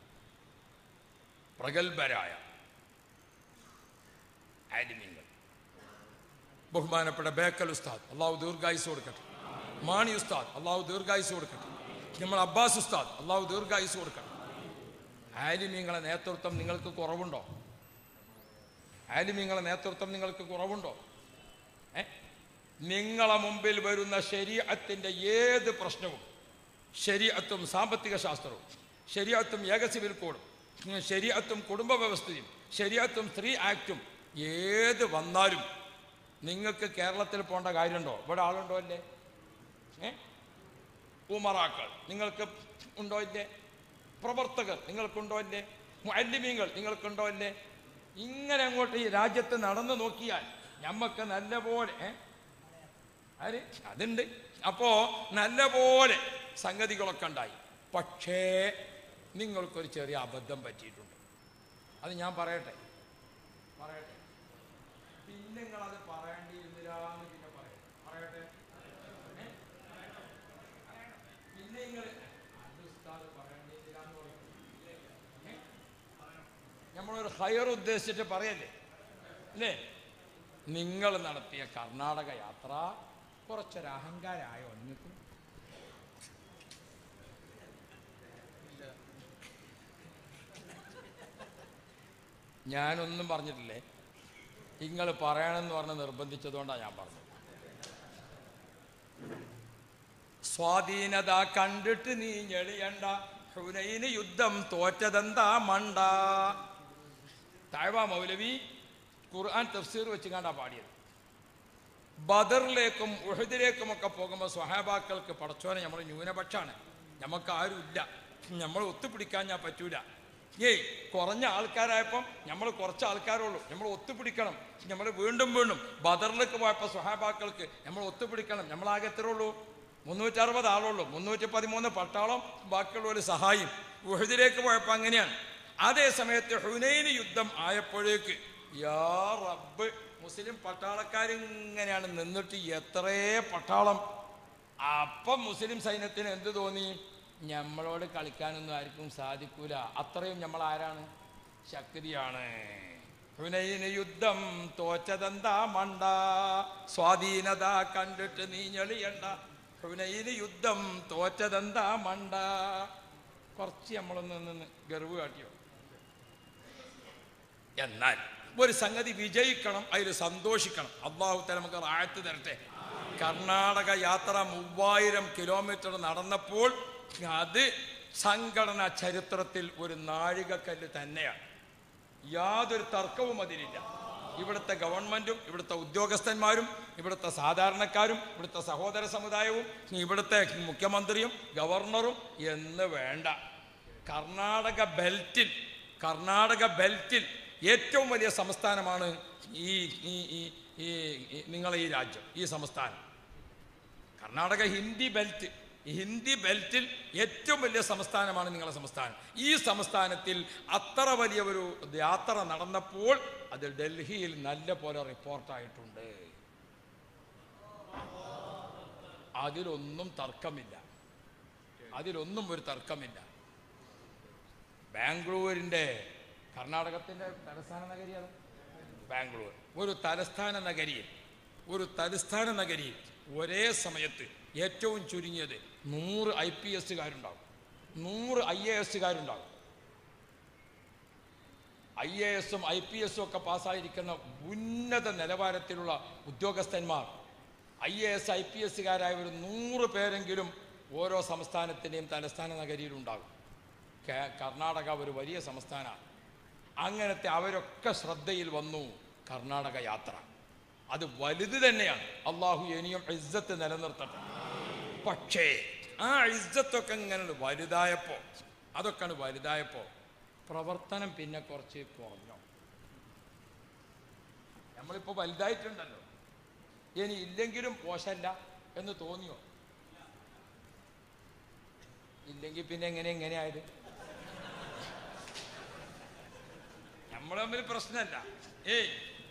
പ്രഗത്ഭരായ ആലിമ്യങ്ങൾ ബഹുമാനപ്പെട്ട ബേക്കൽ ഉസ്താദ് അള്ളാഹു ദീർഘായുസ് കൊടുക്കട്ടെ മാണി ഉസ്താദ് അള്ളാഹു ദീർഘായുസ് കൊടുക്കട്ടെ നമ്മൾ അബ്ബാസ് ഉസ്താദ് അള്ളാഹു ദീർഘായുസ് കൊടുക്കട്ടെ ആലിമീങ്ങളെ നേതൃത്വം നിങ്ങൾക്ക് കുറവുണ്ടോ ആലിമീങ്ങളെ നേതൃത്വം നിങ്ങൾക്ക് കുറവുണ്ടോ ഏ നിങ്ങളെ മുമ്പിൽ വരുന്ന ശരീഅത്തിൻ്റെ ഏത് പ്രശ്നവും ശരീഅത്തും സാമ്പത്തിക ശാസ്ത്രവും ശരീഅത്തും ഏക സിവിൽ കോഡും ശരീഅത്തും കുടുംബ വ്യവസ്ഥയും ശരീഅത്തും സ്ത്രീ ആക്റ്റും ഏത് വന്നാലും നിങ്ങൾക്ക് കേരളത്തിൽ പോകേണ്ട കാര്യമുണ്ടോ ഇവിടെ ആളുണ്ടോ അല്ലേ ഏ ഉമറാക്കൾ നിങ്ങൾക്ക് ഉണ്ടോ ഇല്ലേ പ്രവർത്തകർ നിങ്ങൾക്കുണ്ടോ ഇല്ലേ മുഅല്ലിമീങ്ങൾ നിങ്ങൾക്കുണ്ടോ ഇല്ലേ ഇങ്ങനെ അങ്ങോട്ട് ഈ രാജ്യത്ത് നടന്നു നോക്കിയാൽ ഞമ്മക്ക് നല്ല പോലെ ഏ? ആര് അതുണ്ട് അപ്പോ നല്ല പോലെ സംഗതികളൊക്കെ ഉണ്ടായി പക്ഷേ നിങ്ങൾക്കൊരു ചെറിയ അബദ്ധം പറ്റിയിട്ടുണ്ട് അത് ഞാൻ പറയട്ടെ പറയട്ടെ പിന്നെ നിങ്ങൾ അത് പറയേണ്ടിയിരുന്നില്ല എന്ന് പിന്നെ പറയട്ടെ പറയട്ടെ ഏ? പിന്നെ നിങ്ങൾ അത് ഉസ്താദ് പറയേണ്ടിയിരുന്നില്ല എന്ന് പറയും ഏ? നമ്മളൊരു ഹയർ ഉദ്ദേശിച്ചിട്ട് പറയല്ലേ അല്ലേ നിങ്ങൾ നടത്തിയ കർണാടക യാത്ര കുറച്ചൊരു അഹങ്കാരമായോ നിങ്ങൾക്ക് ഞാനൊന്നും പറഞ്ഞിട്ടില്ലേ നിങ്ങൾ പറയണമെന്ന് പറഞ്ഞ് നിർബന്ധിച്ചതുകൊണ്ടാണ് ഞാൻ പറഞ്ഞത് സ്വാധീനത കണ്ടിട്ട് നീ ഞെളിയണ്ട ഹുനൈന് യുദ്ധം തോറ്റതെന്താ മണ്ട താഴ്വ മൗലവി ഖുർആൻ തഫ്സീർ വെച്ച് കണ്ടാ പാടിയത് ബദറിലേക്കും ഉഹദിലേക്കും ഒക്കെ പോകുമ്പോൾ സ്വഹാബാക്കൾക്ക് പടച്ചോനെ നമ്മൾ ന്യൂനപക്ഷാണ് നമുക്ക് ആരുമില്ല നമ്മൾ ഒത്തുപിടിക്കാൻ ഞാൻ പറ്റൂല ഏയ് കുറഞ്ഞ ആൾക്കാരായപ്പം നമ്മൾ കുറച്ച് ആൾക്കാരുള്ളൂ നമ്മൾ ഒത്തുപിടിക്കണം നമ്മൾ വീണ്ടും വീണ്ടും ബദറിലേക്ക് പോയപ്പോൾ സ്വഹാബാക്കൾക്ക് നമ്മൾ ഒത്തുപിടിക്കണം നമ്മളാകെ എത്ര ഉള്ളൂ മുന്നൂറ്ററുപത് ആളുള്ളൂ മുന്നൂറ്റി പതിമൂന്ന് പട്ടാളം ബാക്കിയുള്ള ഒരു സഹായം ഉഹദിലേക്ക് പോയപ്പോൾ അങ്ങനെയാണ് അതേ സമയത്ത് ഹുനൈന് യുദ്ധം ആയപ്പോഴേക്ക് യാ റബ്ബ് മുസ്ലിം പട്ടാളക്കാരിങ്ങനെയാണ് നിന്നിട്ട് എത്രേ പട്ടാളം അപ്പം മുസ്ലിം സൈന്യത്തിന് എന്ത് തോന്നി നമ്മളോട് കളിക്കാനൊന്നും ആർക്കും സാധിക്കൂല അത്രയും നമ്മൾ ആരാണ് ശക്തിയാണ് ഹുനൈന് യുദ്ധം തോറ്റതെന്താ മണ്ട സ്വാധീനത കണ്ടിട്ട് നീ ഞെളിയണ്ട ഹുനൈന് യുദ്ധം തോറ്റതെന്താ മണ്ട കുറച്ച് നമ്മളൊന്ന് നിന്ന് ഗർവ് കാട്ടിയോ എന്നാൽ ഒരു സംഗതി വിജയിക്കണം അതിൽ സന്തോഷിക്കണം അള്ളാഹുത്തെ നമുക്ക് ആഴത്ത് തരട്ടെ കർണാടക യാത്ര മൂവായിരം കിലോമീറ്റർ നടന്നപ്പോൾ അത് സംഘടനാ ചരിത്രത്തിൽ ഒരു നാഴികക്കല്ല് തന്നെയാണ് യാതൊരു തർക്കവും അതിലില്ല ഇവിടുത്തെ ഗവൺമെന്റും ഇവിടുത്തെ ഉദ്യോഗസ്ഥന്മാരും ഇവിടുത്തെ സാധാരണക്കാരും ഇവിടുത്തെ സഹോദര സമുദായവും ഇവിടുത്തെ മുഖ്യമന്ത്രിയും ഗവർണറും എന്ന് വേണ്ട കർണാടക ബെൽറ്റിൽ കർണാടക ബെൽറ്റിൽ ഏറ്റവും വലിയ സംസ്ഥാനമാണ് ഈ ഈ ഈ ഈ ഈ നിങ്ങളെ ഈ രാജ്യം ഈ സംസ്ഥാനം കർണാടക ഹിന്ദി ബെൽറ്റ് ഈ ഹിന്ദി ബെൽറ്റിൽ ഏറ്റവും വലിയ സംസ്ഥാനമാണ് നിങ്ങളുടെ സംസ്ഥാനം ഈ സംസ്ഥാനത്തിൽ അത്ര വലിയ ഒരു യാത്ര നടന്നപ്പോൾ അത് ഡൽഹിയിൽ നല്ല പോലെ റിപ്പോർട്ടായിട്ടുണ്ട് അതിലൊന്നും തർക്കമില്ല അതിലൊന്നും ഒരു തർക്കമില്ല ബാംഗ്ലൂരിൻ്റെ കർണാടകത്തിൻ്റെ തലസ്ഥാന നഗരിയാണ് ബാംഗ്ലൂർ ഒരു തലസ്ഥാന നഗരിയിൽ ഒരു തലസ്ഥാന നഗരിയിൽ ഒരേ സമയത്ത് ഏറ്റവും ചുരുങ്ങിയത് നൂറ് ഐ പി എസ്സുകാരുണ്ടാവും നൂറ് ഐ എ എസ്സുകാരുണ്ടാവും ഐ എ എസും ഐ പി എസും ഒക്കെ പാസ്സായിരിക്കുന്ന ഉന്നത നിലവാരത്തിലുള്ള ഉദ്യോഗസ്ഥന്മാർ I A S I P എസ്സുകാരായ ഒരു നൂറ് പേരെങ്കിലും ഓരോ സംസ്ഥാനത്തിൻ്റെയും തലസ്ഥാന നഗരിയിലുണ്ടാകും കേ- കർണാടക ഒരു വലിയ സംസ്ഥാനമാണ് അങ്ങനത്തെ അവരൊക്കെ ശ്രദ്ധയിൽ വന്നു കർണാടക യാത്ര അത് വലുത് തന്നെയാണ് അള്ളാഹു ഇനിയും ഇസ്സത്ത് നിലനിർത്തട്ടെ പക്ഷേ ആ ഇസ്സത്തൊക്കെ ഇങ്ങനെ വലുതായപ്പോൾ അതൊക്കെയാണ് വലുതായപ്പോൾ പ്രവർത്തനം പിന്നെ കുറച്ച് കുറഞ്ഞു നമ്മളിപ്പോൾ വലുതായിട്ടുണ്ടല്ലോ ഇനി ഇല്ലെങ്കിലും മോശമല്ല എന്ന് തോന്നിയോ ഇല്ലെങ്കിൽ പിന്നെ എങ്ങനെ എങ്ങനെയായത് നമ്മൾ തമ്മിൽ പ്രശ്നമല്ല ഏയ്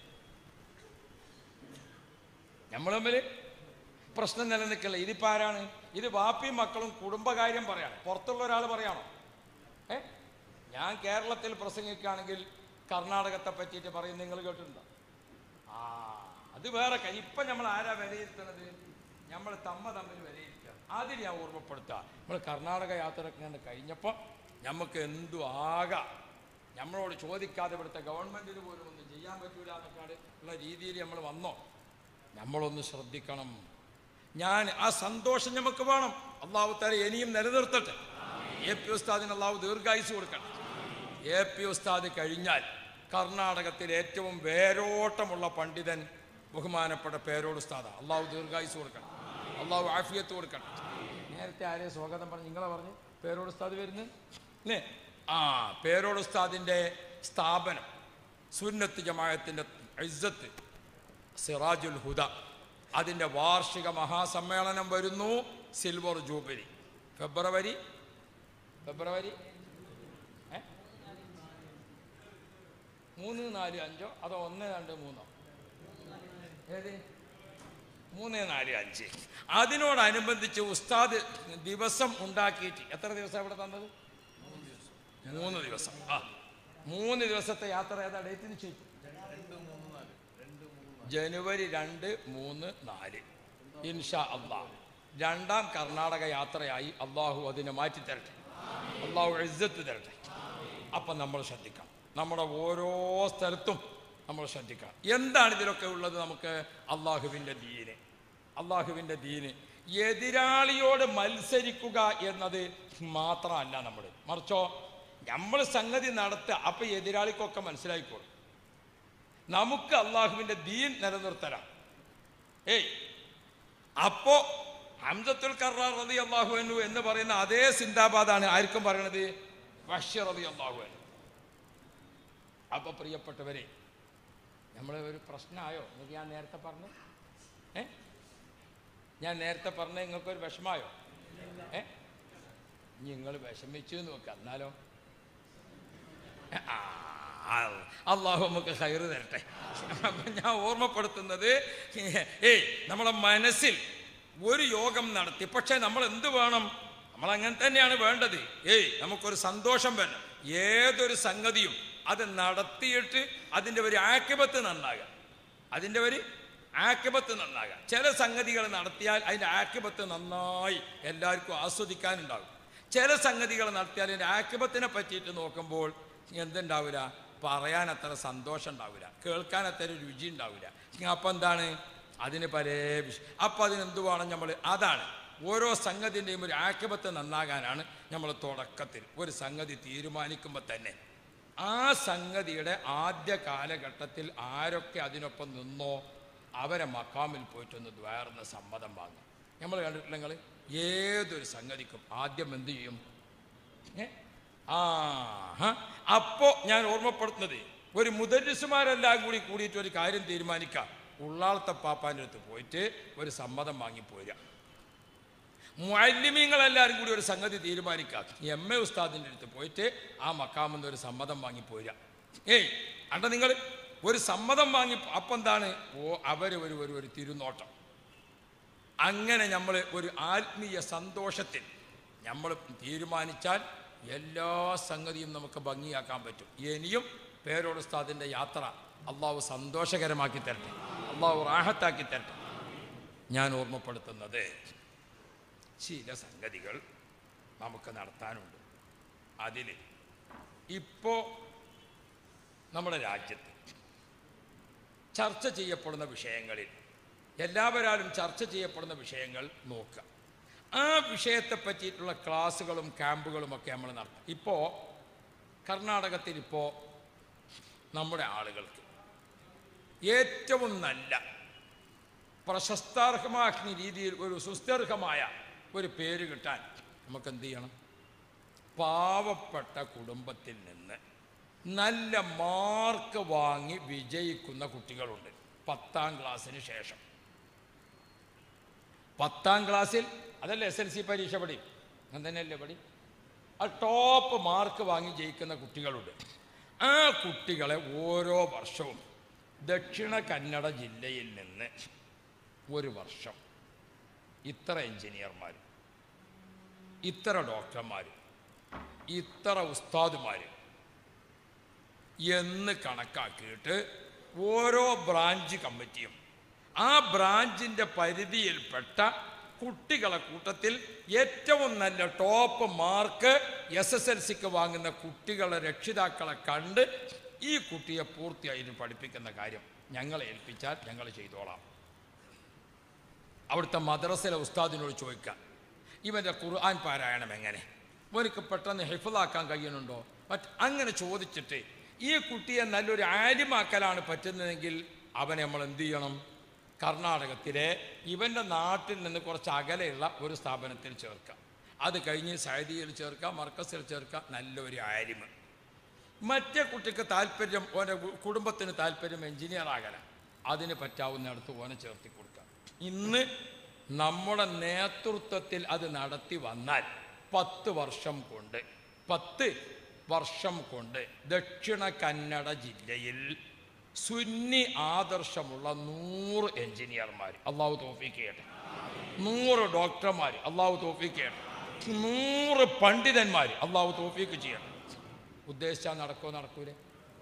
നമ്മൾ തമ്മിൽ പ്രശ്നം നിലനിൽക്കില്ല ഇതിപ്പോൾ ആരാണ് ഇത് വാപ്പിയും മക്കളും കുടുംബകാര്യം പറയാണ് പുറത്തുള്ള ഒരാൾ പറയാണോ ഏ ഞാൻ കേരളത്തിൽ പ്രസംഗിക്കുകയാണെങ്കിൽ കർണാടകത്തെ പറ്റിയിട്ട് പറയും നിങ്ങൾ കേട്ടിട്ടുണ്ടോ ആ അത് വേറെ കാര്യം ഇപ്പം നമ്മൾ ആരാ വിലയിരുത്തണത് നമ്മൾ തമ്മ തമ്മിൽ വിലയിരുത്തുക അതിൽ ഞാൻ ഓർമ്മപ്പെടുത്തുക നമ്മൾ കർണാടക യാത്രയൊക്കെ കണ്ട് കഴിഞ്ഞപ്പോൾ നമുക്ക് എന്തു ആകാം നമ്മളോട് ചോദിക്കാതെ ഇവിടുത്തെ ഗവൺമെൻറ്റിന് പോലും ഒന്നും ചെയ്യാൻ പറ്റൂല എന്നൊക്കെ ഉള്ള രീതിയിൽ നമ്മൾ വന്നോ നമ്മളൊന്ന് ശ്രദ്ധിക്കണം ഞാൻ ആ സന്തോഷം നമുക്ക് വേണം അള്ളാഹു തല ഇനിയും നിലനിർത്തട്ടെ എ പി ഉസ്താദിന് അള്ളാഹു ദീർഘായുസ് കൊടുക്കണം എ പി ഉസ്താദ് കഴിഞ്ഞാൽ കർണാടകത്തിൽ ഏറ്റവും വേരോട്ടമുള്ള പണ്ഡിതൻ ബഹുമാനപ്പെട്ട പേരോട് ഉസ്താദ അള്ളാഹു ദീർഘായുസ് കൊടുക്കണം അള്ളാഹു ആഫിയത്ത് കൊടുക്കണം നേരത്തെ ആരെയും സ്വാഗതം പറഞ്ഞു നിങ്ങളെ പറഞ്ഞു പേരോട് ഉസ്താദ് വരുന്നു അല്ലേ ആ പേരോട് ഉസ്താദിൻ്റെ സ്ഥാപനം സുന്നത്ത് ജമായത്തിൻ്റെ ഇസ്സത്ത് സിറാജുൽ ഹുദ അതിൻ്റെ വാർഷിക മഹാസമ്മേളനം വരുന്നു സിൽവർ ജൂബിലി ഫെബ്രുവരി ഫെബ്രുവരി ഏ? മൂന്ന് നാല് അഞ്ചോ അതോ ഒന്ന് രണ്ട് മൂന്നോ ഏത് മൂന്ന് നാല് അഞ്ച് അതിനോടനുബന്ധിച്ച് ഉസ്താദ് ദിവസം ഉണ്ടാക്കിയിട്ട് എത്ര ദിവസം ഇവിടെ തന്നത് മൂന്ന് ദിവസം ആ മൂന്ന് ദിവസത്തെ യാത്ര ഏതാ ഡേറ്റ് നിശ്ചയിച്ചു ജനുവരി രണ്ട് മൂന്ന് നാല് ഇൻഷാ അള്ളാഹ് രണ്ടാം കർണാടക യാത്രയായി അള്ളാഹു അതിനെ മാറ്റി തരട്ടെ അള്ളാഹു ഇജ്ജത്ത് തരട്ടെ അപ്പം നമ്മൾ ശ്രദ്ധിക്കണം നമ്മുടെ ഓരോ സ്ഥലത്തും നമ്മൾ ശ്രദ്ധിക്കണം എന്താണ് ഇതിലൊക്കെ ഉള്ളത് നമുക്ക് അള്ളാഹുവിൻ്റെ ദീന് അള്ളാഹുവിൻ്റെ ദീന് എതിരാളിയോട് മത്സരിക്കുക എന്നത് മാത്രമല്ല നമ്മൾ മറിച്ചോ നമ്മൾ സംഗതി നടത്തുക അപ്പം എതിരാളിക്കൊക്കെ മനസ്സിലായിക്കോളും നമുക്ക് അള്ളാഹുവിൻ്റെ ദീൻ നിലനിർത്തലാണ് ഏയ് അപ്പോ ഹംസത്തുൽ കറാർ റതി അള്ളാഹുവിനു എന്ന് പറയുന്ന അതേ സിന്ദാബാദാണ് ആർക്കും പറയണത് ബഷീർ റതി അള്ളാഹുവിനു അപ്പൊ പ്രിയപ്പെട്ടവരെ നമ്മളെ ഒരു പ്രശ്നമായോ നിങ്ങൾക്ക് ഞാൻ നേരത്തെ പറഞ്ഞു ഏ ഞാൻ നേരത്തെ പറഞ്ഞ നിങ്ങൾക്കൊരു വിഷമായോ ഏ നിങ്ങൾ വിഷമിച്ചു എന്ന് നോക്കുക എന്നാലോ ആ, അള്ളാഹു നമുക്ക് ഹൈറ് തരട്ടെ അപ്പം ഞാൻ ഓർമ്മപ്പെടുത്തുന്നത് ഏയ് നമ്മളെ മനസ്സിൽ ഒരു യോഗം നടത്തി പക്ഷേ നമ്മൾ എന്ത് വേണം നമ്മൾ അങ്ങനെ തന്നെയാണ് വേണ്ടത് ഏയ് നമുക്കൊരു സന്തോഷം വേണം ഏതൊരു സംഗതിയും അത് നടത്തിയിട്ട് അതിൻ്റെ ഒരു ആക്കിപത്ത് നന്നാകാം അതിൻ്റെ ഒരു ആക്കിപത്ത് നന്നാകാം ചില സംഗതികൾ നടത്തിയാൽ അതിൻ്റെ ആക്കിപത്ത് നന്നായി എല്ലാവർക്കും ആസ്വദിക്കാനുണ്ടാകും ചില സംഗതികൾ നടത്തിയാൽ അതിൻ്റെ ആക്കിപത്തിനെ പറ്റിയിട്ട് നോക്കുമ്പോൾ എന്തുണ്ടാവില്ല പറയാൻ അത്ര സന്തോഷം ഉണ്ടാവില്ല കേൾക്കാൻ അത്ര രുചി ഉണ്ടാവില്ല അപ്പം എന്താണ് അതിന് പല വിഷയം അപ്പം അതിനെന്ത് വേണം നമ്മൾ അതാണ് ഓരോ സംഗതിൻ്റെയും ഒരു ആക്കിപത്ത് നന്നാകാനാണ് നമ്മൾ തുടക്കത്തിൽ ഒരു സംഗതി തീരുമാനിക്കുമ്പോൾ തന്നെ ആ സംഗതിയുടെ ആദ്യ കാലഘട്ടത്തിൽ ആരൊക്കെ അതിനൊപ്പം നിന്നോ അവരെ മക്കാമിൽ പോയിട്ടൊന്ന് ദ്വാർന്ന് സമ്മതം വാങ്ങും നമ്മൾ കണ്ടിട്ടില്ല നിങ്ങൾ ഏതൊരു സംഗതിക്കും ആദ്യം എന്ത് ചെയ്യും ഏ? ആ ഹ. അപ്പോ ഞാൻ ഓർമ്മപ്പെടുത്തുന്നത് ഒരു മുദരിസുമാരെല്ലാം കൂടി കൂടിയിട്ട് ഒരു കാര്യം തീരുമാനിക്കാം ഉള്ളാളത്തെ പാപ്പാൻ്റെ അടുത്ത് പോയിട്ട് ഒരു സമ്മതം വാങ്ങിപ്പോരുക മുഅല്ലിമീങ്ങളെല്ലാവരും കൂടി ഒരു സംഗതി തീരുമാനിക്കാം എം എ ഉസ്താദിൻ്റെ അടുത്ത് പോയിട്ട് ആ മക്കാമെന്ന് ഒരു സമ്മതം വാങ്ങിപ്പോരുക ഏയ് അണ്ട നിങ്ങൾ ഒരു സമ്മതം വാങ്ങി അപ്പം എന്താണ് ഓ അവർ ഒരു ഒരു ഒരു തിരുനോട്ടം അങ്ങനെ നമ്മൾ ഒരു ആത്മീയ സന്തോഷത്തിൽ നമ്മൾ തീരുമാനിച്ചാൽ എല്ലാ സംഗതിയും നമുക്ക് ഭംഗിയാക്കാൻ പറ്റും ഇനിയും പേരോട് ഉസ്താദിൻ്റെ യാത്ര അള്ളാഹു സന്തോഷകരമാക്കി തരട്ടെ അള്ളാഹു റാഹത്താക്കി തരട്ടെ ഞാൻ ഓർമ്മപ്പെടുത്തുന്നത് ചില സംഗതികൾ നമുക്ക് നടത്താനുണ്ട് അതിൽ ഇപ്പോൾ നമ്മുടെ രാജ്യത്ത് ചർച്ച ചെയ്യപ്പെടുന്ന വിഷയങ്ങളിൽ എല്ലാവരാലും ചർച്ച ചെയ്യപ്പെടുന്ന വിഷയങ്ങൾ നോക്കുക ആ വിഷയത്തെ പറ്റിയിട്ടുള്ള ക്ലാസ്സുകളും ക്യാമ്പുകളും ഒക്കെ നമ്മൾ നടത്തും ഇപ്പോൾ കർണാടകത്തിൽ ഇപ്പോൾ നമ്മുടെ ആളുകൾക്ക് ഏറ്റവും നല്ല പ്രശസ്താർഹമാക്കുന്ന രീതിയിൽ ഒരു സുസ്ഥർഹമായ ഒരു പേര് കിട്ടാൻ നമുക്ക് എന്ത് ചെയ്യണം പാവപ്പെട്ട കുടുംബത്തിൽ നിന്ന് നല്ല മാർക്ക് വാങ്ങി വിജയിക്കുന്ന കുട്ടികളുണ്ട് പത്താം ക്ലാസ്സിന് ശേഷം പത്താം ക്ലാസ്സിൽ അതല്ലേ എസ് എൽ സി പരീക്ഷ പഠി അങ്ങനെ തന്നെയല്ലേ പഠി ആ ടോപ്പ് മാർക്ക് വാങ്ങി ജയിക്കുന്ന കുട്ടികളുണ്ട് ആ കുട്ടികളെ ഓരോ വർഷവും ദക്ഷിണ കന്നഡ ജില്ലയിൽ നിന്ന് ഒരു വർഷം ഇത്ര എഞ്ചിനീയർമാർ ഇത്ര ഡോക്ടർമാർ ഇത്ര ഉസ്താദുമാർ എന്ന് കണക്കാക്കിയിട്ട് ഓരോ ബ്രാഞ്ച് കമ്മിറ്റിയും ആ ബ്രാഞ്ചിൻ്റെ പരിധിയിൽപ്പെട്ട കുട്ടികളെ കൂട്ടത്തിൽ ഏറ്റവും നല്ല top mark S S L സിക്ക് വാങ്ങുന്ന കുട്ടികളെ രക്ഷിതാക്കളെ കണ്ട് ഈ കുട്ടിയെ പൂർത്തിയായിട്ട് പഠിപ്പിക്കുന്ന കാര്യം ഞങ്ങളെ ഏൽപ്പിച്ചാൽ ഞങ്ങൾ ചെയ്തോളാം അവിടുത്തെ മദ്രസയിലെ ഉസ്താദിനോട് ചോദിക്കാം ഇവൻ്റെ ഖുർആൻ പാരായണം എങ്ങനെ ഇവനക്ക് പെട്ടെന്ന് ഹിഫിലാക്കാൻ കഴിയുന്നുണ്ടോ മറ്റ് അങ്ങനെ ചോദിച്ചിട്ട് ഈ കുട്ടിയെ നല്ലൊരു ആലിമാക്കലാണ് പറ്റുന്നതെങ്കിൽ അവനെ നമ്മൾ എന്ത് ചെയ്യണം കർണാടകത്തിലെ ഇവൻ്റെ നാട്ടിൽ നിന്ന് കുറച്ച് അകലെയുള്ള ഒരു സ്ഥാപനത്തിൽ ചേർക്കാം അത് കഴിഞ്ഞ് സൈദിയിൽ ചേർക്കാം മർക്കസിൽ ചേർക്കാം നല്ലൊരു ആരിമ് മറ്റേ കുട്ടിക്ക് താല്പര്യം ഓൻ്റെ കു- കുടുംബത്തിന് താല്പര്യം എഞ്ചിനീയർ ആകല അതിന് പറ്റാവുന്നിടത്ത് ഓനെ ചേർത്തി കൊടുക്കാം ഇന്ന് നമ്മുടെ നേതൃത്വത്തിൽ അത് നടത്തി വന്നാൽ പത്ത് വർഷം കൊണ്ട് പത്ത് വർഷം കൊണ്ട് ദക്ഷിണ കന്നഡ ജില്ലയിൽ സുന്നി ആദർശമുള്ള നൂറ് എഞ്ചിനീയർമാർ അള്ളാഹു തോഫിക്ക് ചെയ്യട്ടെ നൂറ് ഡോക്ടർമാർ അള്ളാഹു തോഫിക്ക് ചെയ്യട്ടെ നൂറ് പണ്ഡിതന്മാർ അള്ളാഹു തോഫിക്ക് ചെയ്യട്ടെ ഉദ്ദേശിച്ചാൽ നടക്കോ നടക്കൂലേ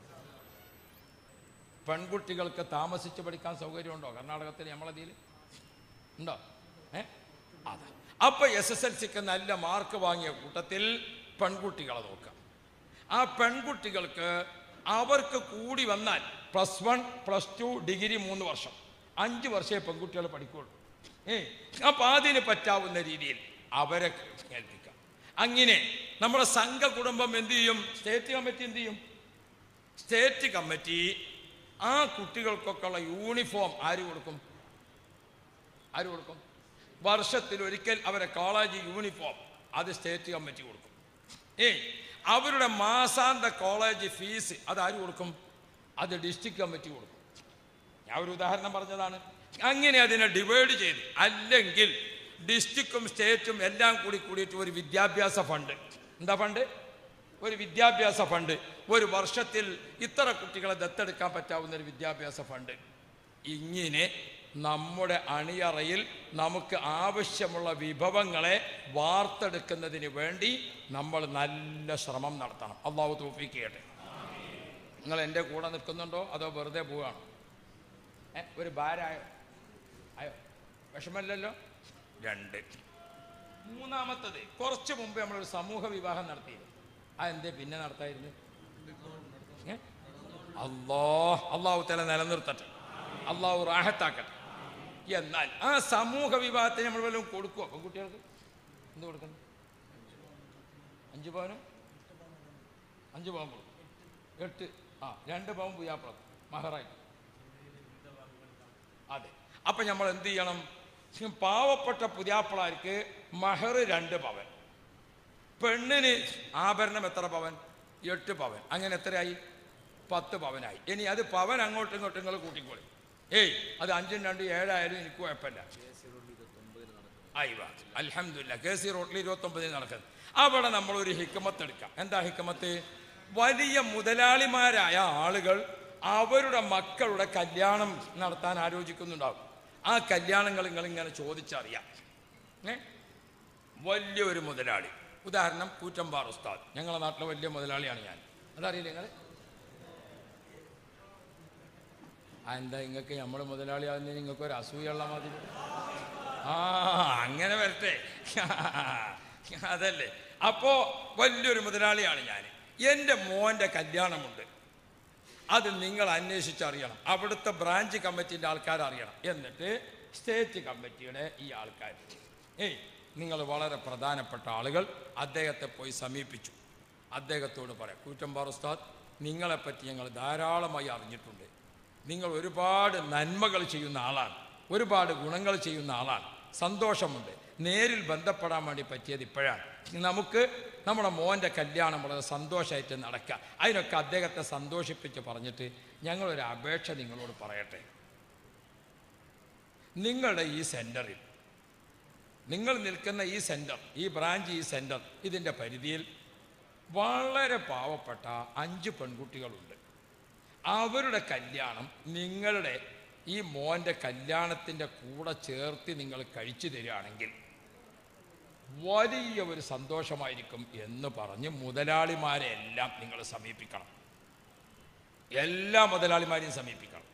പെൺകുട്ടികൾക്ക് താമസിച്ച് പഠിക്കാൻ സൗകര്യമുണ്ടോ കർണാടകത്തിൽ നമ്മളതിൽ ഉണ്ടോ ഏ അതെ അപ്പൊ എസ് എസ് എൽ സിക്ക് നല്ല മാർക്ക് വാങ്ങിയ കൂട്ടത്തിൽ പെൺകുട്ടികളെ നോക്കാം ആ പെൺകുട്ടികൾക്ക് അവർക്ക് കൂടി വന്നാൽ plus one plus two degree മൂന്ന് വർഷം അഞ്ച് വർഷമേ പെൺകുട്ടികൾ പഠിക്കുള്ളൂ ഏ അപ്പം അതിന് പറ്റാവുന്ന രീതിയിൽ അവരെ കേൾപ്പിക്കാം അങ്ങനെ നമ്മുടെ സംഘ കുടുംബം എന്ത് ചെയ്യും സ്റ്റേറ്റ് കമ്മിറ്റി എന്ത് ചെയ്യും സ്റ്റേറ്റ് കമ്മിറ്റി ആ കുട്ടികൾക്കൊക്കെ ഉള്ള യൂണിഫോം ആര് കൊടുക്കും ആര് കൊടുക്കും വർഷത്തിൽ ഒരിക്കൽ അവരെ കോളേജ് യൂണിഫോം അത് സ്റ്റേറ്റ് കമ്മിറ്റി കൊടുക്കും ഏ അവരുടെ മാസാന്ത കോളേജ് ഫീസ് അത് ആര് കൊടുക്കും അത് ഡിസ്ട്രിക്ട് കമ്മിറ്റി കൊടുക്കും ഞാൻ ഒരു ഉദാഹരണം പറഞ്ഞതാണ് അങ്ങനെ അതിനെ ഡിവൈഡ് ചെയ്ത് അല്ലെങ്കിൽ ഡിസ്ട്രിക്റ്റും സ്റ്റേറ്റും എല്ലാം കൂടി കൂടിയിട്ട് ഒരു വിദ്യാഭ്യാസ ഫണ്ട് എന്താ ഫണ്ട് ഒരു വിദ്യാഭ്യാസ ഫണ്ട് ഒരു വർഷത്തിൽ ഇത്ര കുട്ടികളെ ദത്തെടുക്കാൻ പറ്റാവുന്ന ഒരു വിദ്യാഭ്യാസ ഫണ്ട് ഇങ്ങനെ നമ്മുടെ അണിയറയിൽ നമുക്ക് ആവശ്യമുള്ള വിഭവങ്ങളെ വാർത്തെടുക്കുന്നതിന് വേണ്ടി നമ്മൾ നല്ല ശ്രമം നടത്തണം അള്ളാഹു തോഫിക്ക് ചെയ്യട്ടെ നിങ്ങൾ എൻ്റെ കൂടെ നിൽക്കുന്നുണ്ടോ അതോ വെറുതെ പോവുകയാണോ ഏ ഒരു ഭാരായോ ആയോ വിഷമല്ലല്ലോ രണ്ട് മൂന്നാമത്തത് കുറച്ച് മുമ്പ് നമ്മളൊരു സമൂഹ വിവാഹം നടത്തിയിരുന്നു അതെന്തേ പിന്നെ നടത്തായിരുന്നു ഏ? അല്ലാ അള്ളാഹു തല നിലനിർത്തട്ടെ അള്ളാഹു റാഹത്താക്കട്ടെ എന്നാൽ ആ സമൂഹ വിവാഹത്തിന് നമ്മൾ വല്ലതും കൊടുക്കുമോ പെൺകുട്ടികൾക്ക് എന്ത് കൊടുക്കണം അഞ്ച് പവനും അഞ്ച് പവൻ കൊടുക്കും എട്ട് ആ രണ്ട് പവൻ പുയ്യാപ്പുറം മഹറായിട്ട് അതെ അപ്പം നമ്മൾ എന്ത് ചെയ്യണം പാവപ്പെട്ട പുതിയാപ്പിളാർക്ക് മഹർ രണ്ട് പവൻ പെണ്ണിന് ആഭരണം എത്ര പവൻ എട്ട് പവൻ അങ്ങനെ എത്രയായി പത്ത് പവനായി ഇനി അത് പവൻ അങ്ങോട്ടും ഇങ്ങോട്ടും നിങ്ങൾ കൂട്ടിക്കോളി ഏയ് അത് അഞ്ചും രണ്ടും ഏഴായാലും എനിക്ക് കുഴപ്പമില്ല അയ്യ അലഹമില്ല കെ സി റോഡിൽ ഇരുപത്തൊമ്പതിന് നടക്കുന്നത് അവിടെ നമ്മളൊരു ഹിക്കമത്ത് എടുക്കാം എന്താ ഹിക്കമത്ത് വലിയ മുതലാളിമാരായ ആളുകൾ അവരുടെ മക്കളുടെ കല്യാണം നടത്താൻ ആലോചിക്കുന്നുണ്ടാവും ആ കല്യാണങ്ങൾ നിങ്ങൾ ഇങ്ങനെ ചോദിച്ചറിയാം ഏ വലിയൊരു മുതലാളി ഉദാഹരണം കൂറ്റമ്പാർ ഉസ്താദ് ഞങ്ങളുടെ നാട്ടിലെ വലിയ മുതലാളിയാണ് ഞാൻ അതറിയില്ല നിങ്ങൾ ആ എന്താ നിങ്ങൾക്ക് നമ്മുടെ മുതലാളിയാകുന്നതിന് നിങ്ങൾക്ക് ഒരു അസൂയുള്ള മാതിരി ആ അങ്ങനെ വരട്ടെ അതല്ലേ അപ്പോ വലിയൊരു മുതലാളിയാണ് ഞാൻ എൻ്റെ മോൻ്റെ കല്യാണമുണ്ട് അത് നിങ്ങൾ അന്വേഷിച്ചറിയണം അവിടുത്തെ ബ്രാഞ്ച് കമ്മിറ്റിൻ്റെ ആൾക്കാർ അറിയണം എന്നിട്ട് സ്റ്റേറ്റ് കമ്മിറ്റിയുടെ ഈ ആൾക്കാർ ഏയ് നിങ്ങൾ വളരെ പ്രധാനപ്പെട്ട ആളുകൾ അദ്ദേഹത്തെ പോയി സമീപിച്ചു അദ്ദേഹത്തോട് പറയാം കൂറ്റമ്പാർ ഉസ്താദ് നിങ്ങളെപ്പറ്റി ഞങ്ങൾ ധാരാളമായി അറിഞ്ഞിട്ടുണ്ട് നിങ്ങൾ ഒരുപാട് നന്മകൾ ചെയ്യുന്ന ആളാണ് ഒരുപാട് ഗുണങ്ങൾ ചെയ്യുന്ന ആളാണ് സന്തോഷമുണ്ട് നേരിൽ ബന്ധപ്പെടാൻ വേണ്ടി പറ്റിയത് ഇപ്പോഴാണ് നമുക്ക് നമ്മുടെ മോൻ്റെ കല്യാണം വളരെ സന്തോഷമായിട്ട് നടക്കുക അതിനൊക്കെ അദ്ദേഹത്തെ സന്തോഷിപ്പിച്ച് പറഞ്ഞിട്ട് ഞങ്ങളൊരു അപേക്ഷ നിങ്ങളോട് പറയട്ടെ നിങ്ങളുടെ ഈ സെൻറ്ററിൽ നിങ്ങൾ നിൽക്കുന്ന ഈ സെൻറ്റർ ഈ ബ്രാഞ്ച് ഈ സെൻറ്റർ ഇതിൻ്റെ പരിധിയിൽ വളരെ പാവപ്പെട്ട അഞ്ച് പെൺകുട്ടികളുണ്ട് അവരുടെ കല്യാണം നിങ്ങളുടെ ഈ മോൻ്റെ കല്യാണത്തിൻ്റെ കൂടെ ചേർത്ത് നിങ്ങൾ കഴിച്ചു തരികയാണെങ്കിൽ വലിയ ഒരു സന്തോഷമായിരിക്കും എന്ന് പറഞ്ഞ് മുതലാളിമാരെ എല്ലാം നിങ്ങൾ സമീപിക്കണം എല്ലാ മുതലാളിമാരെയും സമീപിക്കണം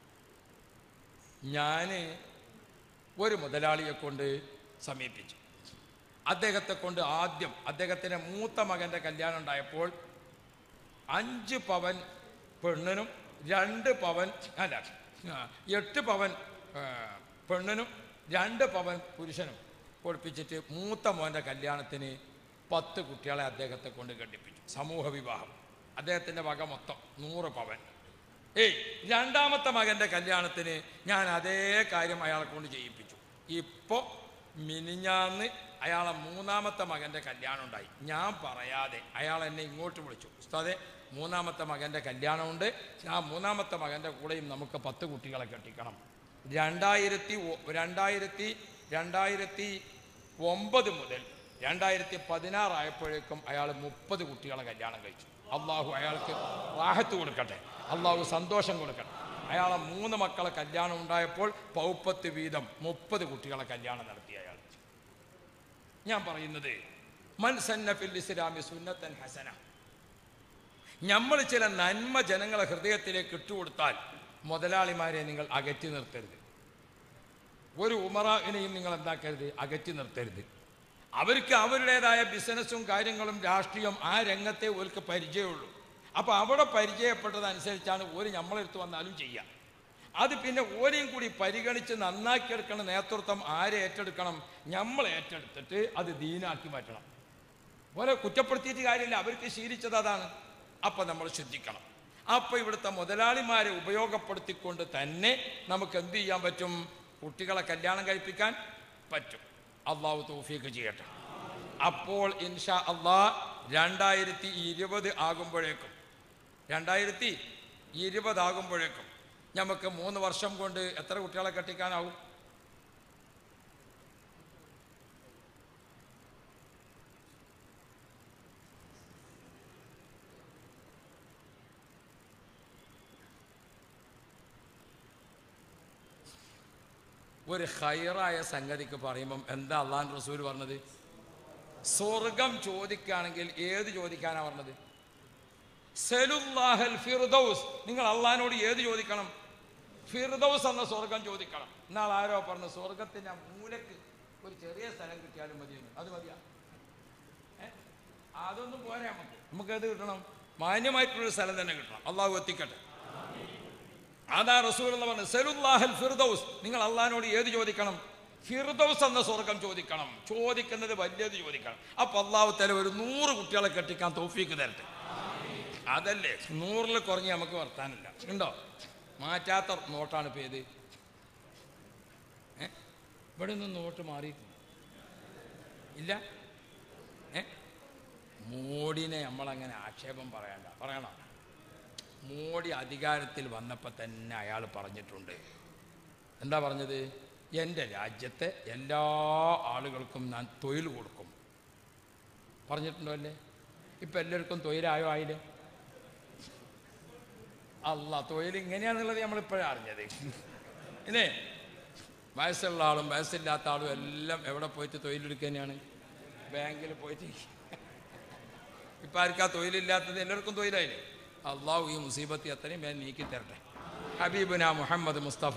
ഞാൻ ഒരു മുതലാളിയെ കൊണ്ട് സമീപിച്ചു അദ്ദേഹത്തെ കൊണ്ട് ആദ്യം അദ്ദേഹത്തിൻ്റെ മൂത്ത മകൻ്റെ കല്യാണം ഉണ്ടായപ്പോൾ അഞ്ച് പവൻ പെണ്ണിനും രണ്ട് പവൻ അല്ല ആ, എട്ട് പവൻ ആ, പെണ്ണിനും രണ്ട് പവൻ പുരുഷനും കൊടുപ്പിച്ചിട്ട് മൂത്ത മോൻ്റെ കല്യാണത്തിന് പത്ത് കുട്ടികളെ അദ്ദേഹത്തെ കൊണ്ട് ഘടിപ്പിച്ചു സമൂഹ വിവാഹം അദ്ദേഹത്തിൻ്റെ വക മൊത്തം നൂറ് പവൻ ഏയ് രണ്ടാമത്തെ മകൻ്റെ കല്യാണത്തിന് ഞാൻ അതേ കാര്യം അയാളെ കൊണ്ട് ചെയ്യിപ്പിച്ചു ഇപ്പോൾ മിനിഞ്ഞാന്ന് അയാളെ മൂന്നാമത്തെ മകൻ്റെ കല്യാണം ഉണ്ടായി ഞാൻ പറയാതെ അയാൾ എന്നെ ഇങ്ങോട്ട് വിളിച്ചു ഉസ്താദെ മൂന്നാമത്തെ മകൻ്റെ കല്യാണമുണ്ട് ആ മൂന്നാമത്തെ മകൻ്റെ കൂടെയും നമുക്ക് പത്ത് കുട്ടികളെ കെട്ടിക്കണം രണ്ടായിരത്തി ഒ- രണ്ടായിരത്തി രണ്ടായിരത്തി ഒമ്പത് മുതൽ രണ്ടായിരത്തി പതിനാറായപ്പോഴേക്കും അയാൾ മുപ്പത് കുട്ടികളെ കല്യാണം കഴിച്ചു അള്ളാഹു അയാൾക്ക് റാഹത്ത് കൊടുക്കട്ടെ അള്ളാഹു സന്തോഷം കൊടുക്കട്ടെ അയാളെ മൂന്ന് മക്കളെ കല്യാണം ഉണ്ടായപ്പോൾ പൗപ്പത്ത് വീതം മുപ്പത് കുട്ടികളെ കല്യാണം നടത്തി അയാൾ ഞാൻ പറയുന്നത് മൻ സന്ന ഫിൽ ഇസ്ലാമി സുന്നത്തൻ ഹസന നമ്മൾ ചില നന്മ ജനങ്ങളെ ഹൃദയത്തിലേക്ക് ഇട്ടുകൊടുത്താൽ മുതലാളിമാരെ നിങ്ങൾ അകറ്റി നിർത്തരുത് ഒരു ഉമറാവിനെയും നിങ്ങൾ എന്താക്കരുത് അകറ്റി നിർത്തരുത് അവർക്ക് അവരുടേതായ ബിസിനസ്സും കാര്യങ്ങളും രാഷ്ട്രീയം ആ രംഗത്തെ അവർക്ക് പരിചയമുള്ളൂ അപ്പോൾ അവിടെ പരിചയപ്പെട്ടതനുസരിച്ചാണ് ഒരു നമ്മളെടുത്ത് വന്നാലും ചെയ്യുക അത് പിന്നെ ഓരെയും കൂടി പരിഗണിച്ച് നന്നാക്കിയെടുക്കണം നേതൃത്വം ആരെ ഏറ്റെടുക്കണം നമ്മൾ ഏറ്റെടുത്തിട്ട് അത് ദീനാക്കി മാറ്റണം ഓരോ കുറ്റപ്പെടുത്തിയിട്ട് കാര്യമില്ല അവർക്ക് ശീലിച്ചത് അതാണ് അപ്പം നമ്മൾ ശ്രദ്ധിക്കണം അപ്പം ഇവിടുത്തെ മുതലാളിമാരെ ഉപയോഗപ്പെടുത്തിക്കൊണ്ട് തന്നെ നമുക്ക് എന്ത് ചെയ്യാൻ പറ്റും കുട്ടികളെ കല്യാണം കഴിപ്പിക്കാൻ പറ്റും അള്ളാഹു തൗഫീക്ക് ചെയ്യട്ടെ അപ്പോൾ ഇൻഷാ അള്ളാ രണ്ടായിരത്തി ഇരുപത് ആകുമ്പോഴേക്കും രണ്ടായിരത്തി ഇരുപതാകുമ്പോഴേക്കും നമുക്ക് മൂന്ന് വർഷം കൊണ്ട് എത്ര കുട്ടികളെ കെട്ടിക്കാനാവും ഒരു ഹൈറായ സംഗതിക്ക് പറയുമ്പം എന്താ അള്ളാൻ റസൂൽ പറഞ്ഞത് സ്വർഗം ചോദിക്കുകയാണെങ്കിൽ ഏത് ചോദിക്കാനാ പറഞ്ഞത് സെലുല്ലാഹൽ ഫിർദൗസ് നിങ്ങൾ അള്ളഹാനോട് ഏത് ചോദിക്കണം ഫിർദൗസ് എന്ന സ്വർഗം ചോദിക്കണം എന്നാൽ ആരോ പറഞ്ഞു സ്വർഗത്തിന്റെ ആ മൂലക്ക് ഒരു ചെറിയ സ്ഥലം കിട്ടിയാലും മതിയെന്ന് അത് മതിയാ ഏ? അതൊന്നും പോരാ നമുക്ക് നമുക്ക് ഏത് കിട്ടണം മാന്യമായിട്ടുള്ളൊരു സ്ഥലം തന്നെ കിട്ടണം അള്ളാഹു എത്തിക്കട്ടെ അതാ റസൂൽ എന്ന് പറഞ്ഞു സെലുല്ലാഹൽ ഫിർദൗസ് നിങ്ങൾ അള്ളഹാനോട് ഏത് ചോദിക്കണം ഫിർദൗസ് എന്ന സ്വർഗം ചോദിക്കണം ചോദിക്കുന്നത് വലിയത് ചോദിക്കണം അപ്പൊ അള്ളാഹു തല ഒരു നൂറ് കുട്ടികളെ കെട്ടിക്കാൻ തോഫീക്ക് തരട്ടെ അതല്ലേ നൂറിൽ കുറഞ്ഞ് നമുക്ക് വർത്താനില്ല ഉണ്ടോ മാറ്റാത്ത നോട്ടാണ് ഇപ്പൊ ഏത് ഏ? ഇവിടെ നിന്ന് നോട്ട് മാറി ഇല്ല ഏ മോഡിനെ നമ്മളങ്ങനെ ആക്ഷേപം പറയണ്ട പറയണം മോഡി അധികാരത്തിൽ വന്നപ്പോൾ തന്നെ അയാൾ പറഞ്ഞിട്ടുണ്ട് എന്താ പറഞ്ഞത് എൻ്റെ രാജ്യത്തെ എല്ലാ ആളുകൾക്കും ഞാൻ തൊഴിൽ കൊടുക്കും പറഞ്ഞിട്ടുണ്ടോ അല്ലേ ഇപ്പം എല്ലാവർക്കും തൊഴിലായോ ആയില്ലേ അല്ല തൊഴിൽ ഇങ്ങനെയാണെന്നുള്ളത് നമ്മളിപ്പോഴാണ് അറിഞ്ഞത് ഇല്ലേ വയസ്സുള്ള ആളും വയസ്സില്ലാത്ത ആളും എല്ലാം എവിടെ പോയിട്ട് തൊഴിലെടുക്കുക തന്നെയാണ് ബാങ്കിൽ പോയിട്ട് ഇപ്പം ആർക്കാ തൊഴിലില്ലാത്തത് എല്ലാവർക്കും തൊഴിലായില്ലേ അള്ളാഹു ഈ മുസീബത്ത് അത്രയും ഞാൻ നീക്കി തരട്ടെ ഹബീബുന മുഹമ്മദ് മുസ്തഫ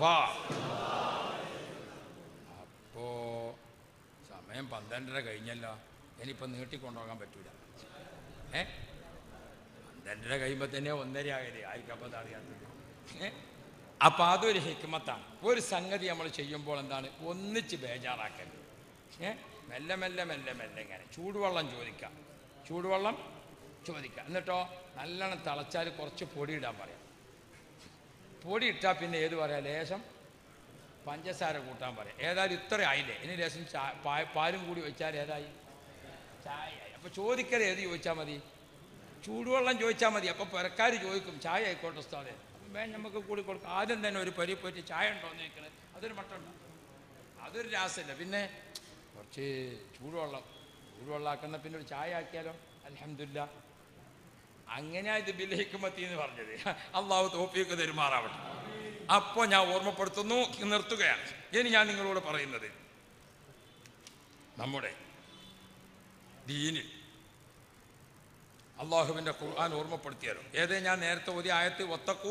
അപ്പോ സമയം പന്ത്രണ്ടര കഴിഞ്ഞല്ലോ ഇനിയിപ്പോൾ നീട്ടിക്കൊണ്ടുപോകാൻ പറ്റൂല ഏ പന്ത്രണ്ടര കഴിയുമ്പോൾ തന്നെ ഒന്നര ആകരുത് ആയിരിക്കും അത് അറിയാത്തത് ഏ അപ്പം അതൊരു ഹിക്മത്താണ് ഒരു സംഗതി നമ്മൾ ചെയ്യുമ്പോൾ എന്താണ് ഒന്നിച്ച് ബേജാറാക്കരുത് ഏ മെല്ലെ മെല്ലെ മെല്ലെ മെല്ലെ ഇങ്ങനെ ചൂടുവെള്ളം ചോദിക്കാം ചൂടുവെള്ളം ചോദിക്കാം എന്നിട്ടോ നല്ലോണം തിളച്ചാൽ കുറച്ച് പൊടി ഇടാൻ പറയാം പൊടി ഇട്ടാൽ പിന്നെ ഏത് പറയാം ലേശം പഞ്ചസാര കൂട്ടാൻ പറയാം ഏതായാലും ഇത്ര ആയില്ലേ ഇനി ലേശം ചാ പാ- പാലും കൂടി വെച്ചാൽ ഏതായി ചായ ആയി അപ്പോൾ ചോദിക്കൽ ഏത് ചോദിച്ചാൽ മതി ചൂടുവെള്ളം ചോദിച്ചാൽ മതി അപ്പോൾ പുരക്കാർ ചോദിക്കും ചായ ആയിക്കോട്ടെ ഉസ്താദെ അപ്പം വേഗം നമുക്ക് കൂടി കൊടുക്കും ആദ്യം തന്നെ ഒരു പരി പറ്റി ചായ ഉണ്ടോ എന്ന് ചോദിക്കണത് അതൊരു മട്ടുണ്ടോ അതൊരു രാസമില്ല പിന്നെ കുറച്ച് ചൂടുവെള്ളം ചൂടുവെള്ളമാക്കുന്ന പിന്നെ ഒരു ചായ ആക്കിയാലോ അലഹമില്ല അങ്ങനെയാ ഇത് ബില്ലിക്കുമത്തി എന്ന് പറഞ്ഞത് അള്ളാഹു തോപ്പിയൊക്കെ തെരുമാറാവട്ടെ അപ്പോൾ ഞാൻ ഓർമ്മപ്പെടുത്തുന്നു നിർത്തുകയാണ് ഇനി ഞാൻ നിങ്ങളോട് പറയുന്നത് നമ്മുടെ ദീനിൽ അള്ളാഹുവിൻ്റെ ഖുർആൻ ഓർമ്മപ്പെടുത്തിയാലോ ഏതേ ഞാൻ നേരത്തെ ഒരു ആയത്ത് ഒത്തക്കൂ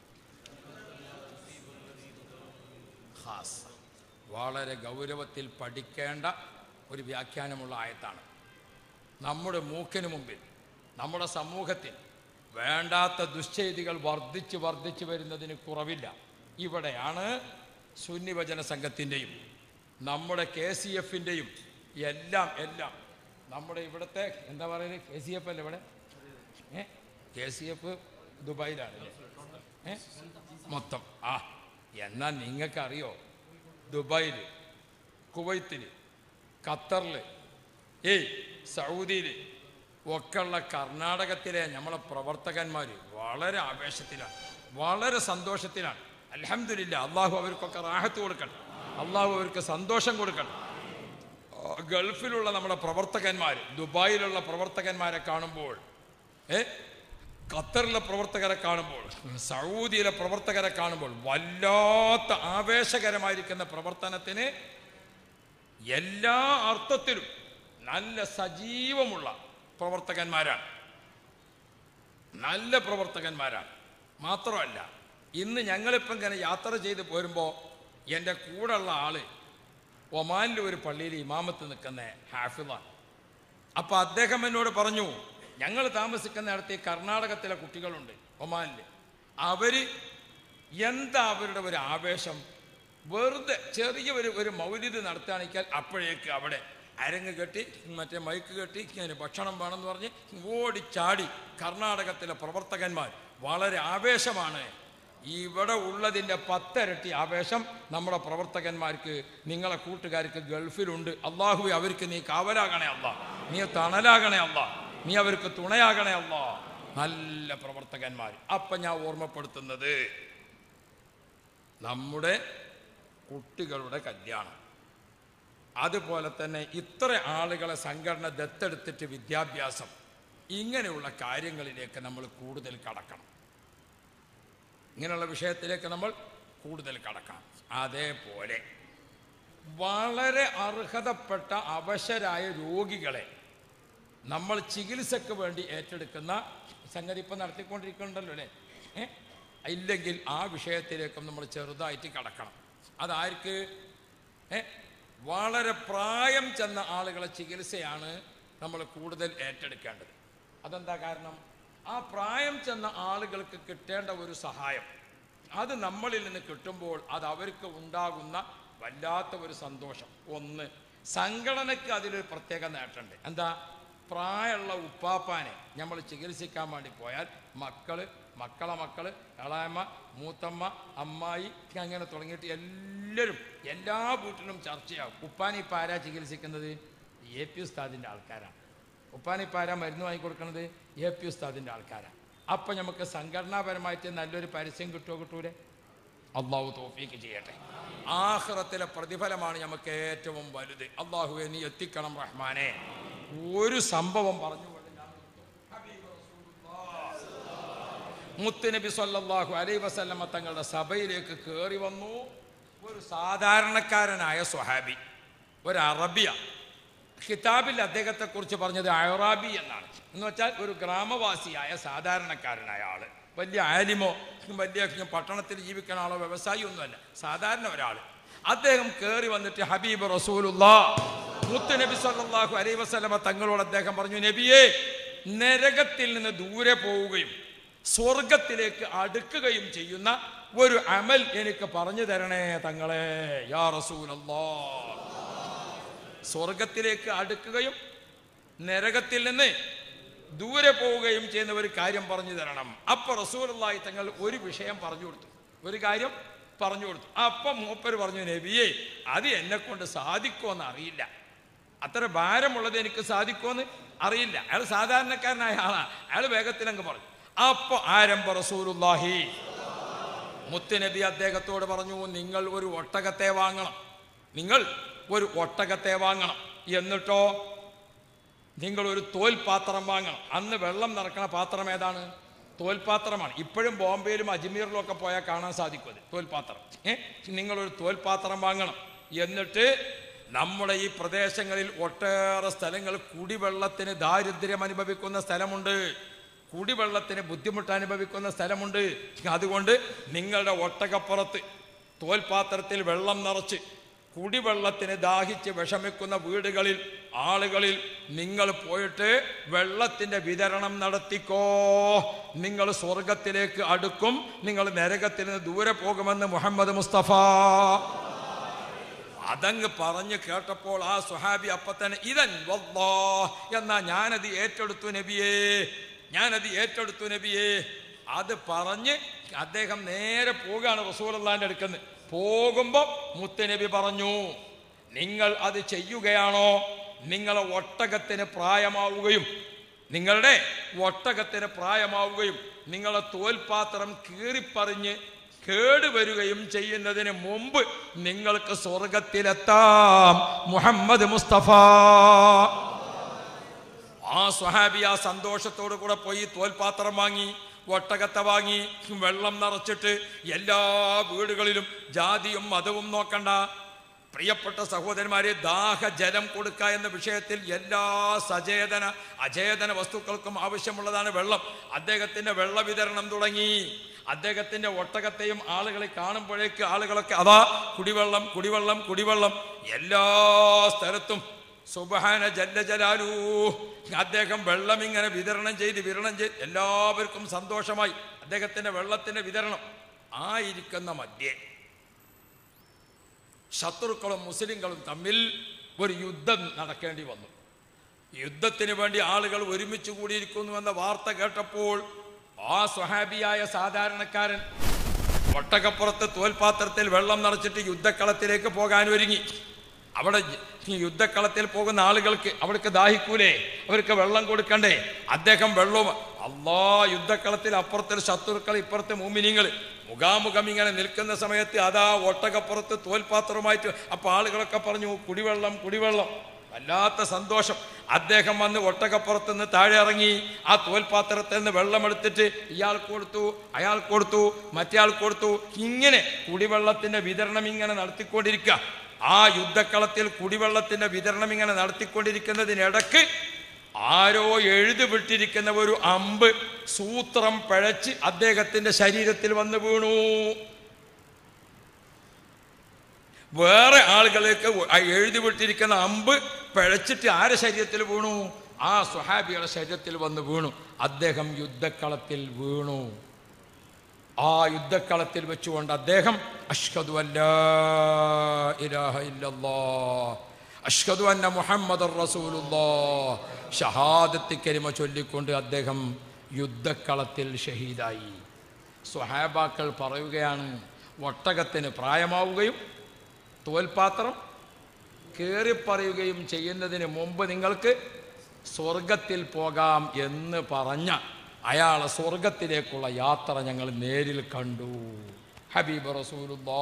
ഖാസ വളരെ ഗൗരവത്തിൽ പഠിക്കേണ്ട ഒരു വ്യാഖ്യാനമുള്ള ആയത്താണ് നമ്മുടെ മൂക്കിന് മുമ്പിൽ നമ്മുടെ സമൂഹത്തിൽ വേണ്ടാത്ത ദുശ്ചെയ്തികൾ വർദ്ധിച്ച് വർദ്ധിച്ചു വരുന്നതിന് കുറവില്ല ഇവിടെയാണ് സുന്നിവചന സംഘത്തിൻ്റെയും നമ്മുടെ കെ സി എഫിൻ്റെയും എല്ലാം എല്ലാം നമ്മുടെ ഇവിടുത്തെ എന്താ പറയുന്നത് കെ സി എഫ് അല്ലേ ഇവിടെ ഏ കെ സി എഫ് ദുബായിലാണ് അല്ലേ ഏ? മൊത്തം ആ എന്നാൽ നിങ്ങൾക്കറിയോ ദുബായിൽ കുവൈത്തിൽ ഖത്തറിൽ ഏയ് സൗദിയിൽ ഒക്കെയുള്ള കർണാടകത്തിലെ നമ്മളെ പ്രവർത്തകന്മാർ വളരെ ആവേശത്തിലാണ് വളരെ സന്തോഷത്തിലാണ് അലഹമില്ല അള്ളാഹു അവർക്കൊക്കെ റാഹത്ത് കൊടുക്കണം അള്ളാഹു അവർക്ക് സന്തോഷം കൊടുക്കണം ആ, ഗൾഫിലുള്ള നമ്മുടെ പ്രവർത്തകന്മാർ ദുബായിലുള്ള പ്രവർത്തകന്മാരെ കാണുമ്പോൾ ഏ ഖത്തറിലെ പ്രവർത്തകരെ കാണുമ്പോൾ സൗദിയിലെ പ്രവർത്തകരെ കാണുമ്പോൾ വല്ലാത്ത ആവേശകരമായിരിക്കുന്ന പ്രവർത്തനത്തിന് എല്ലാ അർത്ഥത്തിലും നല്ല സജീവമുള്ള പ്രവർത്തകന്മാരാണ് നല്ല പ്രവർത്തകന്മാരാണ് മാത്രമല്ല ഇന്ന് ഞങ്ങളിപ്പം ഇങ്ങനെ യാത്ര ചെയ്ത് പോരുമ്പോൾ എൻ്റെ കൂടെയുള്ള ആള് ഒമാനിലെ ഒരു പള്ളിയിൽ ഇമാമത്ത് നിൽക്കുന്ന ഹാഫിളാണ് അപ്പോൾ അദ്ദേഹം എന്നോട് പറഞ്ഞു ഞങ്ങൾ താമസിക്കുന്നിടത്ത് ഈ കർണാടകത്തിലെ കുട്ടികളുണ്ട് ഒമാനിൽ അവർ എന്താ അവരുടെ ഒരു ആവേശം വെറുതെ ചെറിയ ഒരു ഒരു മൗലിത് നടത്തുകയാണെങ്കിൽ അപ്പോഴേക്ക് അവിടെ അരങ്ങ് കെട്ടി മറ്റേ മൈക്ക് കെട്ടി ഇങ്ങനെ ഭക്ഷണം വേണമെന്ന് പറഞ്ഞ് ഓടിച്ചാടി കർണാടകത്തിലെ പ്രവർത്തകന്മാർ വളരെ ആവേശമാണ് ഇവിടെ ഉള്ളതിൻ്റെ പത്തിരട്ടി ആവേശം നമ്മുടെ പ്രവർത്തകന്മാർക്ക് നിങ്ങളെ കൂട്ടുകാർക്ക് ഗൾഫിലുണ്ട് അള്ളാഹുവെ അവർക്ക് നീ കാവലാകണേ അല്ല നീ തണലാകണേ അല്ല നീ അവർക്ക് തുണയാകണേ അല്ല നല്ല പ്രവർത്തകന്മാർ അപ്പം ഞാൻ ഓർമ്മപ്പെടുത്തുന്നത് നമ്മുടെ കുട്ടികളുടെ കല്യാണം അതുപോലെ തന്നെ ഇത്ര ആളുകളെ സംഘടന ദത്തെടുത്തിട്ട് വിദ്യാഭ്യാസം ഇങ്ങനെയുള്ള കാര്യങ്ങളിലേക്ക് നമ്മൾ കൂടുതൽ കടക്കണം ഇങ്ങനെയുള്ള വിഷയത്തിലേക്ക് നമ്മൾ കൂടുതൽ കടക്കണം അതേപോലെ വളരെ അർഹതപ്പെട്ട അവശരായ രോഗികളെ നമ്മൾ ചികിത്സക്ക് വേണ്ടി ഏറ്റെടുക്കുന്ന സംഗതി ഇപ്പം നടത്തിക്കൊണ്ടിരിക്കുന്നുണ്ടല്ലോ അല്ലേ ഏ? ഇല്ലെങ്കിൽ ആ വിഷയത്തിലേക്കും നമ്മൾ ചെറുതായിട്ട് കടക്കണം അതാർക്ക് ഏ വളരെ പ്രായം ചെന്ന ആളുകളെ ചികിത്സയാണ് നമ്മൾ കൂടുതൽ ഏറ്റെടുക്കേണ്ടത് അതെന്താ കാരണം ആ പ്രായം ചെന്ന ആളുകൾക്ക് കിട്ടേണ്ട ഒരു സഹായം അത് നമ്മളിൽ നിന്ന് കിട്ടുമ്പോൾ അത് അവർക്ക് ഉണ്ടാകുന്ന വല്ലാത്ത ഒരു സന്തോഷം ഒന്ന് സംഘടനയ്ക്ക് അതിലൊരു പ്രത്യേക നേട്ടമുണ്ട് എന്താ പ്രായമുള്ള ഉപ്പാപ്പാനെ നമ്മൾ ചികിത്സിക്കാൻ വേണ്ടി പോയാൽ മക്കള് മക്കളെ മക്കള് ഇളയമ്മ മൂത്തമ്മ അമ്മായി അങ്ങനെ തുടങ്ങിയിട്ട് എല്ലാവരും എല്ലാ വീട്ടിലും ചർച്ചയാവും ഉപ്പാനെ ഇപ്പം ആരാ ചികിത്സിക്കുന്നത് എ പി ഉസ്താദിൻ്റെ ആൾക്കാരാണ് ഉപ്പാനെ ഇപ്പം ആരാ മരുന്ന് വാങ്ങിക്കൊടുക്കുന്നത് എ പി ഉസ്താദിൻ്റെ ആൾക്കാരാണ് അപ്പം നമുക്ക് സംഘടനാപരമായിട്ട് നല്ലൊരു പരസ്യം കിട്ടുമോ കിട്ടൂലേ അള്ളാഹു തോഫീക്ക് ചെയ്യട്ടെ ആഹ്റത്തിലെ പ്രതിഫലമാണ് നമുക്ക് ഏറ്റവും വലുത് അള്ളാഹുവെ നീ എത്തിക്കണം റഹ്മാനെ ഒരു സംഭവം പറഞ്ഞുകൊണ്ട് ഞാൻ നിർത്തും. ഹബീബ് റസൂലുള്ളാഹ്. മുത്തുനബി സല്ലല്ലാഹു അലൈഹി വസല്ലമ തങ്ങളുടെ സഭയിലേക്ക് കയറി വന്നു ഒരു സാധാരണക്കാരനായ സ്വഹാബി ഒരു അറബിയ ഖിതാബിൽ അദ്ദേഹത്തെക്കുറിച്ച് പറഞ്ഞത് അയറാബി എന്നാണ് എന്ന് വെച്ചാൽ ഒരു ഗ്രാമവാസിയായ സാധാരണക്കാരനായ ആള് വലിയ ആലിമോ വലിയ പട്ടണത്തിൽ ജീവിക്കുന്ന ആളോ വ്യവസായി ഒന്നുമല്ല സാധാരണ ഒരാൾ അദ്ദേഹം കയറി വന്നിട്ട് ഹബീബ് റസൂലുല്ലാ മുത്ത് നബി സല്ലല്ലാഹു അലൈഹി വസല്ലമ തങ്ങളോട് അദ്ദേഹം പറഞ്ഞു നബിയെ നരകത്തിൽ നിന്ന് ദൂരെ പോവുകയും സ്വർഗത്തിലേക്ക് അടുക്കുകയും ചെയ്യുന്ന ഒരു അമൽ എനിക്ക് പറഞ്ഞു തരണേ തങ്ങളെ യാ റസൂലല്ലാ സ്വർഗത്തിലേക്ക് അടുക്കുകയും നരകത്തിൽ നിന്ന് ദൂരെ പോവുകയും ചെയ്യുന്ന ഒരു കാര്യം പറഞ്ഞു തരണം അപ്പൊ റസൂലുള്ളാഹി തങ്ങൾ ഒരു വിഷയം പറഞ്ഞു കൊടുത്തു ഒരു കാര്യം പറഞ്ഞു കൊടുത്തു അപ്പം മൂപ്പര് പറഞ്ഞു നബിയെ അത് എന്നെ കൊണ്ട് സാധിക്കുമെന്ന് അറിയില്ല അത്ര ഭാരമുള്ളത് എനിക്ക് സാധിക്കുമെന്ന് അറിയില്ല അയാൾ സാധാരണക്കാരനായ ആളാ അയാൾ വേഗത്തിൽ അങ്ങ് പറഞ്ഞു അപ്പൊ ആരംഭ റസൂലുള്ളാഹി മുത്തുനബി അദ്ദേഹത്തോട് പറഞ്ഞു നിങ്ങൾ ഒരു ഒട്ടകത്തെ വാങ്ങണം നിങ്ങൾ ഒരു ഒട്ടകത്തെ വാങ്ങണം എന്നിട്ടോ നിങ്ങൾ ഒരു തോൽപാത്രം വാങ്ങണം അന്ന് വെള്ളം നിറക്കണ പാത്രം ഏതാണ് തോൽപാത്രമാണ് ഇപ്പോഴും ബോംബെയിലും അജ്മീറിലും ഒക്കെ പോയാൽ കാണാൻ സാധിക്കും അത് തോൽപാത്രം ഏ നിങ്ങളൊരു തോൽപാത്രം വാങ്ങണം എന്നിട്ട് നമ്മുടെ ഈ പ്രദേശങ്ങളിൽ ഒട്ടേറെ സ്ഥലങ്ങൾ കുടിവെള്ളത്തിന് ദാരിദ്ര്യം അനുഭവിക്കുന്ന സ്ഥലമുണ്ട് കുടിവെള്ളത്തിന് ബുദ്ധിമുട്ട് അനുഭവിക്കുന്ന സ്ഥലമുണ്ട് അതുകൊണ്ട് നിങ്ങളുടെ ഒട്ടകപ്പുറത്ത് തോൽപാത്രത്തിൽ വെള്ളം നിറച്ച് കുടിവെള്ളത്തിന് ദാഹിച്ച് വിഷമിക്കുന്ന വീടുകളിൽ ആളുകളിൽ നിങ്ങൾ പോയിട്ട് വെള്ളത്തിൻ്റെ വിതരണം നടത്തിക്കോ നിങ്ങൾ സ്വർഗത്തിലേക്ക് അടുക്കും നിങ്ങൾ നരകത്തിൽ നിന്ന് ദൂരെ പോകുമെന്ന് മുഹമ്മദ് മുസ്തഫ അതങ്ങ് പറഞ്ഞു കേട്ടപ്പോൾ ആ സുഹാബി അപ്പൊ തന്നെ ഇതൻ വല്ലാ എന്നാ ഞാനത് ഏറ്റെടുത്തു നബിയേ ഞാനത് ഏറ്റെടുത്തു നബിയേ അത് പറഞ്ഞ് അദ്ദേഹം നേരെ പോവുകയാണ് റസൂലുള്ളാന്റെ അടുക്കന്ന് പോകുമ്പോൾ മുത്തുനബി പറഞ്ഞു നിങ്ങൾ അത് ചെയ്യുകയാണോ നിങ്ങളെ ഒട്ടകത്തിന് പ്രായമാവുകയും നിങ്ങളുടെ ഒട്ടകത്തിന് പ്രായമാവുകയും നിങ്ങളെ തോൽപാത്രം കീറിപ്പറിഞ്ഞ് കേടുവരുകയും ചെയ്യുന്നതിന് മുമ്പ് നിങ്ങൾക്ക് സ്വർഗത്തിലെത്താം മുഹമ്മദ് മുസ്തഫ ആ സ്വഹാബി ആ സന്തോഷത്തോടു കൂടെ പോയി തോൽപാത്രം വാങ്ങി ഒട്ടകത്തെ വാങ്ങി വെള്ളം നിറച്ചിട്ട് എല്ലാ വീടുകളിലും ജാതിയും മതവും നോക്കണ്ട പ്രിയപ്പെട്ട സഹോദരന്മാരെ ദാഹജലം കൊടുക്കുക എന്ന വിഷയത്തിൽ എല്ലാ സചേതന അചേതന വസ്തുക്കൾക്കും ആവശ്യമുള്ളതാണ് വെള്ളം അദ്ദേഹത്തിന്റെ വെള്ള വിതരണം തുടങ്ങി അദ്ദേഹത്തിന്റെ ഒട്ടകത്തെയും ആളുകളെ കാണുമ്പോഴേക്ക് ആളുകളൊക്കെ അതാ കുടിവെള്ളം കുടിവെള്ളം കുടിവെള്ളം എല്ലാ സ്ഥലത്തും സുബഹാന ജല്ല ജലാലൂ അദ്ദേഹം വെള്ളം ഇങ്ങനെ വിതരണം ചെയ്ത് വിതരണം ചെയ്ത് എല്ലാവർക്കും സന്തോഷമായി അദ്ദേഹത്തിന്റെ വെള്ളത്തിന്റെ വിതരണം ആയിരിക്കുന്ന മധ്യേ ശത്രുക്കളും മുസ്ലിങ്ങളും തമ്മിൽ ഒരു യുദ്ധം നടക്കേണ്ടി വന്നു യുദ്ധത്തിന് വേണ്ടി ആളുകൾ ഒരുമിച്ച് കൂടിയിരിക്കുന്നു എന്ന വാർത്ത കേട്ടപ്പോൾ ആ സ്വഹാബിയായ സാധാരണക്കാരൻ ഒട്ടകപ്പുറത്ത് തോൽപാത്രത്തിൽ വെള്ളം നിറച്ചിട്ട് യുദ്ധക്കളത്തിലേക്ക് പോകാൻ ഒരുങ്ങി അവിടെ ഈ യുദ്ധക്കളത്തിൽ പോകുന്ന ആളുകൾക്ക് അവർക്ക് ദാഹിക്കൂലേ അവർക്ക് വെള്ളം കൊടുക്കണ്ടേ അദ്ദേഹം വെള്ളവും അള്ളാ യുദ്ധക്കളത്തിൽ അപ്പുറത്തിൽ ശത്രുക്കൾ ഇപ്പുറത്തെ മൂമിനിങ്ങൾ മുഖാമുഖം ഇങ്ങനെ നിൽക്കുന്ന സമയത്ത് അതാ ഒട്ടകപ്പുറത്ത് തോൽപാത്രമായിട്ട് അപ്പൊ ആളുകളൊക്കെ പറഞ്ഞു കുടിവെള്ളം കുടിവെള്ളം വല്ലാത്ത സന്തോഷം അദ്ദേഹം വന്ന് ഒട്ടകപ്പുറത്ത് നിന്ന് താഴെ ഇറങ്ങി ആ തോൽപാത്രത്തിൽ നിന്ന് വെള്ളമെടുത്തിട്ട് ഇയാൾ കൊടുത്തു അയാൾ കൊടുത്തു മറ്റേയാൾ കൊടുത്തു ഇങ്ങനെ കുടിവെള്ളത്തിന്റെ വിതരണം ഇങ്ങനെ നടത്തിക്കൊണ്ടിരിക്കുക ആ യുദ്ധക്കളത്തിൽ കുടിവെള്ളത്തിന്റെ വിതരണം ഇങ്ങനെ നടത്തിക്കൊണ്ടിരിക്കുന്നതിനിടക്ക് ആരോ എഴുതി വിട്ടിരിക്കുന്ന ഒരു അമ്പ് സൂത്രം പിഴച്ച് അദ്ദേഹത്തിന്റെ ശരീരത്തിൽ വന്ന് വീണു വേറെ ആളുകൾക്ക് ആ എഴുതി വിട്ടിരിക്കുന്ന അമ്പ് പിഴച്ചിട്ട് ആരെ ശരീരത്തിൽ വീണു ആ സുഹാബിയുടെ ശരീരത്തിൽ വന്ന് വീണു അദ്ദേഹം യുദ്ധക്കളത്തിൽ വീണു ആ യുദ്ധക്കളത്തിൽ വെച്ചുകൊണ്ട് അദ്ദേഹം അഷ്ഹദു അല്ലാ ഇലാഹ ഇല്ലല്ലാ അഷ്ഹദു അന്ന മുഹമ്മദ് റസൂലുള്ളാ ഷഹാദത്ത് കരിമ ചൊല്ലിക്കൊണ്ട് അദ്ദേഹം യുദ്ധക്കളത്തിൽ ഷഹീദായി സ്വഹാബാക്കൾ പറയുകയാണ് ഒട്ടകത്തിന് പ്രായമാവുകയും തോൽപാത്രം കയറിപ്പറയുകയും ചെയ്യുന്നതിന് മുമ്പ് നിങ്ങൾക്ക് സ്വർഗത്തിൽ പോകാം എന്ന് പറഞ്ഞ അയാളെ സ്വർഗത്തിലേക്കുള്ള യാത്ര ഞങ്ങൾ നേരിൽ കണ്ടു ഹബീബ് റസൂലുള്ളാ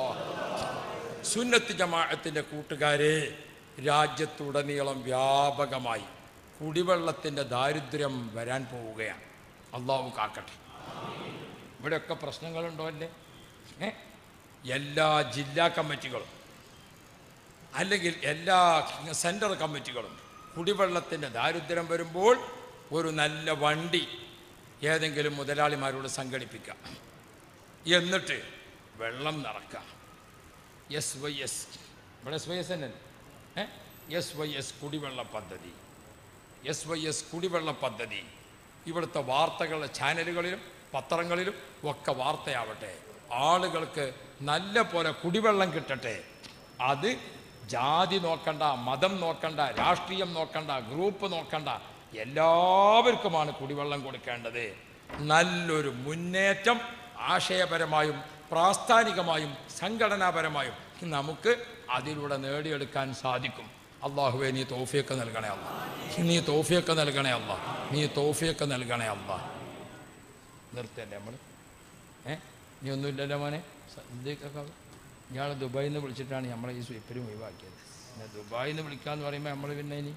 സുന്നത്ത് ജമാഅത്തിൻ്റെ കൂട്ടുകാരെ രാജ്യത്തുടനീളം വ്യാപകമായി കുടിവെള്ളത്തിൻ്റെ ദാരിദ്ര്യം വരാൻ പോവുകയാണ് അള്ളാഹു കാക്കട്ടെ ഇവിടെയൊക്കെ പ്രശ്നങ്ങളുണ്ടോ അല്ലേ ഏ എല്ലാ ജില്ലാ കമ്മിറ്റികളും അല്ലെങ്കിൽ എല്ലാ സെൻട്രൽ കമ്മിറ്റികളും കുടിവെള്ളത്തിൻ്റെ ദാരിദ്ര്യം വരുമ്പോൾ ഒരു നല്ല വണ്ടി ഏതെങ്കിലും മുതലാളിമാരോട് സംഘടിപ്പിക്കാം എന്നിട്ട് വെള്ളം നിറക്കാം എസ് വൈ എസ് ഇവിടെ എസ് വൈ എസ് തന്നെ ഏ എസ് വൈ എസ് കുടിവെള്ള പദ്ധതി എസ് വൈ എസ് കുടിവെള്ള പദ്ധതി ഇവിടുത്തെ വാർത്തകളുടെ ചാനലുകളിലും പത്രങ്ങളിലും ഒക്കെ വാർത്തയാവട്ടെ ആളുകൾക്ക് നല്ല പോലെ കുടിവെള്ളം കിട്ടട്ടെ അത് ജാതി നോക്കണ്ട മതം നോക്കണ്ട രാഷ്ട്രീയം നോക്കണ്ട ഗ്രൂപ്പ് നോക്കണ്ട എല്ലാവർക്കുമാണ് കുടിവെള്ളം കൊടുക്കേണ്ടത് നല്ലൊരു മുന്നേറ്റം ആശയപരമായും പ്രാസ്ഥാനികമായും സംഘടനാപരമായും നമുക്ക് അതിലൂടെ നേടിയെടുക്കാൻ സാധിക്കും അള്ളാഹുവെ നീ തോഫിയൊക്കെ നൽകണേ അല്ല നീ തോഫിയൊക്കെ നൽകണേ അല്ല നീ തോഫിയൊക്കെ നൽകണേ അല്ല നിർത്തല്ലേ നമ്മൾ ഏ നീ ഒന്നുമില്ലല്ലോ മോനെ സദ്യക്കൊക്കെ ഇയാൾ ദുബായിൽ നിന്ന് വിളിച്ചിട്ടാണ് നമ്മളെ ഈ സ്വീപ്പരും ഒഴിവാക്കിയത് പിന്നെ ദുബായിൽ നിന്ന് വിളിക്കാന്ന് പറയുമ്പോൾ നമ്മൾ പിന്നെ ഇനി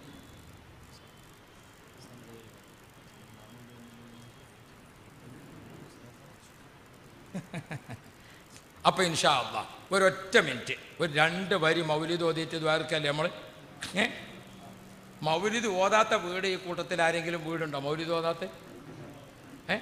അപ്പൊ ഇൻഷാ അള്ളാ ഒരൊറ്റ മിനിറ്റ് ഒരു രണ്ട് വരി മൗലിദ് ഓതിയിട്ട് ദ്വാരക്കല്ലേ നമ്മൾ ഏ മൗലിദ് ഓതാത്ത വീട് ഈ കൂട്ടത്തിൽ ആരെങ്കിലും വീടുണ്ടോ മൗലിദ് ഓതാത്ത ഏ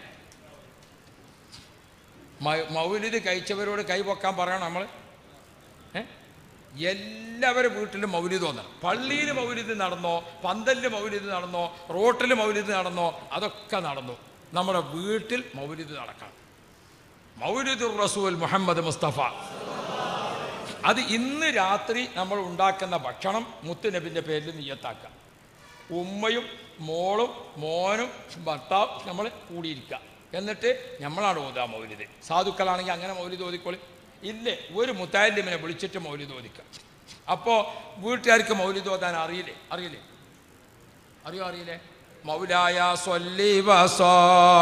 മ- മൗലിദ് കഴിച്ചവരോട് കൈ പൊക്കാൻ പറയണം നമ്മൾ ഏ എല്ലാവരും വീട്ടിലും മൗലിദ് തോന്നണം പള്ളിയിൽ മൗലിദ് നടന്നോ പന്തലിൽ മൗലിദ് നടന്നോ റോട്ടിൽ മൗലിദ് നടന്നോ അതൊക്കെ നടന്നു നമ്മുടെ വീട്ടിൽ മൗലിദ് നടക്കണം മൗലിദുർ റസൂൽ മുഹമ്മദ് മുസ്തഫ അത് ഇന്ന് രാത്രി നമ്മൾ ഉണ്ടാക്കുന്ന ഭക്ഷണം മുത്തുനബിൻ്റെ പേരിൽ നീയത്താക്കാം ഉമ്മയും മോളും മോനും ഭർത്താവും നമ്മൾ കൂടിയിരിക്കുക എന്നിട്ട് നമ്മളാണ് ഓതാ മൗലിദ് സാധുക്കളാണെങ്കിൽ അങ്ങനെ മൗലിദ് ഓതിക്കോളി ഇല്ലേ ഒരു മുത്താലിമിനെ വിളിച്ചിട്ട് മൗലിദ് ഓദിക്കാം അപ്പോൾ വീട്ടുകാർക്ക് മൗലിദ് ഓതാൻ അറിയില്ലേ അറിയില്ലേ അറിയോ അറിയില്ലേ മൗലായ സ്വല്ലി വസോ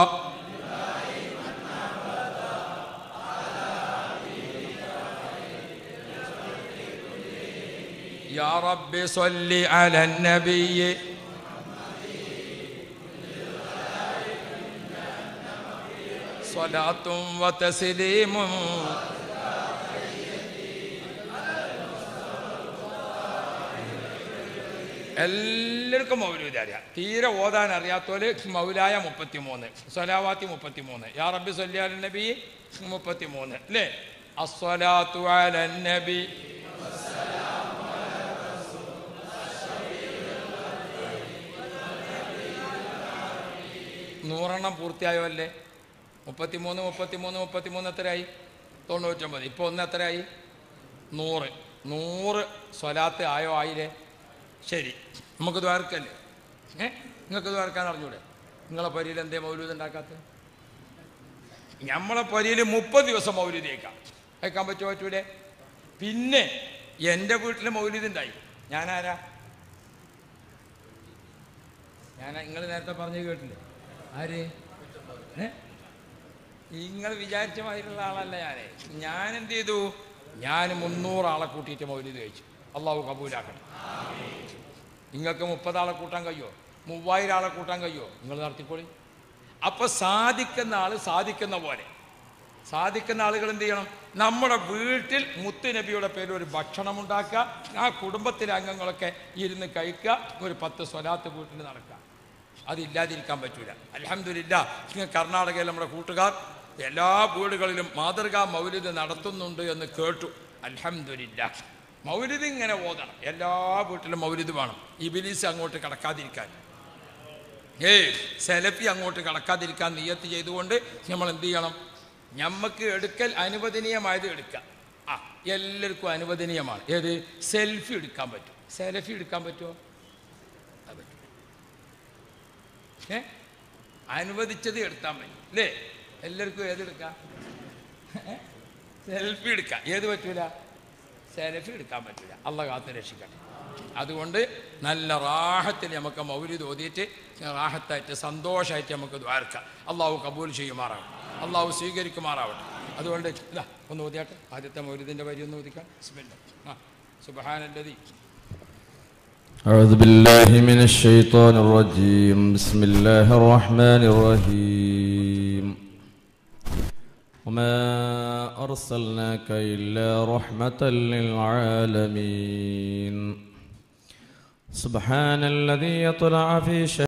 يا رب صل على النبي صلاة وتسليم എല്ലാവർക്കും മൗലൂദ് അറിയാം തീരെ ഓതാൻ അറിയാത്തോല് മൗലായ മുപ്പത്തിമൂന്ന് സൊലാവാത്തി മുപ്പത്തിമൂന്ന് യാ റബ്ബി സൊല്ലാൽ നബി മുപ്പത്തിമൂന്ന് അല്ലേ അസ്വലാത്തു അലൻ നബി നൂറെണ്ണം പൂർത്തിയായോ അല്ലേ മുപ്പത്തിമൂന്ന് മുപ്പത്തിമൂന്ന് മുപ്പത്തിമൂന്ന് എത്രയായി തൊണ്ണൂറ്റൊമ്പത് ഇപ്പോൾ ഒന്ന് എത്രയായി നൂറ് നൂറ് സ്വലാത്ത് ആയോ ആയില്ലേ ശരി നമുക്ക് ദ്വാരക്കല്ലേ ഏ നിങ്ങൾക്ക് ദ്വാരക്കാൻ അറിഞ്ഞൂടെ നിങ്ങളെ പരിയിൽ എന്തേ മൗലൂദ് ഉണ്ടാക്കാത്ത നമ്മളെ പരിയിൽ മുപ്പത് ദിവസം മൗലൂദ് കേൾക്കാം കേൾക്കാൻ പറ്റുമോ പറ്റൂലേ പിന്നെ എൻ്റെ വീട്ടിൽ മൗലൂദ് ഉണ്ടായി ഞാനാരാ ഞാൻ നിങ്ങൾ നേരത്തെ പറഞ്ഞു കേട്ടില്ലേ ആര് ഏ നിങ്ങൾ വിചാരിച്ച മാതിരിയുള്ള ആളല്ല ഞാനേ ഞാൻ എന്ത് ചെയ്തു ഞാൻ മുന്നൂറ് ആളെ കൂട്ടിയിട്ട് മൗലിത് കഴിച്ചു അള്ളാഹു കബൂലാക്കട്ടെ നിങ്ങൾക്ക് മുപ്പതാളെ കൂട്ടാൻ കഴിയോ മൂവായിരം ആളെ കൂട്ടാൻ കഴിയോ നിങ്ങൾ നടത്തിക്കോളി അപ്പൊ സാധിക്കുന്ന ആൾ സാധിക്കുന്ന പോലെ സാധിക്കുന്ന ആളുകൾ എന്ത് ചെയ്യണം നമ്മുടെ വീട്ടിൽ മുത്തുനബിയുടെ പേരിൽ ഒരു ഭക്ഷണം ഉണ്ടാക്കുക ആ കുടുംബത്തിലെ അംഗങ്ങളൊക്കെ ഇരുന്ന് കഴിക്കുക ഒരു പത്ത് സ്വലാത്ത് വീട്ടിൽ നടക്കുക അതില്ലാതിരിക്കാൻ പറ്റൂല അലഹമില്ല കർണാടകയിൽ നമ്മുടെ കൂട്ടുകാർ എല്ലാ വീടുകളിലും മാതൃകാ മൗലിദ് നടത്തുന്നുണ്ട് എന്ന് കേട്ടു അലഹമില്ല മൗലിദ് ഇങ്ങനെ ഓതണം എല്ലാ വീട്ടിലും മൗലിദ് വേണം ഇബിലീസ് അങ്ങോട്ട് കടക്കാതിരിക്കാൻ ഏയ് സെലഫി അങ്ങോട്ട് കടക്കാതിരിക്കാൻ നിയത്ത് ചെയ്തുകൊണ്ട് നമ്മൾ എന്ത് ചെയ്യണം ഞമ്മക്ക് എടുക്കൽ അനുവദനീയമായത് എടുക്കാം ആ എല്ലാവർക്കും അനുവദനീയമാണ് ഏത് സെൽഫി എടുക്കാൻ പറ്റും സെൽഫി എടുക്കാൻ പറ്റുമോ അത് പറ്റും ഏ അനുവദിച്ചത് എടുത്താൽ മതി അല്ലേ എല്ലാവർക്കും ഏതെടുക്കാം സെൽഫി എടുക്കാം ഏത് പറ്റൂല സെൽഫി എടുക്കാൻ പറ്റൂല അള്ള കാത്ത് രക്ഷിക്കട്ടെ അതുകൊണ്ട് നല്ല റാഹത്തിൽ നമുക്ക് മൗലിദ് ഓതിയിട്ട് റാഹത്തായിട്ട് സന്തോഷമായിട്ട് നമുക്ക് ദ്വാരക്കാം അള്ളാഹു കബൂൽ ചെയ്യുമാറാവട്ടെ അള്ളാഹു സ്വീകരിക്കുമാറാവട്ടെ അതുകൊണ്ട് ഇതാ ഒന്ന് ഓതിയാട്ടെ ആദ്യത്തെ മൗലിദിൻ്റെ വരി ഒന്ന് ഓതിക്കാം ബിസ്മില്ലാ. ആ സുബഹാനല്ലതി أعوذ بالله من الشيطان الرجيم بسم الله الرحمن الرحيم وما أرسلناك إلا رحمة للعالمين سبحان الذي يطلع في شهر